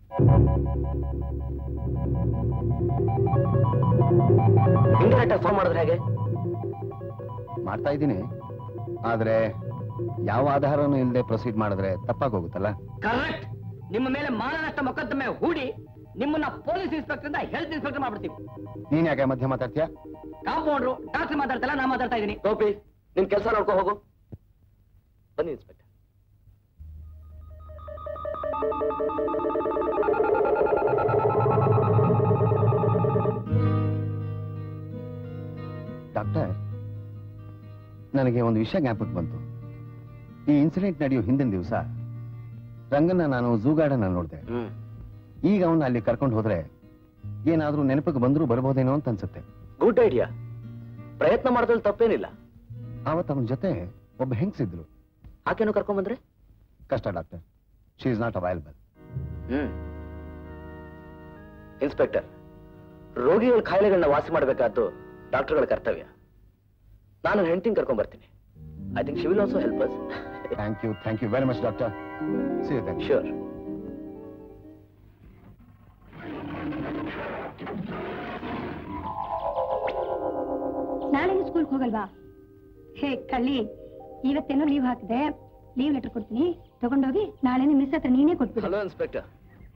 ಇಂಡೈರೆಕ್ಟ್ ಫಾರ್ಮ್ ಮಾಡಿದ್ರೆ ಹೇಗೆ ಮಾಡ್ತಾ ಇದ್ದೀನಿ ಆದ್ರೆ ಯಾವ ಆಧಾರನೂ ಇಲ್ಲದೆ ಪ್ರೊಸೀಡ್ ಮಾಡಿದ್ರೆ ತಪ್ಪಾಗಿ ಹೋಗುತ್ತಲ್ಲ ಕರೆಕ್ಟ್ ನಿಮ್ಮ ಮೇಲೆ ಮಾನನಷ್ಟ ಮೊಕದ್ದಮೆ ಹೂಡಿ ನಿಮ್ಮನ್ನ ಪೊಲೀಸ್ ಇನ್ಸ್ಪೆಕ್ಟರ್ ಇಂದ ಹೆಲ್ತ್ ಇನ್ಸ್ಪೆಕ್ಟರ್ ಮಾಡ್ಬಿಡ್ತೀವಿ ನೀನ್ ಯಾಕೆ ಮಧ್ಯ ಮಾತಾಡ್ತೀಯಾ ಕಾಂಪೌಂಡ್ರು ಡಾಕ್ಟರ್ ಮಾತಾಡ್ತಲ್ಲ ನಾ ಮಾತಾಡ್ತಾ ಇದ್ದೀನಿ ಗೋಪಿ ನಿನ್ ಕೆಲಸ ನೋಡ್ಕೊ ಹೋಗು ಬನ್ನಿ ಇನ್ಸ್ಪೆಕ್ಟರ್ ಡಾಕ್ಟರ್ ನನಗೆ ಒಂದು ವಿಷಯ ಜ್ಞಾಪಕ ಬಂತು ಈ ಇನ್ಸಿಡೆಂಟ್ ನಡೆಯೋ ಹಿಂದಿನ ದಿವಸ ರಂಗನ್ನ ನಾನು ಝೂಗಾರ್ಡನ್ ನೋಡಿದೆ ಹ್ಮ್ ಈಗ ಅವನ್ನ ಅಲ್ಲಿ ಕರ್ಕೊಂಡು ಹೋದ್ರೆ ಏನಾದ್ರೂ ನೆನಪಿಗೆ ಬಂದ್ರೂ ಬರ್ಬೋದೇನೋ ಅಂತ ಅನ್ಸುತ್ತೆ ಗುಡ್ ಐಡಿಯಾ ಪ್ರಯತ್ನ ಮಾಡೋದ್ರಲ್ಲಿ ತಪ್ಪೇನಿಲ್ಲ ಆವತ್ತು ಅವನ ಜೊತೆ ಒಬ್ಬ ಹೆಂಗ್ಸಿದ್ರು ಆಕೆನೂ ಕರ್ಕೊಂಡ್ ಕಷ್ಟ doctor she is not available hmm inspector ರೋಗಿಗಳ ಕಾಯಿಲೆಗಳನ್ನ ವಾಸಿ ಮಾಡಬೇಕಾದ್ದು ಡಾಕ್ಟರ್ಗಳ ಕರ್ತವ್ಯ ನಾನು ಹೆಂಡತಿನ ಕರ್ಕೊಂಡ್ ಬರ್ತೀನಿ I think she will also help us thank you thank you very much doctor see you sure ನಾಳೆ ಸ್ಕೂಲ್ಗೆ ಹೋಗಲ್ವಾ ಹೇ ಕಳ್ಳಿ ಇವತ್ತೇನೋ ಲೀವ್ ಹಾಕಿದೆ ಲೀವ್ ಲೆಟರ್ ಕೊಡ್ತೀನಿ ತಗೊಂಡೋಗಿ ನಾಳೆ ನಿಮ್ ಮಿಸ್ ಹತ್ರ ನೀನೇ ಕೊಟ್ಬಿಡು hello inspector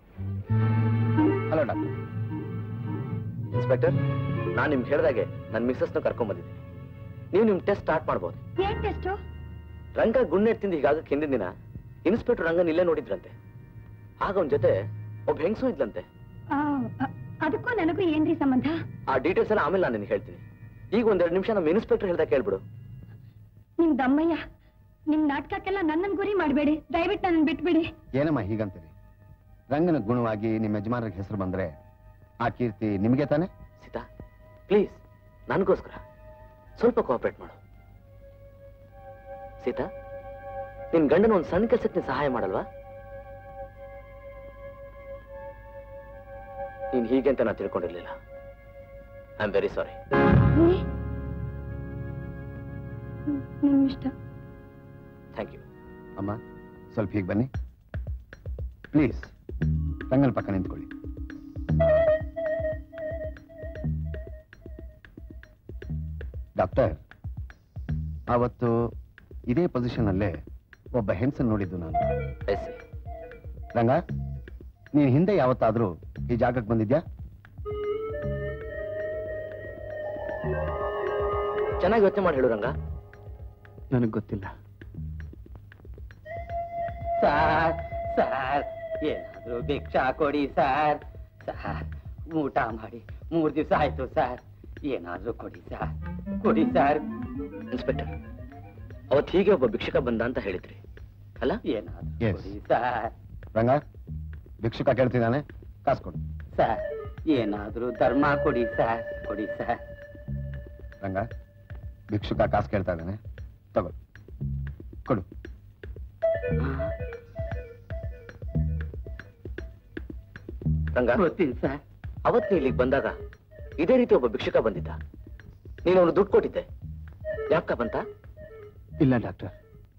hello doctor inspector ನಾನು ನಿಮ್ಗೆ ಹೇಳ್ದಾಗೆ ನನ್ನ ಮಿಸ್ಸಸ್ನ ಕರ್ಕೊಂಡ್ ಬಂದಿದ್ದೀನಿ ನೀವು ನಿಮ್ ಟೆಸ್ಟ್ ಸ್ಟಾರ್ಟ್ ಮಾಡ್ಬೋದು ಏನ್ ಟೆಸ್ಟು ರಂಗ ಗುಣ್ಣೆಟ್ ತಿಂದು ಹೀಗಾಗಕ್ಕೆ ಹಿಂದಿನ ದಿನ ಇನ್ಸ್ಪೆಕ್ಟರ್ ರಂಗನ್ ಇಲ್ಲೇ ನೋಡಿದ್ರಂತೆ ಆಗ ಅವನ ಜೊತೆ ಒಬ್ಬ ಹೆಂಗಸು ಇದ್ಲಂತೆ ಅದಕ್ಕೂ ನನಗೂ ಏನ್ರಿ ಸಂಬಂಧ ಆ ಡೀಟೇಲ್ಸ್ ಎಲ್ಲ ಆಮೇಲೆ ನಾನು ನಿನ್ಗೆ ಹೇಳ್ತೀನಿ ಈಗ ಒಂದೆರಡು ನಿಮಿಷ ನಮ್ಮ ಇನ್ಸ್ಪೆಕ್ಟರ್ ಹೇಳ್ದಾಗ ಕೇಳ್ಬಿಡು ನಿಮ್ ದಮ್ಮಯ್ಯ ನಿಮ್ ನಾಟಕಕ್ಕೆಲ್ಲ ನನ್ನನ್ ಗುರಿ ಮಾಡ್ಬೇಡಿ ದಯವಿಟ್ಟು ನನ್ನ ಬಿಟ್ಬಿಡಿ ಏನಮ್ಮ ಹೀಗಂತೀರಿ ರಂಗನ ಗುಣವಾಗಿ ನಿಮ್ಮ ಯಜಮಾನರಿಗೆ ಹೆಸರು ಬಂದ್ರೆ ಆ ಕೀರ್ತಿ ನಿಮಗೆ ತಾನೆ ಸೀತಾ ಪ್ಲೀಸ್ ನನಗೋಸ್ಕರ ಸ್ವಲ್ಪ ಕೋಆಪರೇಟ್ ಮಾಡು ಸೀತಾ ನಿನ್ ಗಂಡನ ಒಂದು ಸಣ್ಣ ಕೆಲಸಕ್ಕೆ ನೀನ್ ಸಹಾಯ ಮಾಡಲ್ವಾ ನೀನ್ ಹೀಗೆ ಅಂತ ನಾನು ತಿಳ್ಕೊಂಡಿರ್ಲಿಲ್ಲ ಐ ಆಮ್ ವೆರಿ ಸಾರಿ ನಿಮ್ ಇಷ್ಟ ಥ್ಯಾಂಕ್ ಯು ಅಮ್ಮ ಸ್ವಲ್ಪ ಹೀಗೆ ಬನ್ನಿ ಪ್ಲೀಸ್ ರಂಗನ ಪಕ್ಕ ನಿಂತ್ಕೊಳ್ಳಿ ಡಾಕ್ಟರ್ ಆವತ್ತು ಇದೇ ಪೊಸಿಷನ್ ಅಲ್ಲೇ ಒಬ್ಬ ಹೆಂಗಸನ್ ನೋಡಿದ್ದು ನಾನು ರಂಗ ನೀನ್ ಹಿಂದೆ ಯಾವತ್ತಾದ್ರೂ ಈ ಜಾಗಕ್ಕೆ ಬಂದಿದ್ಯಾ ಚೆನ್ನಾಗಿ ಯೋಚನೆ ಮಾಡಿ ಹೇಳು ರಂಗ ನನಗೆ ಗೊತ್ತಿಲ್ಲ ಸರ್ ಸರ್ ಏನಾದ್ರೂ ಭಿಕ್ಷಾ ಕೊಡಿ ಸರ್ ಸರ್ ಊಟ ಮಾಡಿ ಮೂರ್ ದಿವಸ ಆಯ್ತು ಸರ್ ಏನಾದ್ರೂ ಕೊಡಿ ಸರ್ ಕೊಡಿ ಸರ್ ಇನ್ಸ್ಪೆಕ್ಟರ್ ಅವತ್ ಹೀಗೆ ಒಬ್ಬ ಭಿಕ್ಷುಕ ಬಂದ ಅಂತ ಹೇಳಿದ್ರಿ ಅಲ್ಲ ಏನಾದ್ರೂ Yes. ಕೊಡಿ ಸರ್ ರಂಗ ಭಿಕ್ಷುಕ ಕೇಳ್ತಿದ್ದಾನೆ ಕಾಸು ಕೊಡು ಸರ್ ಏನಾದ್ರೂ ಧರ್ಮ ಕೊಡಿ ಸರ್ ಕೊಡಿ ಸರ್ ರಂಗ ಭಿಕ್ಷುಕ ಕಾಸು ಕೇಳ್ತಾ ಇದ್ದಾನೆ ತಗೋ ಕೊಡು ರಂಗ ಗೊತ್ತಿಲ್ಲ ಸರ್ ಅವತ್ ನೀ ಇಲ್ಲಿಗೆ ಬಂದಾಗ ಇದೇ ರೀತಿ ಒಬ್ಬ ಭಿಕ್ಷುಕ ಬಂದಿದ್ದ ನೀನು ಅವನು ದುಡ್ಡು ಕೊಟ್ಟಿದ್ದೆ ಯಾಕ ಬಂತ ಇಲ್ಲ ಡಾಕ್ಟರ್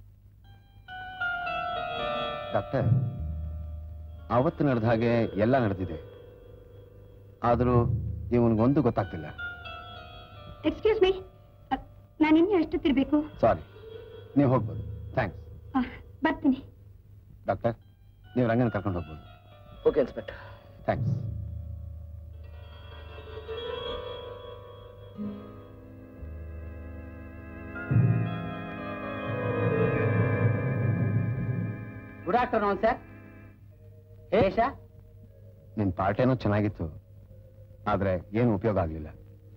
ಡಾಕ್ಟರ್ ಅವತ್ತು ನಡೆದ ಹಾಗೆ ಎಲ್ಲ ನಡೆದಿದೆ ಆದರೂ ಇವನಿಗೊಂದು ಗೊತ್ತಾಗ್ತಿಲ್ಲ ಎಕ್ಸ್ಕ್ಯೂಸ್ ಮೀ ನಾನು ಇನ್ನೂ ಎಷ್ಟೊತ್ತಿರ್ಬೇಕು ಸಾರಿ ನೀವು ಹೋಗ್ಬೋದು ಥ್ಯಾಂಕ್ಸ್ ಬರ್ತೀನಿ ಡಾಕ್ಟರ್ ನೀವು ರಂಗನ ಕರ್ಕೊಂಡು ಹೋಗ್ಬೋದು okay inspector thanks good afternoon sir ಹೇಶ ನಿನ್ನ ಪಾರ್ಟೇನೋ ಚೆನ್ನಾಗಿತ್ತು ಆದರೆ ಏನು ಉಪಯೋಗ ಆಗಲಿಲ್ಲ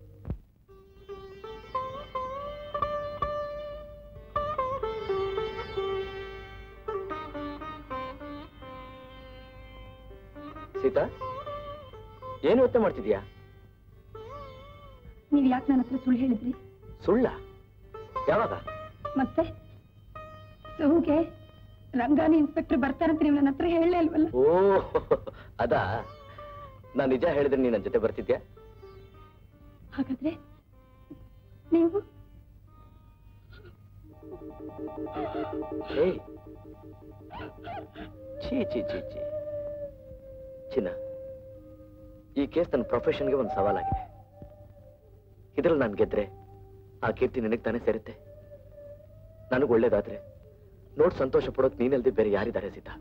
ಸೀತಾ ಏನು ಯೋಚನೆ ಮಾಡ್ತಿದ್ಯಾ ನೀವು ಯಾಕೆ ನನ್ನ ಹತ್ರ ಸುಳ್ಳು ಹೇಳಿದ್ರಿ ಸುಳ್ಳ ಯಾವಾಗ ಮತ್ತೆ ಸೂಗೆ ರಂಗಾನಿ ಇನ್ಸ್ಪೆಕ್ಟರ್ ಬರ್ತಾರಂತ ನೀವು ನನ್ನ ಹತ್ರ ಹೇಳಲೇ ಅಲ್ವಲ್ಲ ಓ ಅದಾ ನಾನ್ ನಿಜ ಹೇಳಿದ್ರೆ ನೀನ್ ನನ್ನ ಜೊತೆ ಬರ್ತಿದ್ಯಾ ಹಾಗಾದ್ರೆ ನೀವು ಏಯ್ ಛೀ ಛೀ ಛೀ ಛೀ ಚಿನ್ನ ಈ ಕೇಸ್ ನನ್ನ ಪ್ರೊಫೆಷನ್ಗೆ ಒಂದು ಸವಾಲಾಗಿದೆ ಇದ್ರಲ್ಲಿ ನಾನು ಗೆದ್ರೆ ಆ ಕೀರ್ತಿ ನಿನಗೆ ತಾನೇ ಸೇರುತ್ತೆ ನನಗೆ ಒಳ್ಳೇದಾದ್ರೆ ನೋಡ್ ಸಂತೋಷ ಪಡೋಕ್ ನೀನಲ್ದೆ ಬೇರೆ ಯಾರಿದ್ದಾರೆ ಸೀತಾ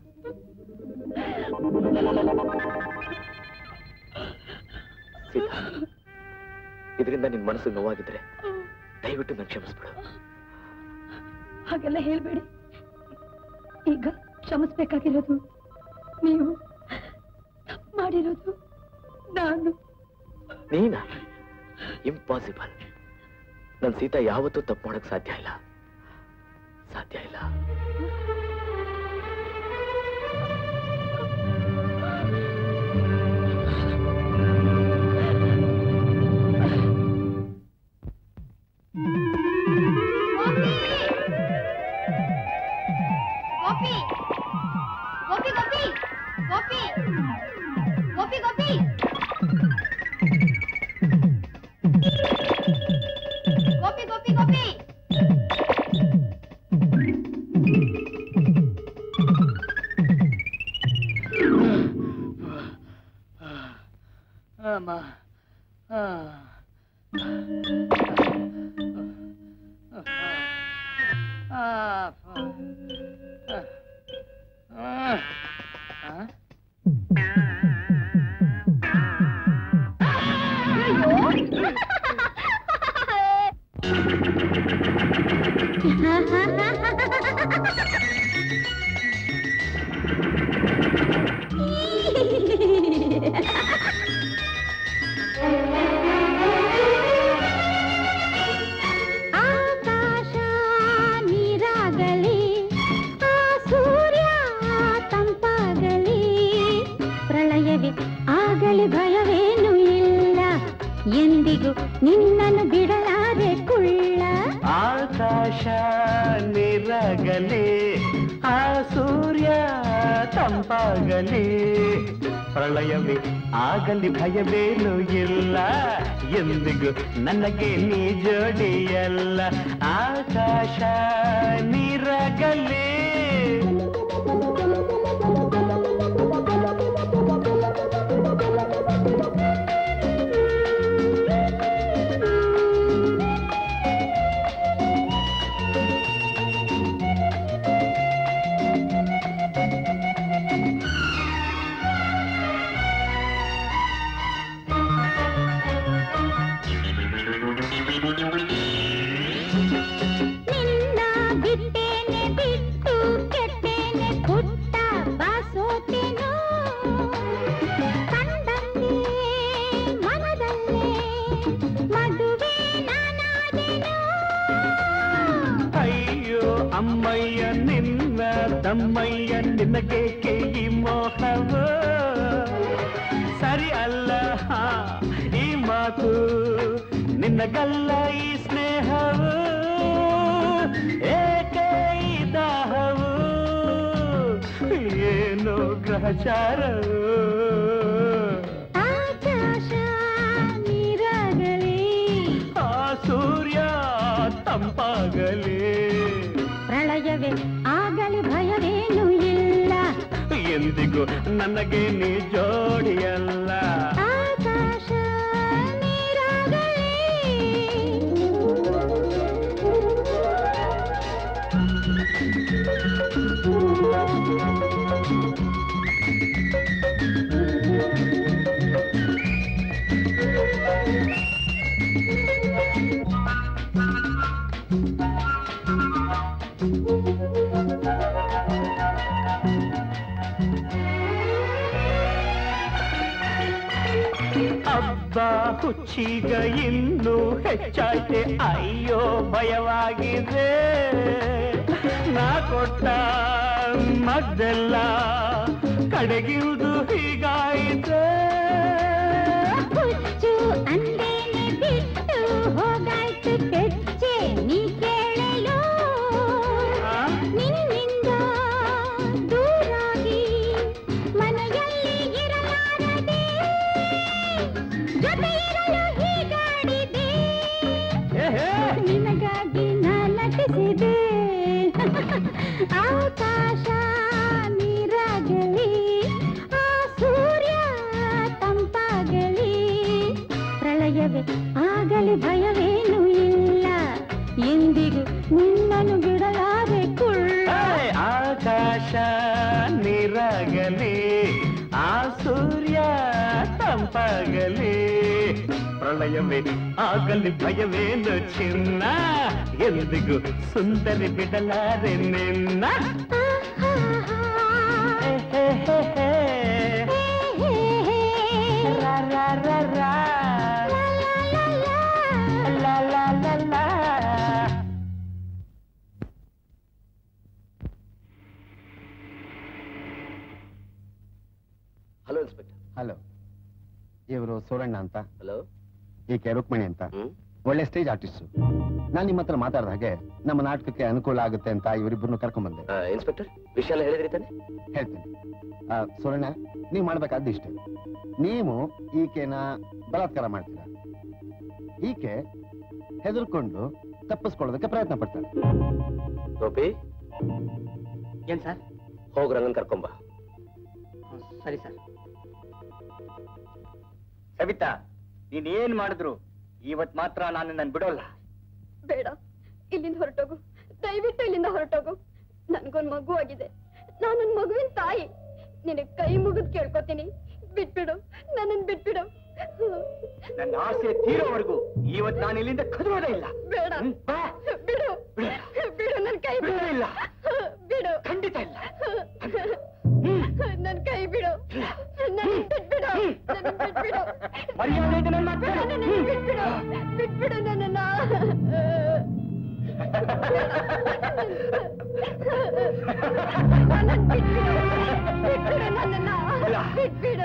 ಸೀತಾ ಇದರಿಂದ ನಿನ್ ಮನಸ್ಸಿಗೆ ನೋವಾಗಿದ್ರೆ ದಯವಿಟ್ಟು ನನ್ ಕ್ಷಮಿಸ್ಬಿಡು ಹಾಗೆಲ್ಲ ಹೇಳ್ಬೇಡಿ ಈಗ ಕ್ಷಮಿಸ್ಬೇಕಾಗಿರೋದು ನೀವು ತಪ್ಪು ಮಾಡಿರೋದು ನಾನು ನೀನಾ ಇಂಪಾಸಿಬಲ್ ನನ್ ಸೀತಾ ಯಾವತ್ತೂ ತಪ್ಪು ಮಾಡಕ್ ಸಾಧ್ಯ ಇಲ್ಲ ಸಾಧ್ಯ ಇಲ್ಲ ಗೋಪಿ ಗೋಪಿ ಗೋಪಿ ಗೋಪಿ ಗೋಪಿ ಗೋಪಿ ಗೋಪಿ ಗೋಪಿ ಗೋಪಿ ಅಮ್ಮ ಆಕಾಶ ನೀರಾಗಲಿ ಆ ಸೂರ್ಯ ತಂಪಾಗಲಿ ಪ್ರಳಯವೇ ಆಗಲಿ ಭಯವೇನು ಇಲ್ಲ ಎಂದಿಗೂ ನಿನ್ನನ್ನು ಬಿಡಲಾರೆ ಕುಳ್ಳ ಆಕಾಶ ನಿರಗಲಿ ಆ ಸೂರ್ಯ ತಂಪಾಗಲಿ ಪ್ರಳಯವೇ ಆಗಲಿ ಭಯವೇನು ಇಲ್ಲ ಎಂದಿಗೂ ನನಗೆ ನೀ ಜೋಡಿಯಲ್ಲ ಆಕಾಶ ನಿರಗಲಿ ನಿನ್ನ ಬಿಟ್ಟೇನೆ ಬಿಟ್ಟು ಅಮ್ಮಯ್ಯ ನಿನ್ನ ತಮ್ಮಯ್ಯ ನಿನಗೇಕೆ ಈ ಮೋಹವು ಸರಿ ಅಲ್ಲ ಹಾ, ಈ ಮಾತು ನಿನ್ನಗಲ್ಲ ಈ ಸ್ನೇಹವು ಏಕೆ ಈ ದಾಹವು ಏನೋ ಗ್ರಹಚಾರವು ಆಕಾಶ ನೀರಾಗಲಿ ಆ ಸೂರ್ಯ ತಂಪಾಗಲಿ ಪ್ರಳಯವೇ ಆಗಲಿ ಭಯವೇನು ಇಲ್ಲ ಎಂದಿಗೂ ನನಗೆ ನೀ ಜೋಡಿಯಲ್ಲ ಆಕಾಶ ನೀರಾಗಲಿ ಹಬ್ಬ ಹುಚ್ಚೀಗ ಇನ್ನೂ ಹೆಚ್ಚಾಯ್ತೆ ಅಯ್ಯೋ ಭಯವಾಗಿದೆ ನಾ ಕೊಟ್ಟ ಮದ್ದೆಲ್ಲ ಕಡೆಗಿರುವುದು ಹೀಗಾಯಿತೆ ಹುಚ್ಚು ಅಂದೇನೆ ಬಿಟ್ಟು ಹೋಗಾಯ್ತು ಪೆಚ್ಚೆ ನೀ ಕೇಳಲು ನಿನ್ನಿಂದ ದೂರಾಗಿ ಮನೆಯಲ್ಲಿ ಇರಲಾರದೆ ಜೊತೆ ಇರಲು ಹೀಗಾಡಿದೆ ನಿನಗಾಗಿ ನಾ ನಟಿಸಿದೆ ಆಕಾಶ ನೀರಾಗಲಿ ಆ ಸೂರ್ಯ ತಂಪಾಗಲಿ ಪ್ರಳಯವೇ ಆಗಲಿ ಭಯವೇನು ಇಲ್ಲ ಎಂದಿಗೂ ನಿನ್ನನ್ನು ಬಿಡಲಾರೆ ಕುಳ್ಳ ಏ, ಆಕಾಶ ನೀರಾಗಲಿ ಆ ಸೂರ್ಯ ತಂಪಾಗಲಿ ಪ್ರಳಯವೇ ಆಗಲಿ ಭಯವೇನು ಚಿನ್ನ ಎಂದಿಗೂ ಸುಂದರಿ ಬಿಡಲಾರೆ ನಿನ್ನ ಹೇ, ಹೇ, ಹೇ, ಹೇ. ರಾ, ರಾ, ರಾ, ರಾ. ಲಾ, ಲಾ, ಲಾ, ಲಾ. ಹಲೋ ಇನ್ಸ್ಪೆಕ್ಟರ್ ಹಲೋ ಇವರು ಸೂರಣ್ಣ ಅಂತ ಹಲೋ ಈಕೆ ರುಕ್ಮಿಣಿ ಅಂತ ಒಳ್ಳೆ ಸ್ಟೇಜ್ ಆರ್ಟಿಸ್ಟು ನಾನು ನಿಮ್ಮ ಹತ್ರ ಮಾತಾಡಿದ ಹಾಗೆ ನಮ್ಮ ನಾಟಕಕ್ಕೆ ಅನುಕೂಲ ಆಗುತ್ತೆ ಅಂತ ಇವರಿಬ್ಬರನ್ನು ಕರ್ಕೊಂಡ್ಬಂದೆ ಇನ್ಸ್ಪೆಕ್ಟರ್ ವಿಷಯ ಎಲ್ಲ ಹೇಳಿದ್ರಿ ತಾನೆ ಹೇಳ್ತೀನಿ ಆ, ಸೂರಣ್ಣ ನೀವು ಮಾಡ್ಬೇಕಾದ್ದು ಇಷ್ಟೇ ನೀವು ಈಕೆನ ಬಲಾತ್ಕಾರ ಮಾಡ್ತೀರಾ ಈಕೆ ಹೆದರ್ಕೊಂಡು ತಪ್ಪಿಸ್ಕೊಳ್ಳೋದಕ್ಕೆ ಪ್ರಯತ್ನ ಪಡ್ತಾಳೆ ಗೋಪಿ ಏನ್ ಸರ್ ಹೋಗ್ ರಂಗನ್ ಕರ್ಕೊಂಬ ಸರಿ ಸರ್ ಸವಿತಾ ನೀನ್ ಏನ್ ಮಾಡಿದ್ರು ಇವತ್ ಮಾತ್ರ ನಾನು ನನ್ ಬಿಡೋಲ್ಲ ಬೇಡ ಇಲ್ಲಿಂದ ಹೊರಟೋಗು ದಯವಿಟ್ಟು ಇಲ್ಲಿಂದ ಹೊರಟೋಗು ನನ್ಗೊಂದ್ ಮಗು ಆಗಿದೆ ನಾನೊಂದ್ ಮಗುವಿನ ತಾಯಿ ನಿನಗ್ ಕೈ ಮುಗಿದ್ ಕೇಳ್ಕೊತೀನಿ ಬಿಟ್ಬಿಡು ನನ್ನನ್ ಬಿಟ್ಬಿಡು ನನ್ನ ಆಸೆ ತೀರೋವರೆಗೂ ಇವತ್ ನಾನು ಇಲ್ಲಿಂದ ಕದರೋದೇ ಇಲ್ಲ ಬೇಡ ಹ್ಮ್, ಬಾ. ಬಿಡು ಬಿಡು ನನ್ ಕೈ ಬಿಡು ಬಿಡೋದೇ ಇಲ್ಲ. ಬಿಡು ಖಂಡಿತ ಇಲ್ಲ ನನ್ ಕೈ ಬಿಡು ನನ್ ಬಿಟ್ಬಿಡು ನನ್ ಬಿಟ್ಬಿಡು ಮರ್ಯಾದೆ ಇದೆ ನನ್ನ ಮಾತು. ಬೇಡ, ನನ್ನನ್ನ ಬಿಟ್ಬಿಡು ಬಿಟ್ಬಿಡು ನನ್ನನ್ನ ನನ್ನನ್ನ ಬಿಟ್ಬಿಡು ಬಿಟ್ಬಿಡು ನನ್ನನ್ನ ಬಿಟ್ಬಿಡು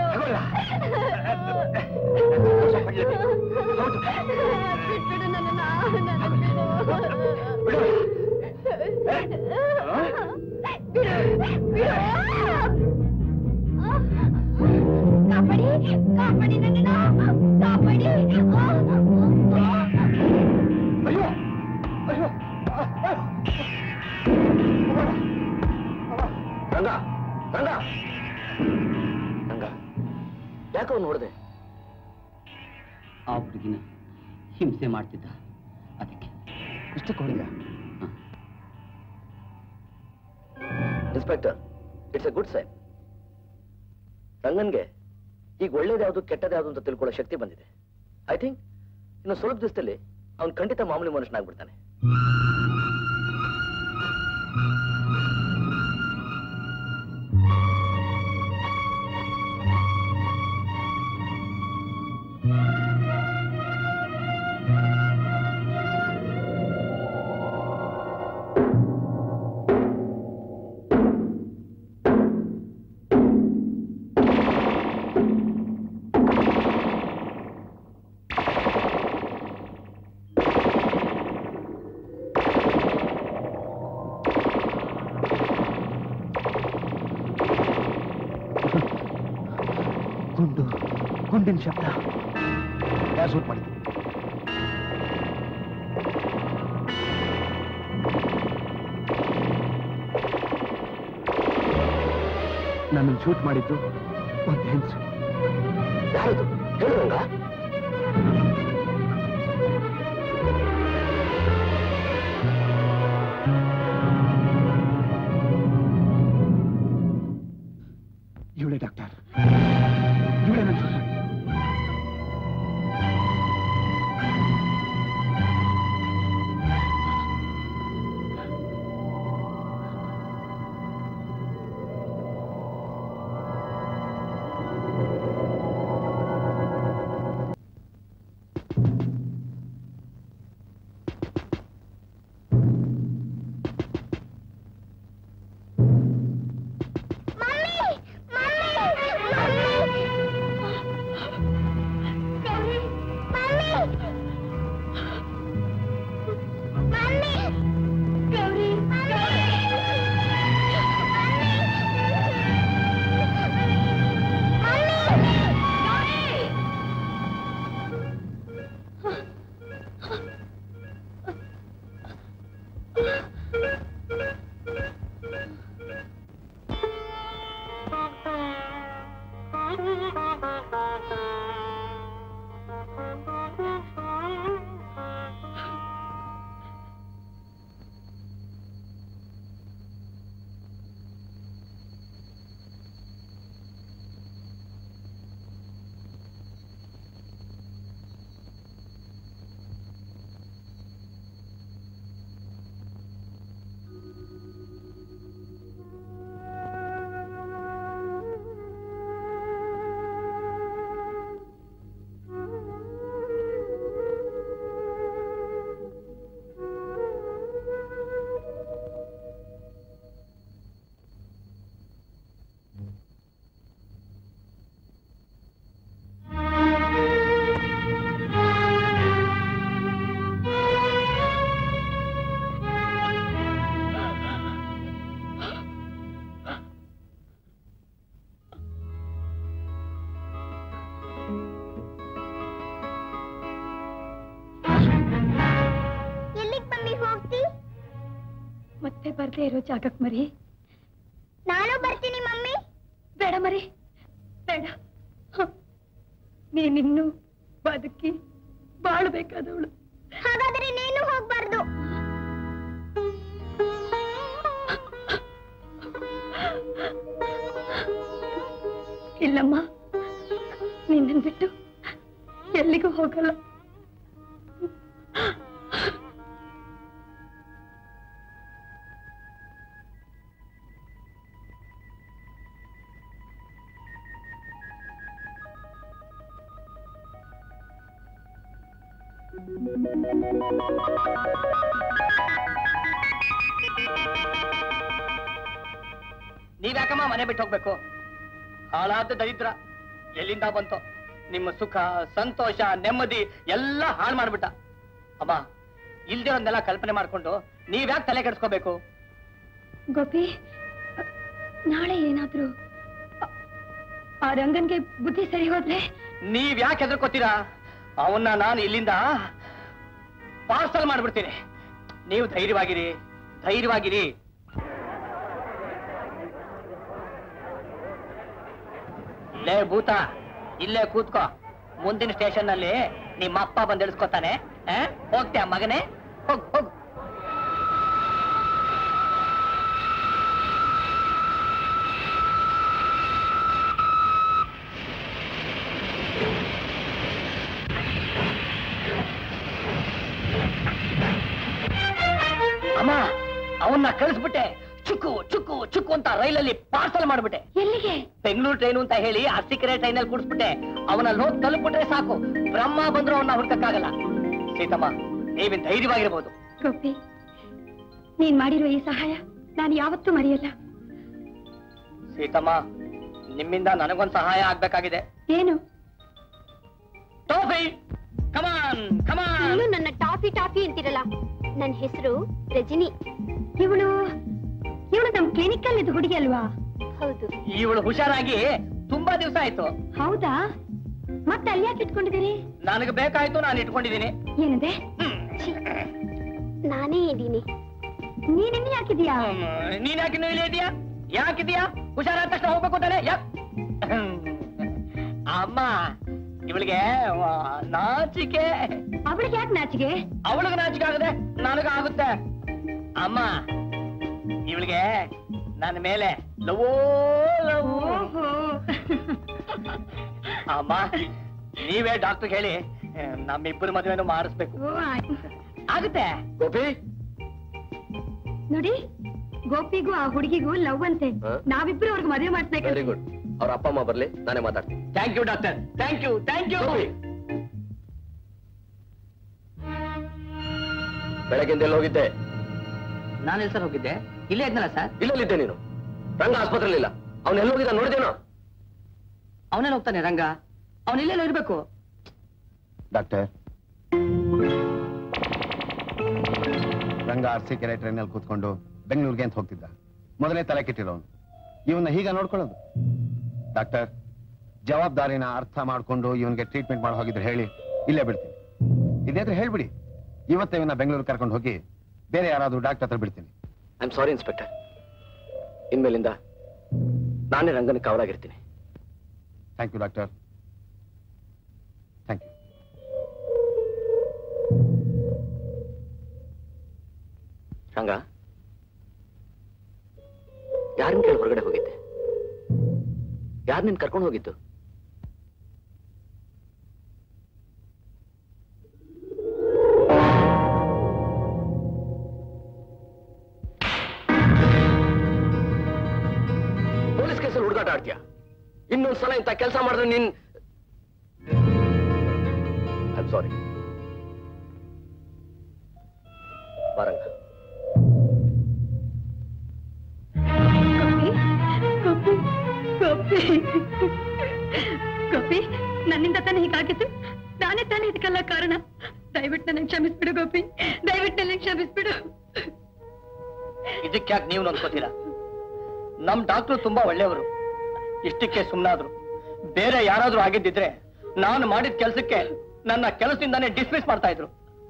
ಬಿಟ್ಬಿಡು ನನ್ನನ್ನ ನನ್ನ ಬಿಡು ಕಾಪಾಡಿ ಕಾಪಾಡಿ ನನ್ನನ್ನ ಕಾಪಾಡಿ ಅಯ್ಯೋ ಅಯ್ಯೋ ರಂಗ ರಂಗ ರಂಗ ಯಾಕೋ ನೋಡಿದೆ ಆ ಹುಡುಗಿನ ಹಿಂಸೆ ಮಾಡ್ತಿದ್ದ ಅದಕ್ಕೆ ಇಷ್ಟಕ್ಕೆ ಹೊಡೆದ inspector it's a good sign ರಂಗನ್ಗೆ ಈಗ ಒಳ್ಳೇದ್ಯಾವುದು ಕೆಟ್ಟದ್ಯಾವುದು ಅಂತ ತಿಳ್ಕೊಳ್ಳೋ ಶಕ್ತಿ ಬಂದಿದೆ ಐ ಥಿಂಕ್ ಇನ್ನು ಸ್ವಲ್ಪ ದಿವಸದಲ್ಲಿ ಅವ್ನು ಖಂಡಿತ ಮಾಮೂಲಿ ಮನುಷ್ಯನಾಗ್ಬಿಡ್ತಾನೆ ಗುಂಡಿನ ಶಬ್ದ ಯಾರು ಶೂಟ್ ಮಾಡಿದ್ದು ನನ್ನನ್ನು ಶೂಟ್ ಮಾಡಿದ್ದು ಒಂದು ಹೆಂಗಸು ಯಾರದು ಹೇಳುವಂಗ ಇವಳೇ ಡಾಕ್ಟರ್ ಇವಳೇ ನನ್ನ ಶೂಟ್ ಮಾಡಿದ್ದು ಎಲ್ಲಿಗ್ ಮಮ್ಮಿ ಹೋಗ್ತಿ ಮತ್ತೆ ಬರ್ದೇ ಇರೋ ಜಾಗಕ್ ಮರಿ ನಾನು ಬರ್ತೀನಿ ಮಮ್ಮಿ ಬೇಡ ಮರಿ ಬೇಡ ಹ. ನೀನಿನ್ನು ಬದುಕಿ ಬಾಳ್ಬೇಕಾದವಳು ಹಾಗಾದ್ರೆ ನೀನು ಹೋಗ್ಬಾರ್ದು ಇಲ್ಲಮ್ಮ ನಿನ್ನನ್ ಬಿಟ್ಟು ಎಲ್ಲಿಗೂ ಹೋಗಲ್ಲ ನೀವ್ಯಾಕಮ್ಮ ಮನೆ ಬಿಟ್ಟು ಹೋಗ್ಬೇಕು ಹಾಳಾದ ದರಿದ್ರ ಎಲ್ಲಿಂದ ಬಂತು ನಿಮ್ಮ ಸುಖ ಸಂತೋಷ ನೆಮ್ಮದಿ ಎಲ್ಲ ಹಾಳು ಮಾಡ್ಬಿಟ್ಟ ಅಮ್ಮ ಇಲ್ದಿರೋನ್ನೆಲ್ಲ ಕಲ್ಪನೆ ಮಾಡ್ಕೊಂಡು ನೀವ್ಯಾಕೆ ತಲೆ ಕೆಡಿಸ್ಕೋಬೇಕು ಗೋಪಿ ನಾಳೆ ಏನಾದ್ರೂ ಆ- ಆ ರಂಗನ್ಗೆ ಬುದ್ಧಿ ಸರಿ ಹೋದ್ರೆ ನೀವ್ ಯಾಕೆ ಹೆದರ್ಕೋತೀರಾ ಅವನ್ನ ನಾನು ಇಲ್ಲಿಂದ ಪಾರ್ಸಲ್ ಮಾಡ್ಬಿಡ್ತೀನಿ ನೀವು ಧೈರ್ಯವಾಗಿರಿ ಧೈರ್ಯವಾಗಿರಿ ಲೇ ಭೂತ ಇಲ್ಲೇ ಕೂತ್ಕೋ ಮುಂದಿನ ಸ್ಟೇಷನ್ ನಲ್ಲಿ ನಿಮ್ಮ ಅಪ್ಪ ಬಂದು ಇಳಿಸ್ಕೊತಾನೆ ಆ? ಹೋಗ್ತೀಯ ಮಗನೇ ಹೋಗ್ ಹೋಗ್ ಅಮ್ಮ ಅವನ್ನ ಕಳಿಸ್ಬಿಟ್ಟೆ ಚುಕ್ಕು ಚುಕ್ಕು ಚುಕ್ಕು ಅಂತ ರೈಲಲ್ಲಿ ಪಾರ್ಸಲ್ ಮಾಡ್ಬಿಟ್ಟೆ ಎಲ್ಲಿಗೆ ಬೆಂಗಳೂರು ಟ್ರೈನು ಅಂತ ಹೇಳಿ ಅರ್ಸಿಕೆರೆ ಟ್ರೈನಲ್ಲಿ ಕೂಡಿಸ್ಬಿಟ್ಟೆ ಅವನಲ್ಲಿ ಹೋಗಿ ತಲುಪಿಟ್ರೆ ಸಾಕು ಬ್ರಹ್ಮ ಬಂದ್ರು ಅವನ್ನ ಹುಡ್ಕಕ್ಕಾಗಲ್ಲ ಸೀತಮ್ಮ ನೀವಿನ್ ಧೈರ್ಯವಾಗಿರ್ಬೋದು ಗೋಪಿ ನೀನ್ ಮಾಡಿರೋ ಈ ಸಹಾಯ ನಾನು ಯಾವತ್ತೂ ಮರೆಯಲ್ಲ ಸೀತಮ್ಮ ನಿಮ್ಮಿಂದ ನನಗೊಂದ್ ಸಹಾಯ ಆಗ್ಬೇಕಾಗಿದೆ ಏನು ಟೋಫಿ ಕಮಾನ್ ಕಮಾನ್ ನೀನು ನನ್ನ ಟಾಫಿ ಟಾಫಿ ಅಂತಿರಲ್ಲ ನನ್ನ ಹೆಸರು ರಜನಿ ಇವಳು ಇವಳು ನಮ್ ಕ್ಲಿನಿಕ್ ಅಲ್ಲಿ ಹುಡುಗಿ ಅಲ್ವಾ ಹೌದು ಇವಳು ಹುಷಾರಾಗಿ ತುಂಬಾ ದಿವಸ ಆಯ್ತು ಹೌದಾ ಮತ್ತೆ ಅಲ್ಲಿ ಯಾಕೆ ಇಟ್ಕೊಂಡಿದ್ದೀರಿ ನನಗೆ ಬೇಕಾಯ್ತು ನಾನು ಇಟ್ಕೊಂಡಿದ್ದೀನಿ ಏನಂದೆ ನಾನೇ ಇದ್ದೀನಿ ನೀನಿನ್ನು ಯಾಕಿದ್ಯಾ ನೀನ್ ಯಾಕೆ ಇನ್ನೂ ಇಲ್ಲೇ ಇದೆಯಾ ಯಾಕಿದ್ಯಾ ಹುಷಾರಾದ ತಕ್ಷಣ ಹೋಗ್ಬೇಕು ತಾನೆ ಯಾಕ್ ಅಮ್ಮ ಇವಳಿಗೆ ವಾ, ನಾಚಿಕೆ ಅವಳಿಗೆ ಯಾಕೆ ನಾಚಿಗೆ ಅವಳಿಗೆ ನಾಚಿಕೆ ಆಗದೆ ನನಗ ಆಗುತ್ತೆ ಅಮ್ಮ ಇವಳಿಗೆ ನನ್ನ ಮೇಲೆ ಲವೋ ಲವ್ ಅಮ್ಮ ನೀವೇ ಡಾಕ್ಟರ್ ಹೇಳಿ ನಮ್ಮಿಬ್ಬರು ಮದುವೆನೂ ಮಾಡಿಸ್ಬೇಕು ಆಗುತ್ತೆ ಗೋಪಿ ನೋಡಿ ಗೋಪಿಗೂ ಆ ಹುಡುಗಿಗೂ ಲವ್ ಅಂತೆ ಹಾ? ನಾವಿಬ್ರು ಅವ್ರಿಗೆ ಮದುವೆ ವೆರಿ ಮಾಡ್ಸ್ಬೇಕು ಗುಡ್ ಅವ್ರ ಅಪ್ಪ ಅಮ್ಮ ಬರ್ಲಿ ನಾನೇ ಮಾತಾಡ್ತೀನಿ thank you doctor thank you thank you Gopi ಬೆಳಗ್ಗೆಂದ ಎಲ್ಲಿ ಹೋಗಿದ್ದೆ ನಾನು ಎಲ್ಲಿ ಸರ್ ಹೋಗಿದ್ದೆ ಇಲ್ಲೇ ಇದ್ನಲ್ಲ ಸರ್ ಇಲ್ಲಲ್ಲಿದ್ದೆ ನೀನು ರಂಗ ಆಸ್ಪತ್ರೆಯಲ್ಲಿ ಇಲ್ಲ ಅವ್ನು ಎಲ್ಲಿ ಹೋಗಿದ್ದ ನೋಡಿದೇನೋ ಅವನೇ ಹೋಗ್ತಾನೆ ರಂಗ ಅವನು ಇಲ್ಲೆಲ್ಲ ಇರ್ಬೇಕು ಡಾಕ್ಟರ್ ರಂಗ ಆರ್ಸಿ ಕೆರೆ ಟ್ರೈನಲ್ಲಿ ಕೂತ್ಕೊಂಡು ಬೆಂಗಳೂರಿಗೆ ಅಂತ ಹೋಗ್ತಿದ್ದ ಮೊದಲೇ ತಲೆ ಕೆಟ್ಟಿರೋನು ಇವನ್ನ ಹೀಗ ನೋಡ್ಕೊಳ್ಳೋದು ಡಾಕ್ಟರ್ ಜವಾಬ್ದಾರಿನ ಅರ್ಥ ಮಾಡ್ಕೊಂಡು ಇವನ್ಗೆ ಟ್ರೀಟ್ಮೆಂಟ್ ಮಾಡೋ ಹೋಗಿದ್ರೆ ಹೇಳಿ ಇಲ್ಲೇ ಬಿಡ್ತೀನಿ ಇದಾದ್ರೆ ಹೇಳ್ಬಿಡಿ ಇವತ್ತೇ ಇವನ್ನ ಬೆಂಗಳೂರು ಕರ್ಕೊಂಡು ಹೋಗಿ ಬೇರೆ ಯಾರಾದ್ರೂ ಡಾಕ್ಟರ್ ಹತ್ರ ಬಿಡ್ತೀನಿ ಐ ಆಮ್ ಸಾರಿ ಇನ್ಸ್ಪೆಕ್ಟರ್ ಇನ್ಮೇಲಿಂದ ನಾನೇ ರಂಗನ ಕಾವಲಾಗಿರ್ತೀನಿ thank you doctor thank you Ranga ಯಾರನ್ನ ಕೇಳಿ ಹೊರಗಡೆ ಹೋಗಿದ್ದೆ ಯಾರು ನಿನ್ ಕರ್ಕೊಂಡು ಹೋಗಿದ್ದು ಪೊಲೀಸ್ ಕೇಸಲ್ಲಿ ಹುಡುಗಾಟ ಆಡ್ತೀಯ ಇನ್ನೊಂದ್ಸಲ ಇಂಥ ಕೆಲಸ ಮಾಡಿದ್ರೆ ನೀನ್ ಐ ಸಾರಿ ಬಾರಂಗ ಗೋಪಿ ಗೋಪಿ ಗೋಪಿ ನನ್ನಿಂದ ತಾನೇ ಹೀಗಾಗಿದ್ದು ನಾನೇ ತಾನೇ ಇದಕ್ಕೆಲ್ಲ ಕಾರಣ ದಯವಿಟ್ಟು ನನಗೆ ಕ್ಷಮಿಸ್ಬಿಡು ಗೋಪಿ ದಯವಿಟ್ಟು ನನಗೆ ಕ್ಷಮಿಸ್ಬಿಡು ಇದಕ್ಕೆ ಯಾಕೆ ನೀವು ನೊಂದ್ಕೋತೀರಾ ನಮ್ ಡಾಕ್ಟ್ರು ತುಂಬಾ ಒಳ್ಳೆಯವರು ಇಷ್ಟಕ್ಕೆ ಸುಮ್ಮನಾದ್ರು ಬೇರೆ ಯಾರಾದ್ರೂ ಆಗಿದ್ದಿದ್ರೆ ನಾನು ಮಾಡಿದ ಕೆಲಸಕ್ಕೆ ನನ್ನ ಕೆಲಸದಿಂದಾನೇ ಡಿಸ್ಮಿಸ್ ಮಾಡ್ತಾ ಇದ್ರು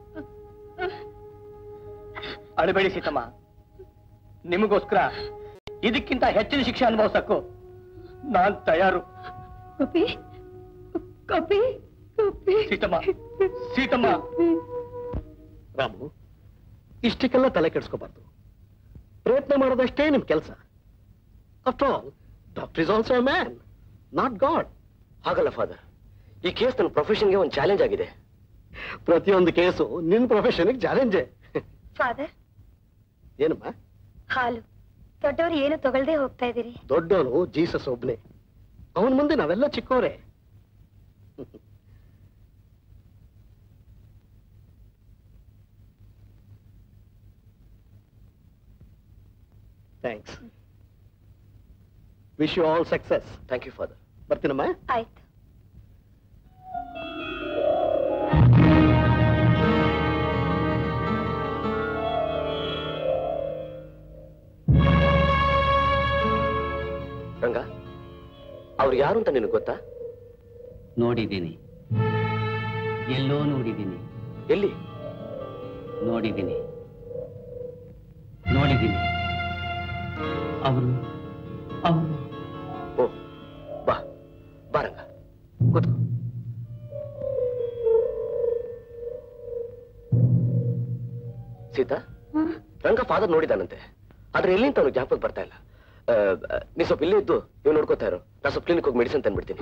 ಅಳಬೇಡಿ ಸೀತಮ್ಮ ನಿಮಗೋಸ್ಕರ ಇದಕ್ಕಿಂತ ಹೆಚ್ಚಿನ ಶಿಕ್ಷೆ ಅನುಭವಿಸಕ್ಕೂ ನಾನ್ ತಯಾರು ಗೋಪಿ ಗೋಪಿ ಗೋಪಿ ಸೀತಮ್ಮ ಸೀತಮ್ಮ ರಾಮು ಇಷ್ಟಕ್ಕೆಲ್ಲ ತಲೆ ಕೆಡಿಸ್ಕೋಬಾರ್ದು ಪ್ರಯತ್ನ ಮಾಡೋದಷ್ಟೇ ನಿಮ್ ಕೆಲಸ after all doctor is also man not god ಹಾಗಲ್ಲ ಫಾದರ್ ಈ ಕೇಸ್ ನನ್ನ ಪ್ರೊಫೆಷನ್ಗೆ ಒಂದು ಚಾಲೆಂಜ್ ಆಗಿದೆ ಪ್ರತಿಯೊಂದು ಕೇಸು ನಿನ್ ಪ್ರೊಫೆಷನ್ಗೆ ಚಾಲೆಂಜೇ ಫಾದರ್ ಏನಮ್ಮ ಹಾಲು ದೊಡ್ಡವರು ಏನು ತಗೊಳ್ದೆ ಹೋಗ್ತಾ ಇದ್ದೀರಿ ದೊಡ್ಡವನು ಜೀಸಸ್ ಒಬ್ನೇ ಅವನ ಮುಂದೆ ನಾವೆಲ್ಲ ಚಿಕ್ಕವರೇ thanks wish you all success thank you father ಬರ್ತೀನಮ್ಮ ಆಯ್ತು ರಂಗ ಅವ್ರು ಯಾರು ಅಂತ ನಿನಗೆ ಗೊತ್ತಾ ನೋಡಿದ್ದೀನಿ ಎಲ್ಲೋ ನೋಡಿದ್ದೀನಿ ಎಲ್ಲಿ ನೋಡಿದ್ದೀನಿ ನೋಡಿದ್ದೀನಿ ಅವರು ಅವರು ಓ ಬಾ ಬಾ ರಂಗ ಕೂತ್ಕೋ ಸೀತಾ ರಂಗ ಫಾದರ್ ನೋಡಿದಾನಂತೆ ಆದ್ರೆ ಎಲ್ಲಿ ಅಂತ ಅವ್ನಿಗೆ ಜ್ಞಾಪಕ ಬರ್ತಾ ಇಲ್ಲ ಆ, ಆ, ನೀ ಸ್ವಲ್ಪ ಇಲ್ಲೇ ಇದ್ದು ಇವ್ ನೋಡ್ಕೋತಾ ಇರು ನಾ ಸ್ವಲ್ಪ ಕ್ಲಿನಿಕ್ ಹೋಗಿ ಮೆಡಿಸಿನ್ ತಂದ್ಬಿಡ್ತೀನಿ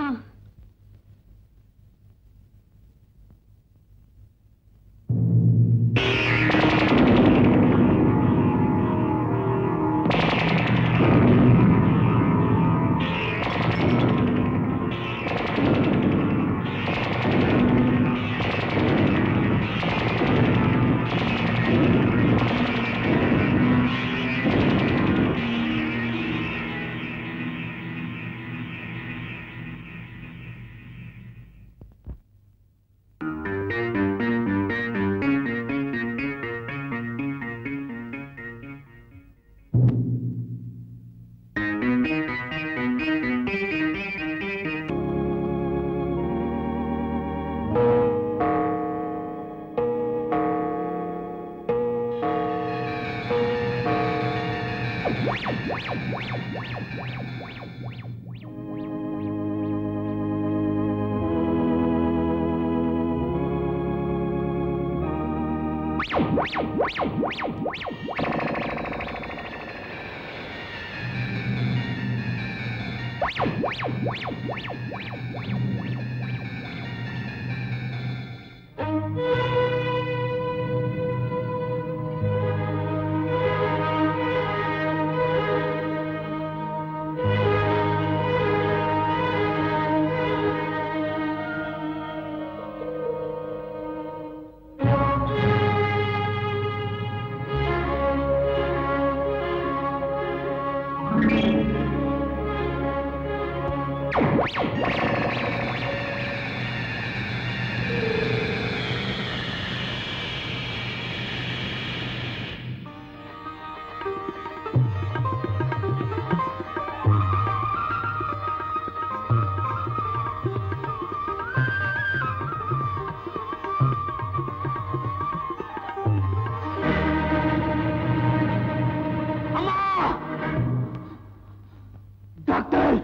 ಡಾಕ್ಟರ್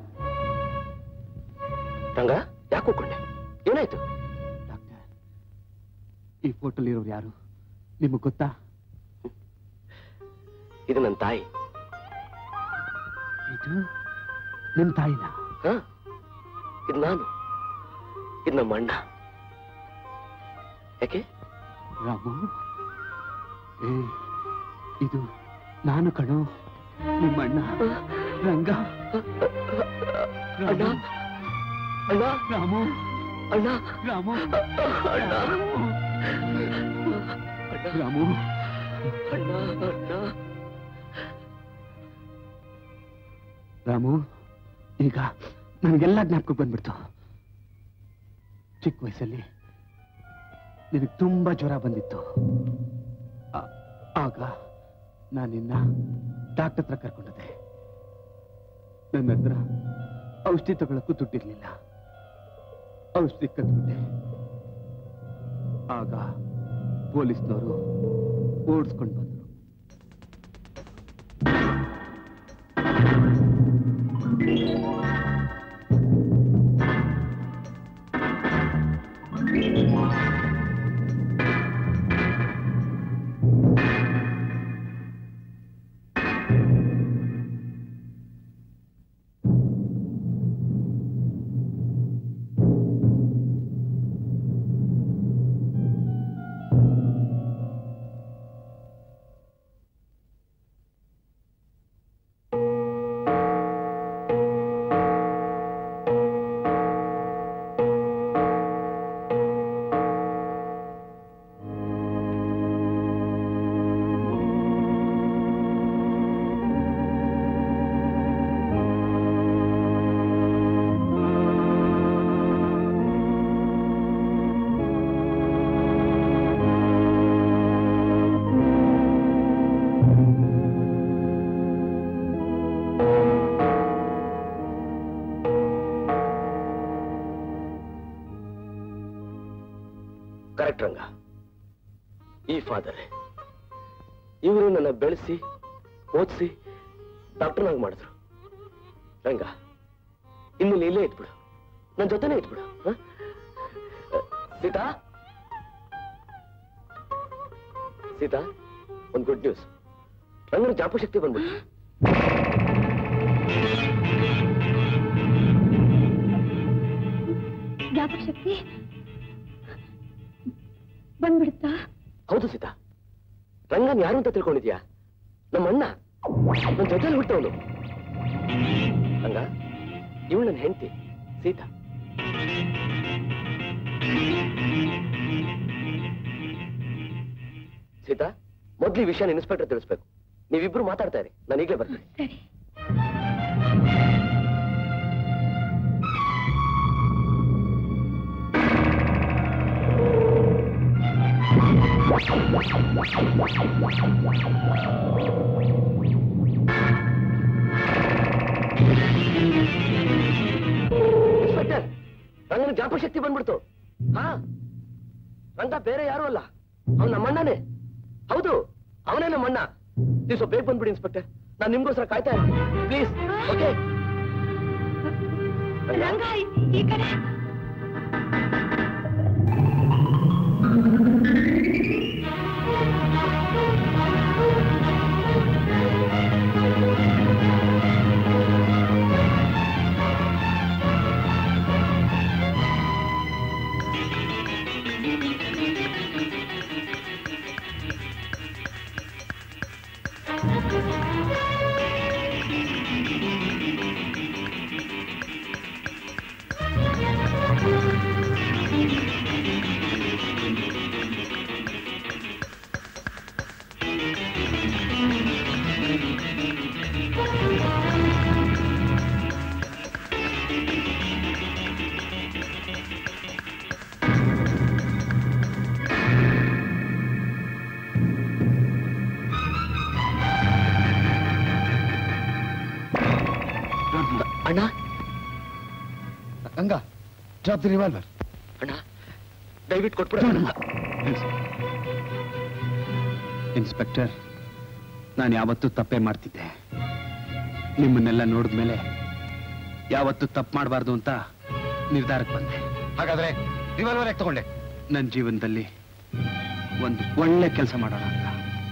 ರಂಗ ಯಾಕೆ ಕೂತ್ಕೊಂಡೆ ಏನಾಯ್ತು ಈ ಫೋಟೋಲಿರೋರು ಯಾರು ನಿಮಗೆ ಗೊತ್ತಾ ಇದು ನನ್ನ ತಾಯಿ ಇದು ನಿಮ್ ತಾಯಿನ ಹ ಇದು ನಾನು ಇದು ನಮ್ಮ ಅಣ್ಣ ಯಾಕೆ ರಾಮು ಏ ಇದು ನಾನು ಕಣೋ ನಿಮ್ಮಣ್ಣ ರಂಗ ಅಣ್ಣ ಅಣ್ಣ ರಾಮು ಅಣ್ಣ ರಾಮು ಅಣ್ಣ ರಾಮು ಅಣ್ಣ ಅಣ್ಣ ರಾಮು ಈಗ ನನಗೆಲ್ಲ ಜ್ಞಾಪಕ ಬಂದ್ಬಿಡ್ತು ಚಿಕ್ಕ ವಯಸ್ಸಲ್ಲಿ ನಿನಗೆ ತುಂಬಾ ಜ್ವರ ಬಂದಿತ್ತು ಆ- ಆಗ ನಾನಿನ್ನ ಡಾಕ್ಟರ್ ಹತ್ರ ಕರ್ಕೊಂಡದೆ ನನ್ನ ಹತ್ರ ಔಷಧಿ ತಗೊಳಕ್ಕೂ ದುಡ್ಡಿರ್ಲಿಲ್ಲ ಔಷಧಿ ಕತ್ಬಿಟ್ಟೆ ಆಗ ಪೊಲೀಸ್ನವರು ಓಡಿಸ್ಕೊಂಡು ಬಂದರು ಕರೆಕ್ಟ್ ರಂಗ ಈ ಫಾದರ್ ಇವರು ನನ್ನ ಬೆಳೆಸಿ ಓದಿಸಿ ಡಾಕ್ಟರ್ನಾಗಿ ಮಾಡಿದ್ರು ರಂಗ ಇನ್ನು ನೀ ಇಲ್ಲೇ ಇದ್ಬಿಡು ನನ್ನ ಜೊತೆನೇ ಇದ್ಬಿಡು ಹ? ಸೀತಾ ಸೀತಾ ಒಂದು ಗುಡ್ ನ್ಯೂಸ್ ರಂಗನ ಜ್ಞಾಪಕ ಶಕ್ತಿ ಬಂದ್ಬಿಟ್ಟು ಜ್ಞಾಪಕ ಶಕ್ತಿ ಬಂದ್ಬಿಡುತ್ತಾ ಹೌದು ಸೀತಾ ರಂಗನ್ ಯಾರು ಅಂತ ತಿಳ್ಕೊಂಡಿದ್ಯಾ ನಮ್ಮ ಅಣ್ಣ ನನ್ನ ಜೊತೆಲಿ ಹುಟ್ಟವನು ರಂಗ ಇವಳು ನನ್ನ ಹೆಂಡತಿ ಸೀತಾ ಸೀತಾ ಮೊದ್ಲು ಈ ವಿಷಯ ಇನ್ಸ್ಪೆಕ್ಟರ್ ತಿಳಿಸ್ಬೇಕು ನೀವಿಬ್ರು ಮಾತಾಡ್ತಾ ಇರಿ ನಾನು ಈಗಲೇ ಬರ್ತೀನಿ ಸರಿ ಇನ್ಸ್ಪೆಕ್ಟರ್ ರಂಗನ ಜ್ಞಾಪಕ ಶಕ್ತಿ ಬಂದ್ಬಿಡ್ತು ಹಾ ರಂಗ ಬೇರೆ ಯಾರು ಅಲ್ಲ ಅವ್ನು ನಮ್ಮಣ್ಣನೇ ಹೌದು ಅವನೇ ನಮ್ಮಣ್ಣ ನೀವು ಸ್ವಲ್ಪ ಬೇಗ ಬಂದ್ಬಿಡಿ ಇನ್ಸ್ಪೆಕ್ಟರ್ ನಾನು ನಿಮ್ಗೋಸ್ಕರ ಕಾಯ್ತಾ ಇರ್ತೀನಿ ಪ್ಲೀಸ್ ಓಕೆ ರಂಗ ಈ- ಈ ಕಡೆ ಅಣ್ಣ ರಂಗ ಡ್ರಾಪ್ ದಿ ರಿವಾಲ್ವರ್ ಅಣ್ಣ ದಯವಿಟ್ಟು ಕೊಟ್ಬಿಡ ಇನ್ಸ್ಪೆಕ್ಟರ್ ನಾನು ಯಾವತ್ತೂ ತಪ್ಪೇ ಮಾಡ್ತಿದ್ದೆ ನಿಮ್ಮನ್ನೆಲ್ಲ ನೋಡಿದ್ಮೇಲೆ ಯಾವತ್ತೂ ತಪ್ಪು ಮಾಡಬಾರ್ದು ಅಂತ ನಿರ್ಧಾರಕ್ಕೆ ಬಂದೆ ಹಾಗಾದ್ರೆ ರಿವಾಲ್ವರ್ ಯಾಕೆ ತಗೊಂಡೆ ನನ್ನ ಜೀವನದಲ್ಲಿ ಒಂದು ಒಳ್ಳೆ ಕೆಲಸ ಮಾಡೋಣ ಅಂತ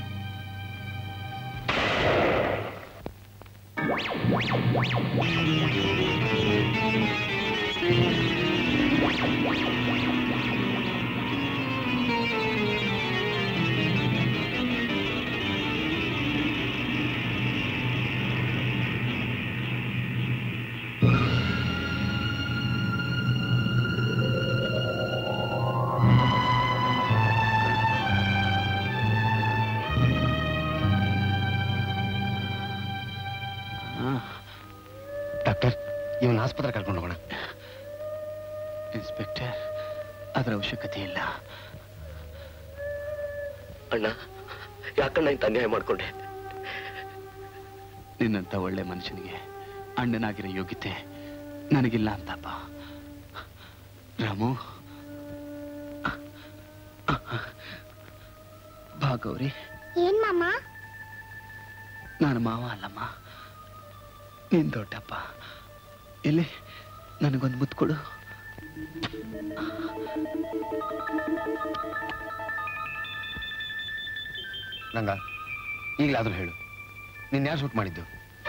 ಡಾಕ್ಟರ್ ಇವನ್ ಆಸ್ಪತ್ರೆ ಕರ್ಕೊಂಡು ಹೋಗೋಣ ಇನ್ಸ್ಪೆಕ್ಟರ್ ಅದರ ಅವಶ್ಯಕತೆ ಇಲ್ಲ ಅಣ್ಣ ಯಾಕಣ್ಣ ಇಂತ ಅನ್ಯಾಯ ಮಾಡ್ಕೊಂಡೆ ನಿನ್ನಂತ ಒಳ್ಳೆ ಮನುಷ್ಯನಿಗೆ ಅಣ್ಣನಾಗಿರೋ ಯೋಗ್ಯತೆ ನನಗಿಲ್ಲ ಅಂತಪ್ಪ ರಾಮು ಬಾ ಗೌರಿ ಏನ್ ಮಾಮ ನಾನು ಮಾವ ಅಲ್ಲಮ್ಮ ನೀನ್ ದೊಡ್ಡಪ್ಪ ಇಲ್ಲಿ ನನಗೊಂದು ಮುತ್ತು ಕೊಡು ರಂಗ ಈಗಲಾದ್ರೂ ಹೇಳು ನೀನ್ ಯಾರು ಶೂಟ್ ಮಾಡಿದ್ದು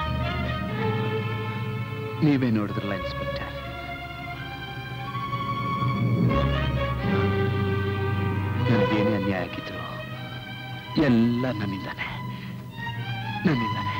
ನೀವೇ ನೋಡಿದ್ರಲ್ಲ ಇನ್ಸ್ಪೆಕ್ಟರ್ ನನಗೇನೇ ಅನ್ಯಾಯ ಆಗಿದ್ರು ಎಲ್ಲ ನನ್ನಿಂದಾನೆ ನನ್ನಿಂದಾನೆ